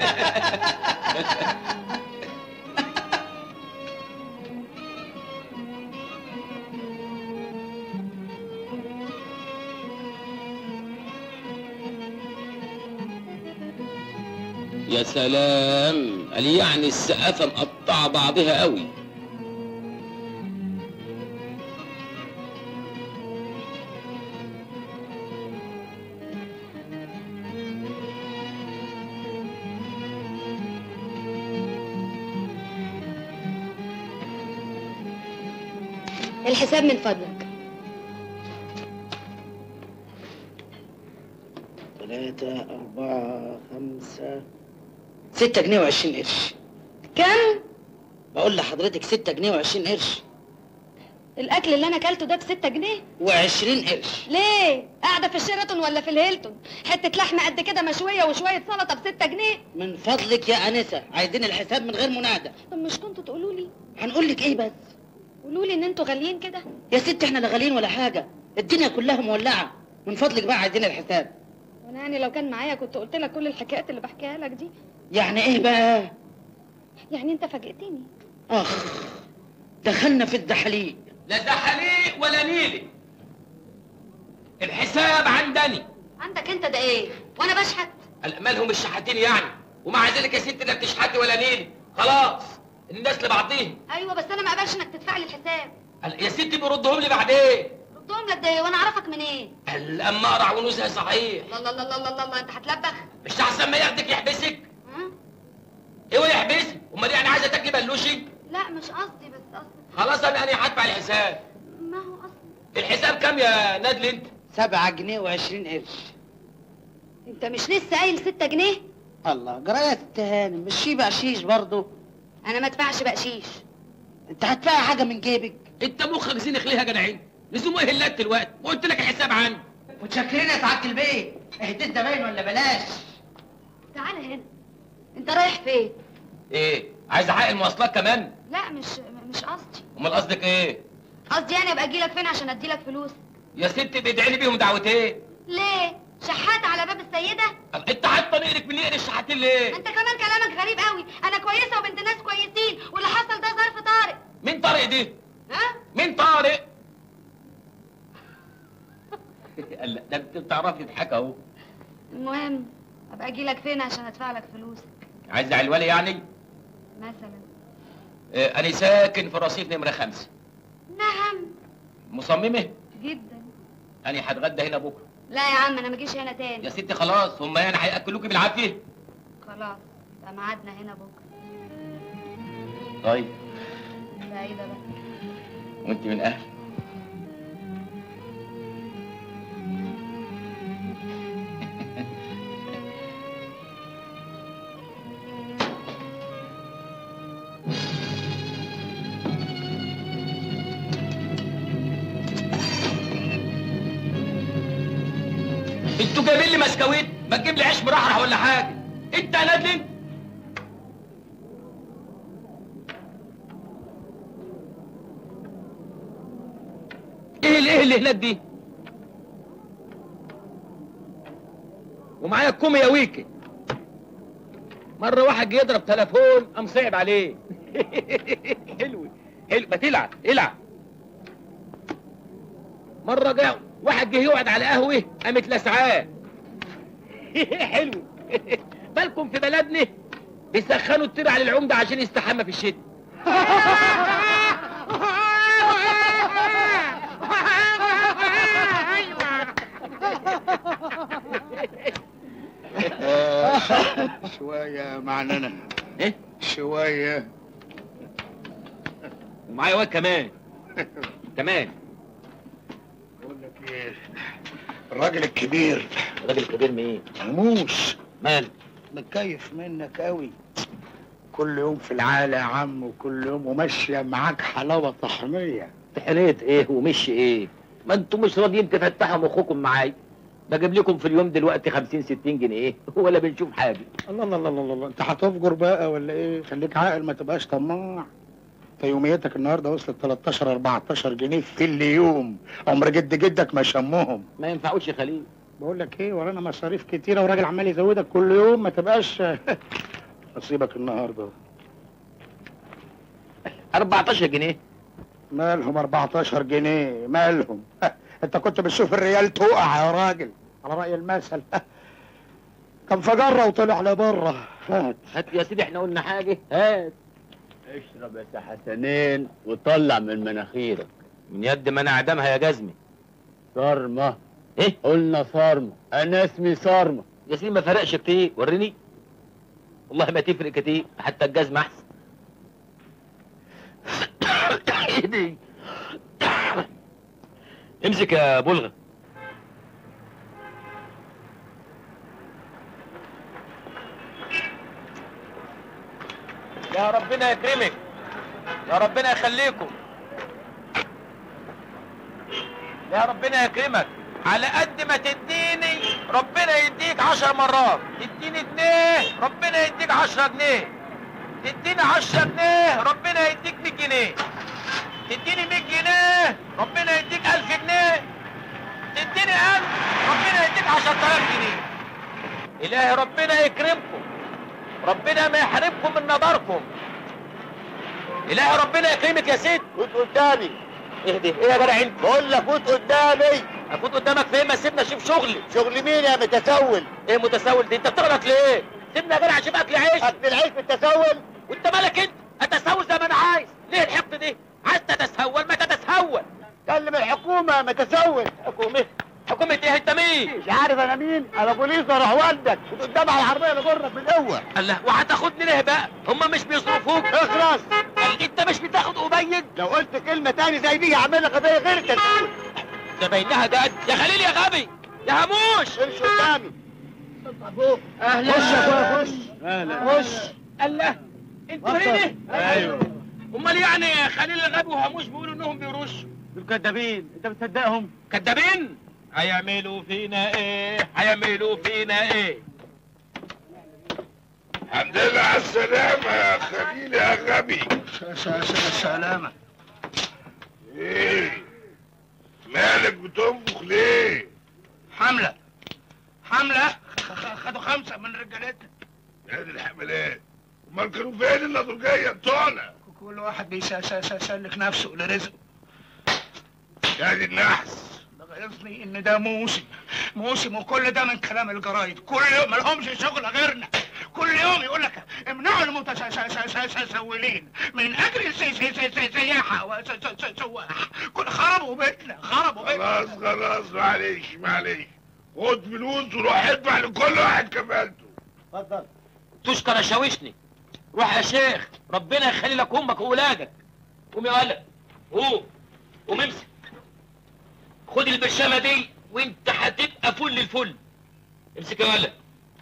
يا سلام قال يعني السقافه مقطعه بعضها قوي الحساب من فضلك ثلاثة أربعة خمسة ستة جنيه وعشرين قرش كم؟ بقول لحضرتك ستة جنيه وعشرين قرش الاكل اللي انا اكلته ده بستة جنيه وعشرين قرش ليه قاعده في الشيراتون ولا في الهيلتون حته لحمه قد كده مشويه وشويه سلطه بستة جنيه من فضلك يا أنسة عايزين الحساب من غير منادى طب مش كنتوا تقولوا لي هنقول لك إيه بس قولوا لي ان انتوا غاليين كده يا ست احنا لا غاليين ولا حاجة الدنيا كلها مولعة من فضلك بقى عايزين الحساب وانا يعني لو كان معايا كنت قلت لك كل الحكايات اللي بحكيها لك دي يعني إيه بقى يعني انت فاجئتني أخ دخلنا في الزحليق لا زحليق ولا نيلي الحساب عندني عندك انت ده ايه وانا بشحت قال مالهم الشحاتين يعني ومع ذلك يا ست لا بتشحتي ولا نيلي خلاص الناس لبعضيهم ايوه بس انا ما اقبلش انك تدفع لي الحساب قال يا ستي بيردهم لي بعدين ردهم لك ده ايه وانا اعرفك منين قال اما اقرع ونوزها صحيح الله الله الله الله الله انت هتلبخ مش احسن ما ياخدك يحبسك ايوه يحبسك امال يعني عايزه تاكلي بلوشي لا مش قصدي بس قصدي خلاص انا انا هدفع الحساب ما هو قصدي الحساب كام يا نادل انت سبعة جنيه وعشرين قرش انت مش لسه قايل ستة جنيه الله جراية التهانم مش في بقشيش برضه انا ما ادفعش بقشيش انت هتدفعي حاجة من جيبك انت مخك زينخ ليها جدعين لزوم ايه اللات دلوقتي وقلت لك الحساب عندي متشكرين يا سعادة البيت اهديت زباين ولا بلاش تعالى هنا انت رايح فين ايه عايز حق المواصلات كمان لا مش مش قصدي امال قصدك ايه قصدي يعني ابقى اجيلك فين عشان اديلك فلوس يا ست بيدعي لي بيهم دعوتين ليه شحات على باب السيده انت حاطه نقرك من نقر الشحاتين ليه انت كمان كلامك غريب قوي انا كويسه وبنت ناس كويسين واللي حصل ده ظرف طارئ مين طارق دي ها مين طارق قال ده انت بتعرفي تضحك اهو المهم ابقى اجيلك فين عشان ادفع لك فلوسك عايز علوالي يعني مثلا اه انا ساكن في رصيف نمره خمسة نعم مصممه جدا انا هتغدى هنا بكره لا يا عم انا ما اجيش هنا تاني يا ستي خلاص هم يعني هياكلوكي بالعافيه خلاص يبقى ميعادنا هنا بكره طيب سعيده بقى وانت من اهل مسكويت ما تجيب لي عيش مرحرح ولا حاجه انت يا نادل انت ايه اللي ايه اللي هناك دي ومعايا الكومي يا ويكي مرة واحد جه يضرب تليفون قام صعب عليه حلو حلو ما تلعب العب مرة جه واحد جه يقعد على قهوة قامت لسعاه حلو بالكم في بلدنا بيسخنوا الطير على العمدة عشان يستحمى في الشتاء شوية معننا ايه شوية ومعايا واد كمان كمان بقول لك ايه الراجل الكبير الراجل الكبير مين؟ موس مال متكيف منك قوي كل يوم في العالة يا عم وكل يوم وماشية معاك حلاوة طحنية تحنيت ايه ومش ايه ما انتوا مش راضيين تفتحوا مخكم معايا بجيب لكم في اليوم دلوقتي 50 60 جنيه ولا بنشوف حاجه الله الله الله الله, الله. انت هتفجر بقى ولا ايه خليك عاقل ما تبقاش طماع انت يوميتك النهارده وصلت 13 14 جنيه في اليوم عمر جد جدك ما شمهم ما ينفعوش يا خليل بقول لك ايه ورانا مصاريف كتيره وراجل عمال يزودك كل يوم ما تبقاش نصيبك النهارده 14 جنيه مالهم 14 جنيه مالهم انت كنت بتشوف الريال تقع يا راجل على رأي المثل كان فجرة وطلع لبره هات هات يا سيدي احنا قلنا حاجه هات اشرب يا سي حسنين وطلع من مناخيرك من يد ما انا اعدمها يا جزمي صارمة ايه قلنا صارمة انا اسمي صارمة يا سيدي ما فرقش كتير وريني والله ما تفرق كتير حتى الجزمة احسن ايدي امسك يا بلغة يا ربنا يكرمك يا ربنا يخليكم يا ربنا يكرمك على قد ما تديني ربنا يديك عشر مرات تديني جنيه ربنا يديك عشرة جنيه تديني عشرة جنيه ربنا يديك مية جنيه تديني مية جنيه ربنا يديك ألف جنيه تديني ألف ربنا يديك عشرة آلاف جنيه إلهي ربنا يكرمكم ربنا ما يحرمكم من نظركم إلهي ربنا يكرمك يا ست فوت قدامي اهدي ايه يا جدع انت بقول لك فوت قدامي اكون قدامك فين ما سيبنا اشوف شغلي شغل مين يا متسول ايه متسول دي انت بتغلط ليه سيبنا يا جدع اشوف اكل عيش اكل العيش بالتسول وانت مالك انت اتسول زي ما انا عايز ليه الحقد دي عايز تتسول ما تتسول كلم الحكومة يا متسول حكومه حكومة ايه انت مين مش عارف انا مين انا بوليس اروح والدك فوت قدام على العربية اللي جرك بالقوة الله وهتاخدني ليه بقى هم مش بيصرفوك اخلص قال انت مش بتاخد قبيد لو قلت كلمة تاني زي دي هعمل لك قضية غير التسول ده بينها ده يا خليل يا غبي يا هموش امشي قدامي اهلا خش يا اخويا خش خش الله انت هنا ايوه امال يعني خليل الغبي وهموش بيقولوا انهم بيرشوا دول كدابين انت بتصدقهم كدابين هيعملوا فينا ايه هيعملوا فينا ايه الحمد لله على السلامة يا خليل يا غبي سلامة ايه مالك بتنفخ ليه؟ حملة حملة خدوا خمسة من رجالتنا يا دي الحملات امال كانوا فين النضوجية بتوعنا؟ كل واحد بيسلك نفسه لرزقه يا دي النحس ده غيظني ان ده موسم موسم وكل ده من كلام الجرايد كل يوم مالهمش شغل غيرنا كل يوم يقول لك امنعوا المتسولين من اجل السي- سي- سي- سي- سياحه وسواح كل خربوا بيتنا خربوا بيتنا خلاص خلاص معلش معلش خد فلوس وروح ادفع لكل واحد كفالته اتفضل تشكر يا شاوشني روح يا شيخ ربنا يخلي لك امك واولادك قوم يا ولد قوم قوم امسك خد البرشامه دي وانت هتبقى فل الفل امسك يا ولد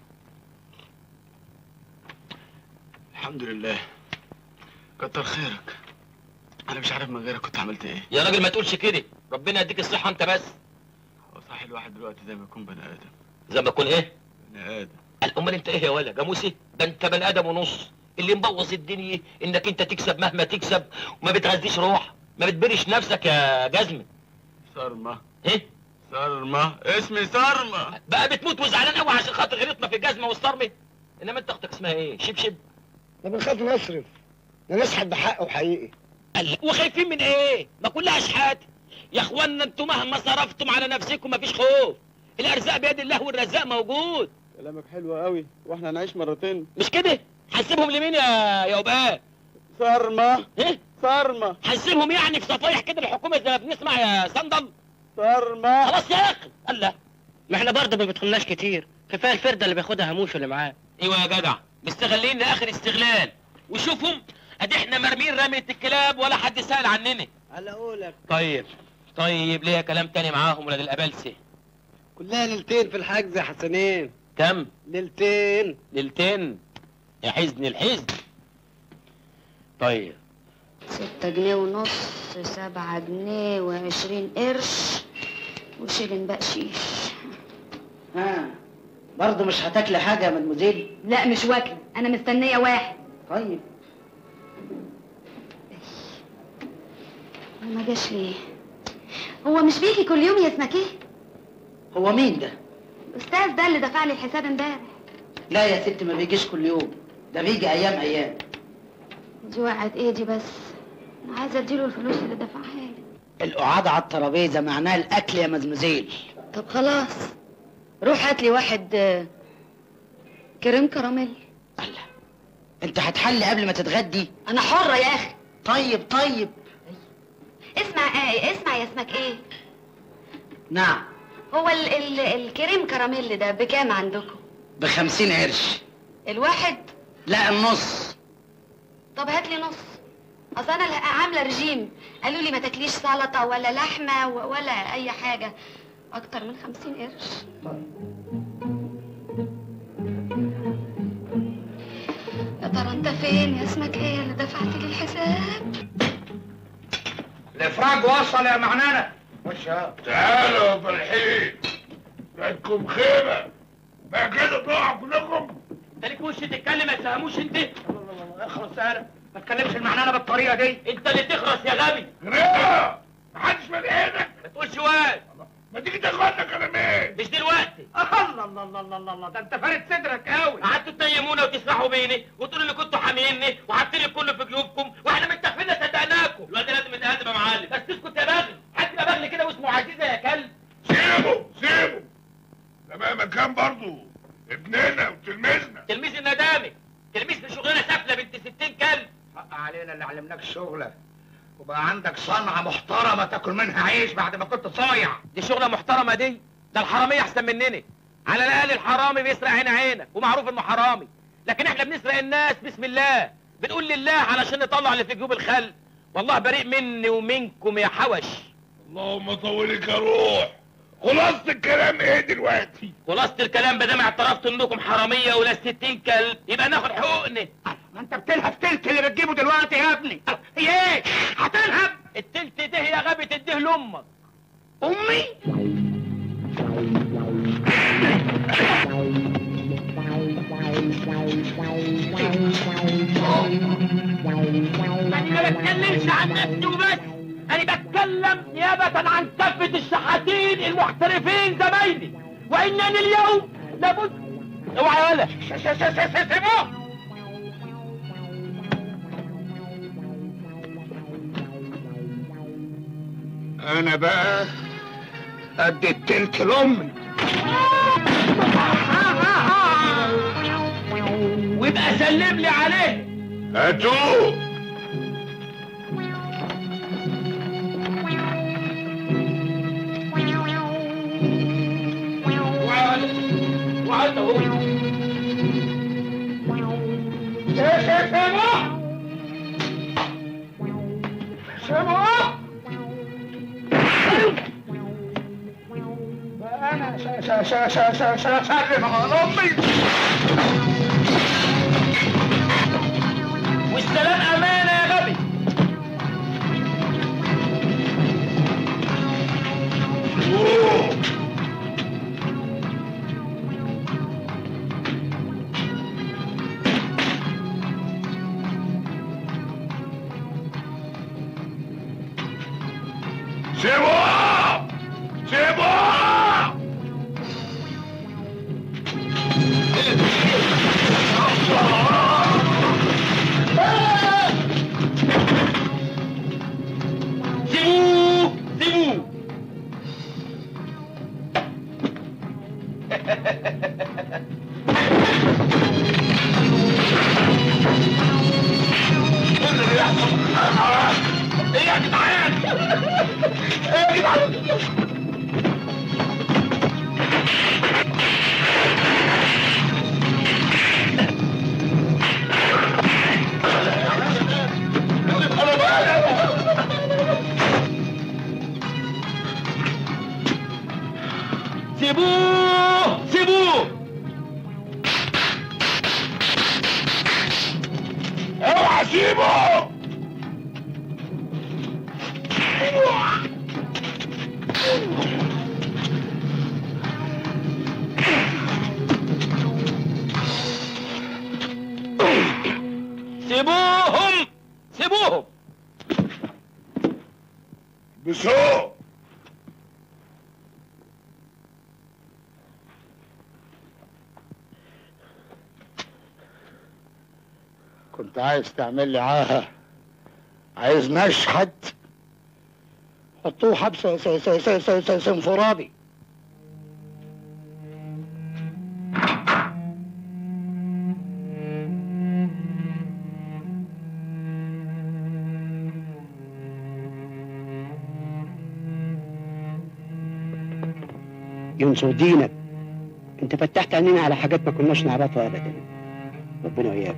الحمد لله كتر خيرك انا مش عارف من غيرك كنت عملت ايه يا راجل ما تقولش كده ربنا يديك الصحه انت بس هو صح الواحد دلوقتي زي ما يكون بني ادم زي ما اكون ايه بني ادم قال امال انت ايه يا ولا جاموسي ده انت بني ادم ونص اللي مبوظ الدنيا انك انت تكسب مهما تكسب وما بتغذيش روح ما بتبرش نفسك يا جزمه صرمة ايه صرمة اسمي صرمة بقى بتموت وزعلان قوي عشان خاطر غلطنا في الجزمه والصرمه انما انت اختك اسمها ايه شبشب ما بنخاف نصرف نسحب بحقه حقيقي قال وخايفين من ايه ما كلها اشحات يا اخوانا انتوا مهما صرفتم على نفسكم مفيش خوف الارزاق بيد الله والرزاق موجود كلامك حلو قوي واحنا هنعيش مرتين مش كده هنسيبهم لمين يا يا وباء صرمة ايه صرمة هنسيبهم يعني في صفايح كده الحكومه زي ما بنسمع يا صندل صرمة خلاص يا اخي الله ما احنا برضه ما بيدخلناش كتير كفايه الفرده اللي بياخدها هموش اللي معاه ايوه يا جدع مستغلين لاخر استغلال وشوفهم ادي احنا مرمين رمية الكلاب ولا حد سأل عننا على قولك طيب طيب ليا كلام تاني معاهم ولاد الابلسه كلها ليلتين في الحجز يا حسنين كم ليلتين ليلتين يا حزن الحزن طيب ستة جنيه ونص سبعة جنيه وعشرين قرش وشيلن بقشيش ها برضه مش هتاكلي حاجه يا مدموزيل لا مش واكلة أنا مستنية واحد طيب ما جاش ليه هو مش بيجي كل يوم يا اسمك ايه هو مين ده الاستاذ ده اللي دفع لي الحساب امبارح لا يا ست ما بيجيش كل يوم ده بيجي ايام ايام دي وقعت ايه دي بس انا عايزه اديله الفلوس اللي دفعها لي القعاد على الترابيزه معناها الاكل يا مزمزيل طب خلاص روح هات لي واحد آه، كريم كراميل انت هتحلي قبل ما تتغدي انا حره يا اخي طيب طيب اسمع ايه اسمع يا اسمك ايه نعم هو ال ال الكريم كراميل ده بكام عندكم بخمسين قرش الواحد لا النص طب هات لي نص اصل انا اللي عامله رجيم قالوا لي ما تاكليش سلطه ولا لحمه و- ولا اي حاجه اكتر من خمسين قرش يا ترى انت فين يا اسمك ايه اللي دفعت لي الحساب الافراج وصل يا معنانه خش يا تعالوا يا فرحين بقتكم خيمة بقى كده تقعوا كلكم انت ليك وش تتكلم ما تفهموش انت اخلص يا ما تكلمش المعنانه بالطريقه دي انت اللي تخرس يا غبي غريبة محدش من ايدك ما تقولش واد ما تيجي تاخدنا كلامين مش دلوقتي الله الله الله الله الله الله ده انت فارد صدرك قوي قعدتوا تنيمونا وتسرحوا بيني وتقولوا اللي كنتوا حاميني وحاطين الكل في جيوبكم واحنا متخفين صدقناكم الواد لازم يتقدم يا معلم بس اسكت يا بغل حد يبقى بغل كده واسمه عزيزه يا كلب سيبه سيبه ده بقى مكان برضه ابننا وتلميذنا تلميذ الندامي تلميذ في شغلانه سافله بنت 60 كلب حق علينا اللي علمناك الشغله وبقى عندك صنعه محترمه تاكل منها عيش بعد ما كنت صايع دي شغله محترمه دي ده الحراميه احسن مننا على الاقل الحرامي بيسرق عين عينك ومعروف انه حرامي لكن احنا بنسرق الناس بسم الله بنقول لله علشان نطلع اللي في جيوب الخلق والله بريء مني ومنكم يا حوش اللهم طولك يا روح خلاصة الكلام ايه دلوقتي خلاصة الكلام بدام اعترفت انكم حراميه ولا 60 كلب يبقى ناخد حقوقنا ما انت بتلهب تلت اللي بتجيبه دلوقتي يا ابني هي ايه هتلهب التلت ده يا غبي تديه لامك امي انا ما بتكلمش عن نفسي وبس انا بتكلم نيابة عن كافة الشحاتين المحترفين زمايلي وانني اليوم لابد اوعى يا ولا سيبوه انا بقى قد التلت لامي ويبقى سلم لي عليه هاتوه وعد اهو سيبوه انا ش ش ش ش ش ش سلم على امي والسلام امانه يا غبي سيبوه سيبوه سيبوه سيبوه ايه يا جدعان ايه يا جدعان سيبوه سيبوه اوعى سيبه سيبوهم سيبوهم بسوق كنت عايز تعمل لي عاهة عايز نشحت حطوه حبس س- س- س- س- س- سنفرادي ينصر دينك انت فتحت عينينا على حاجات ما كناش نعرفها ابدا ربنا وياك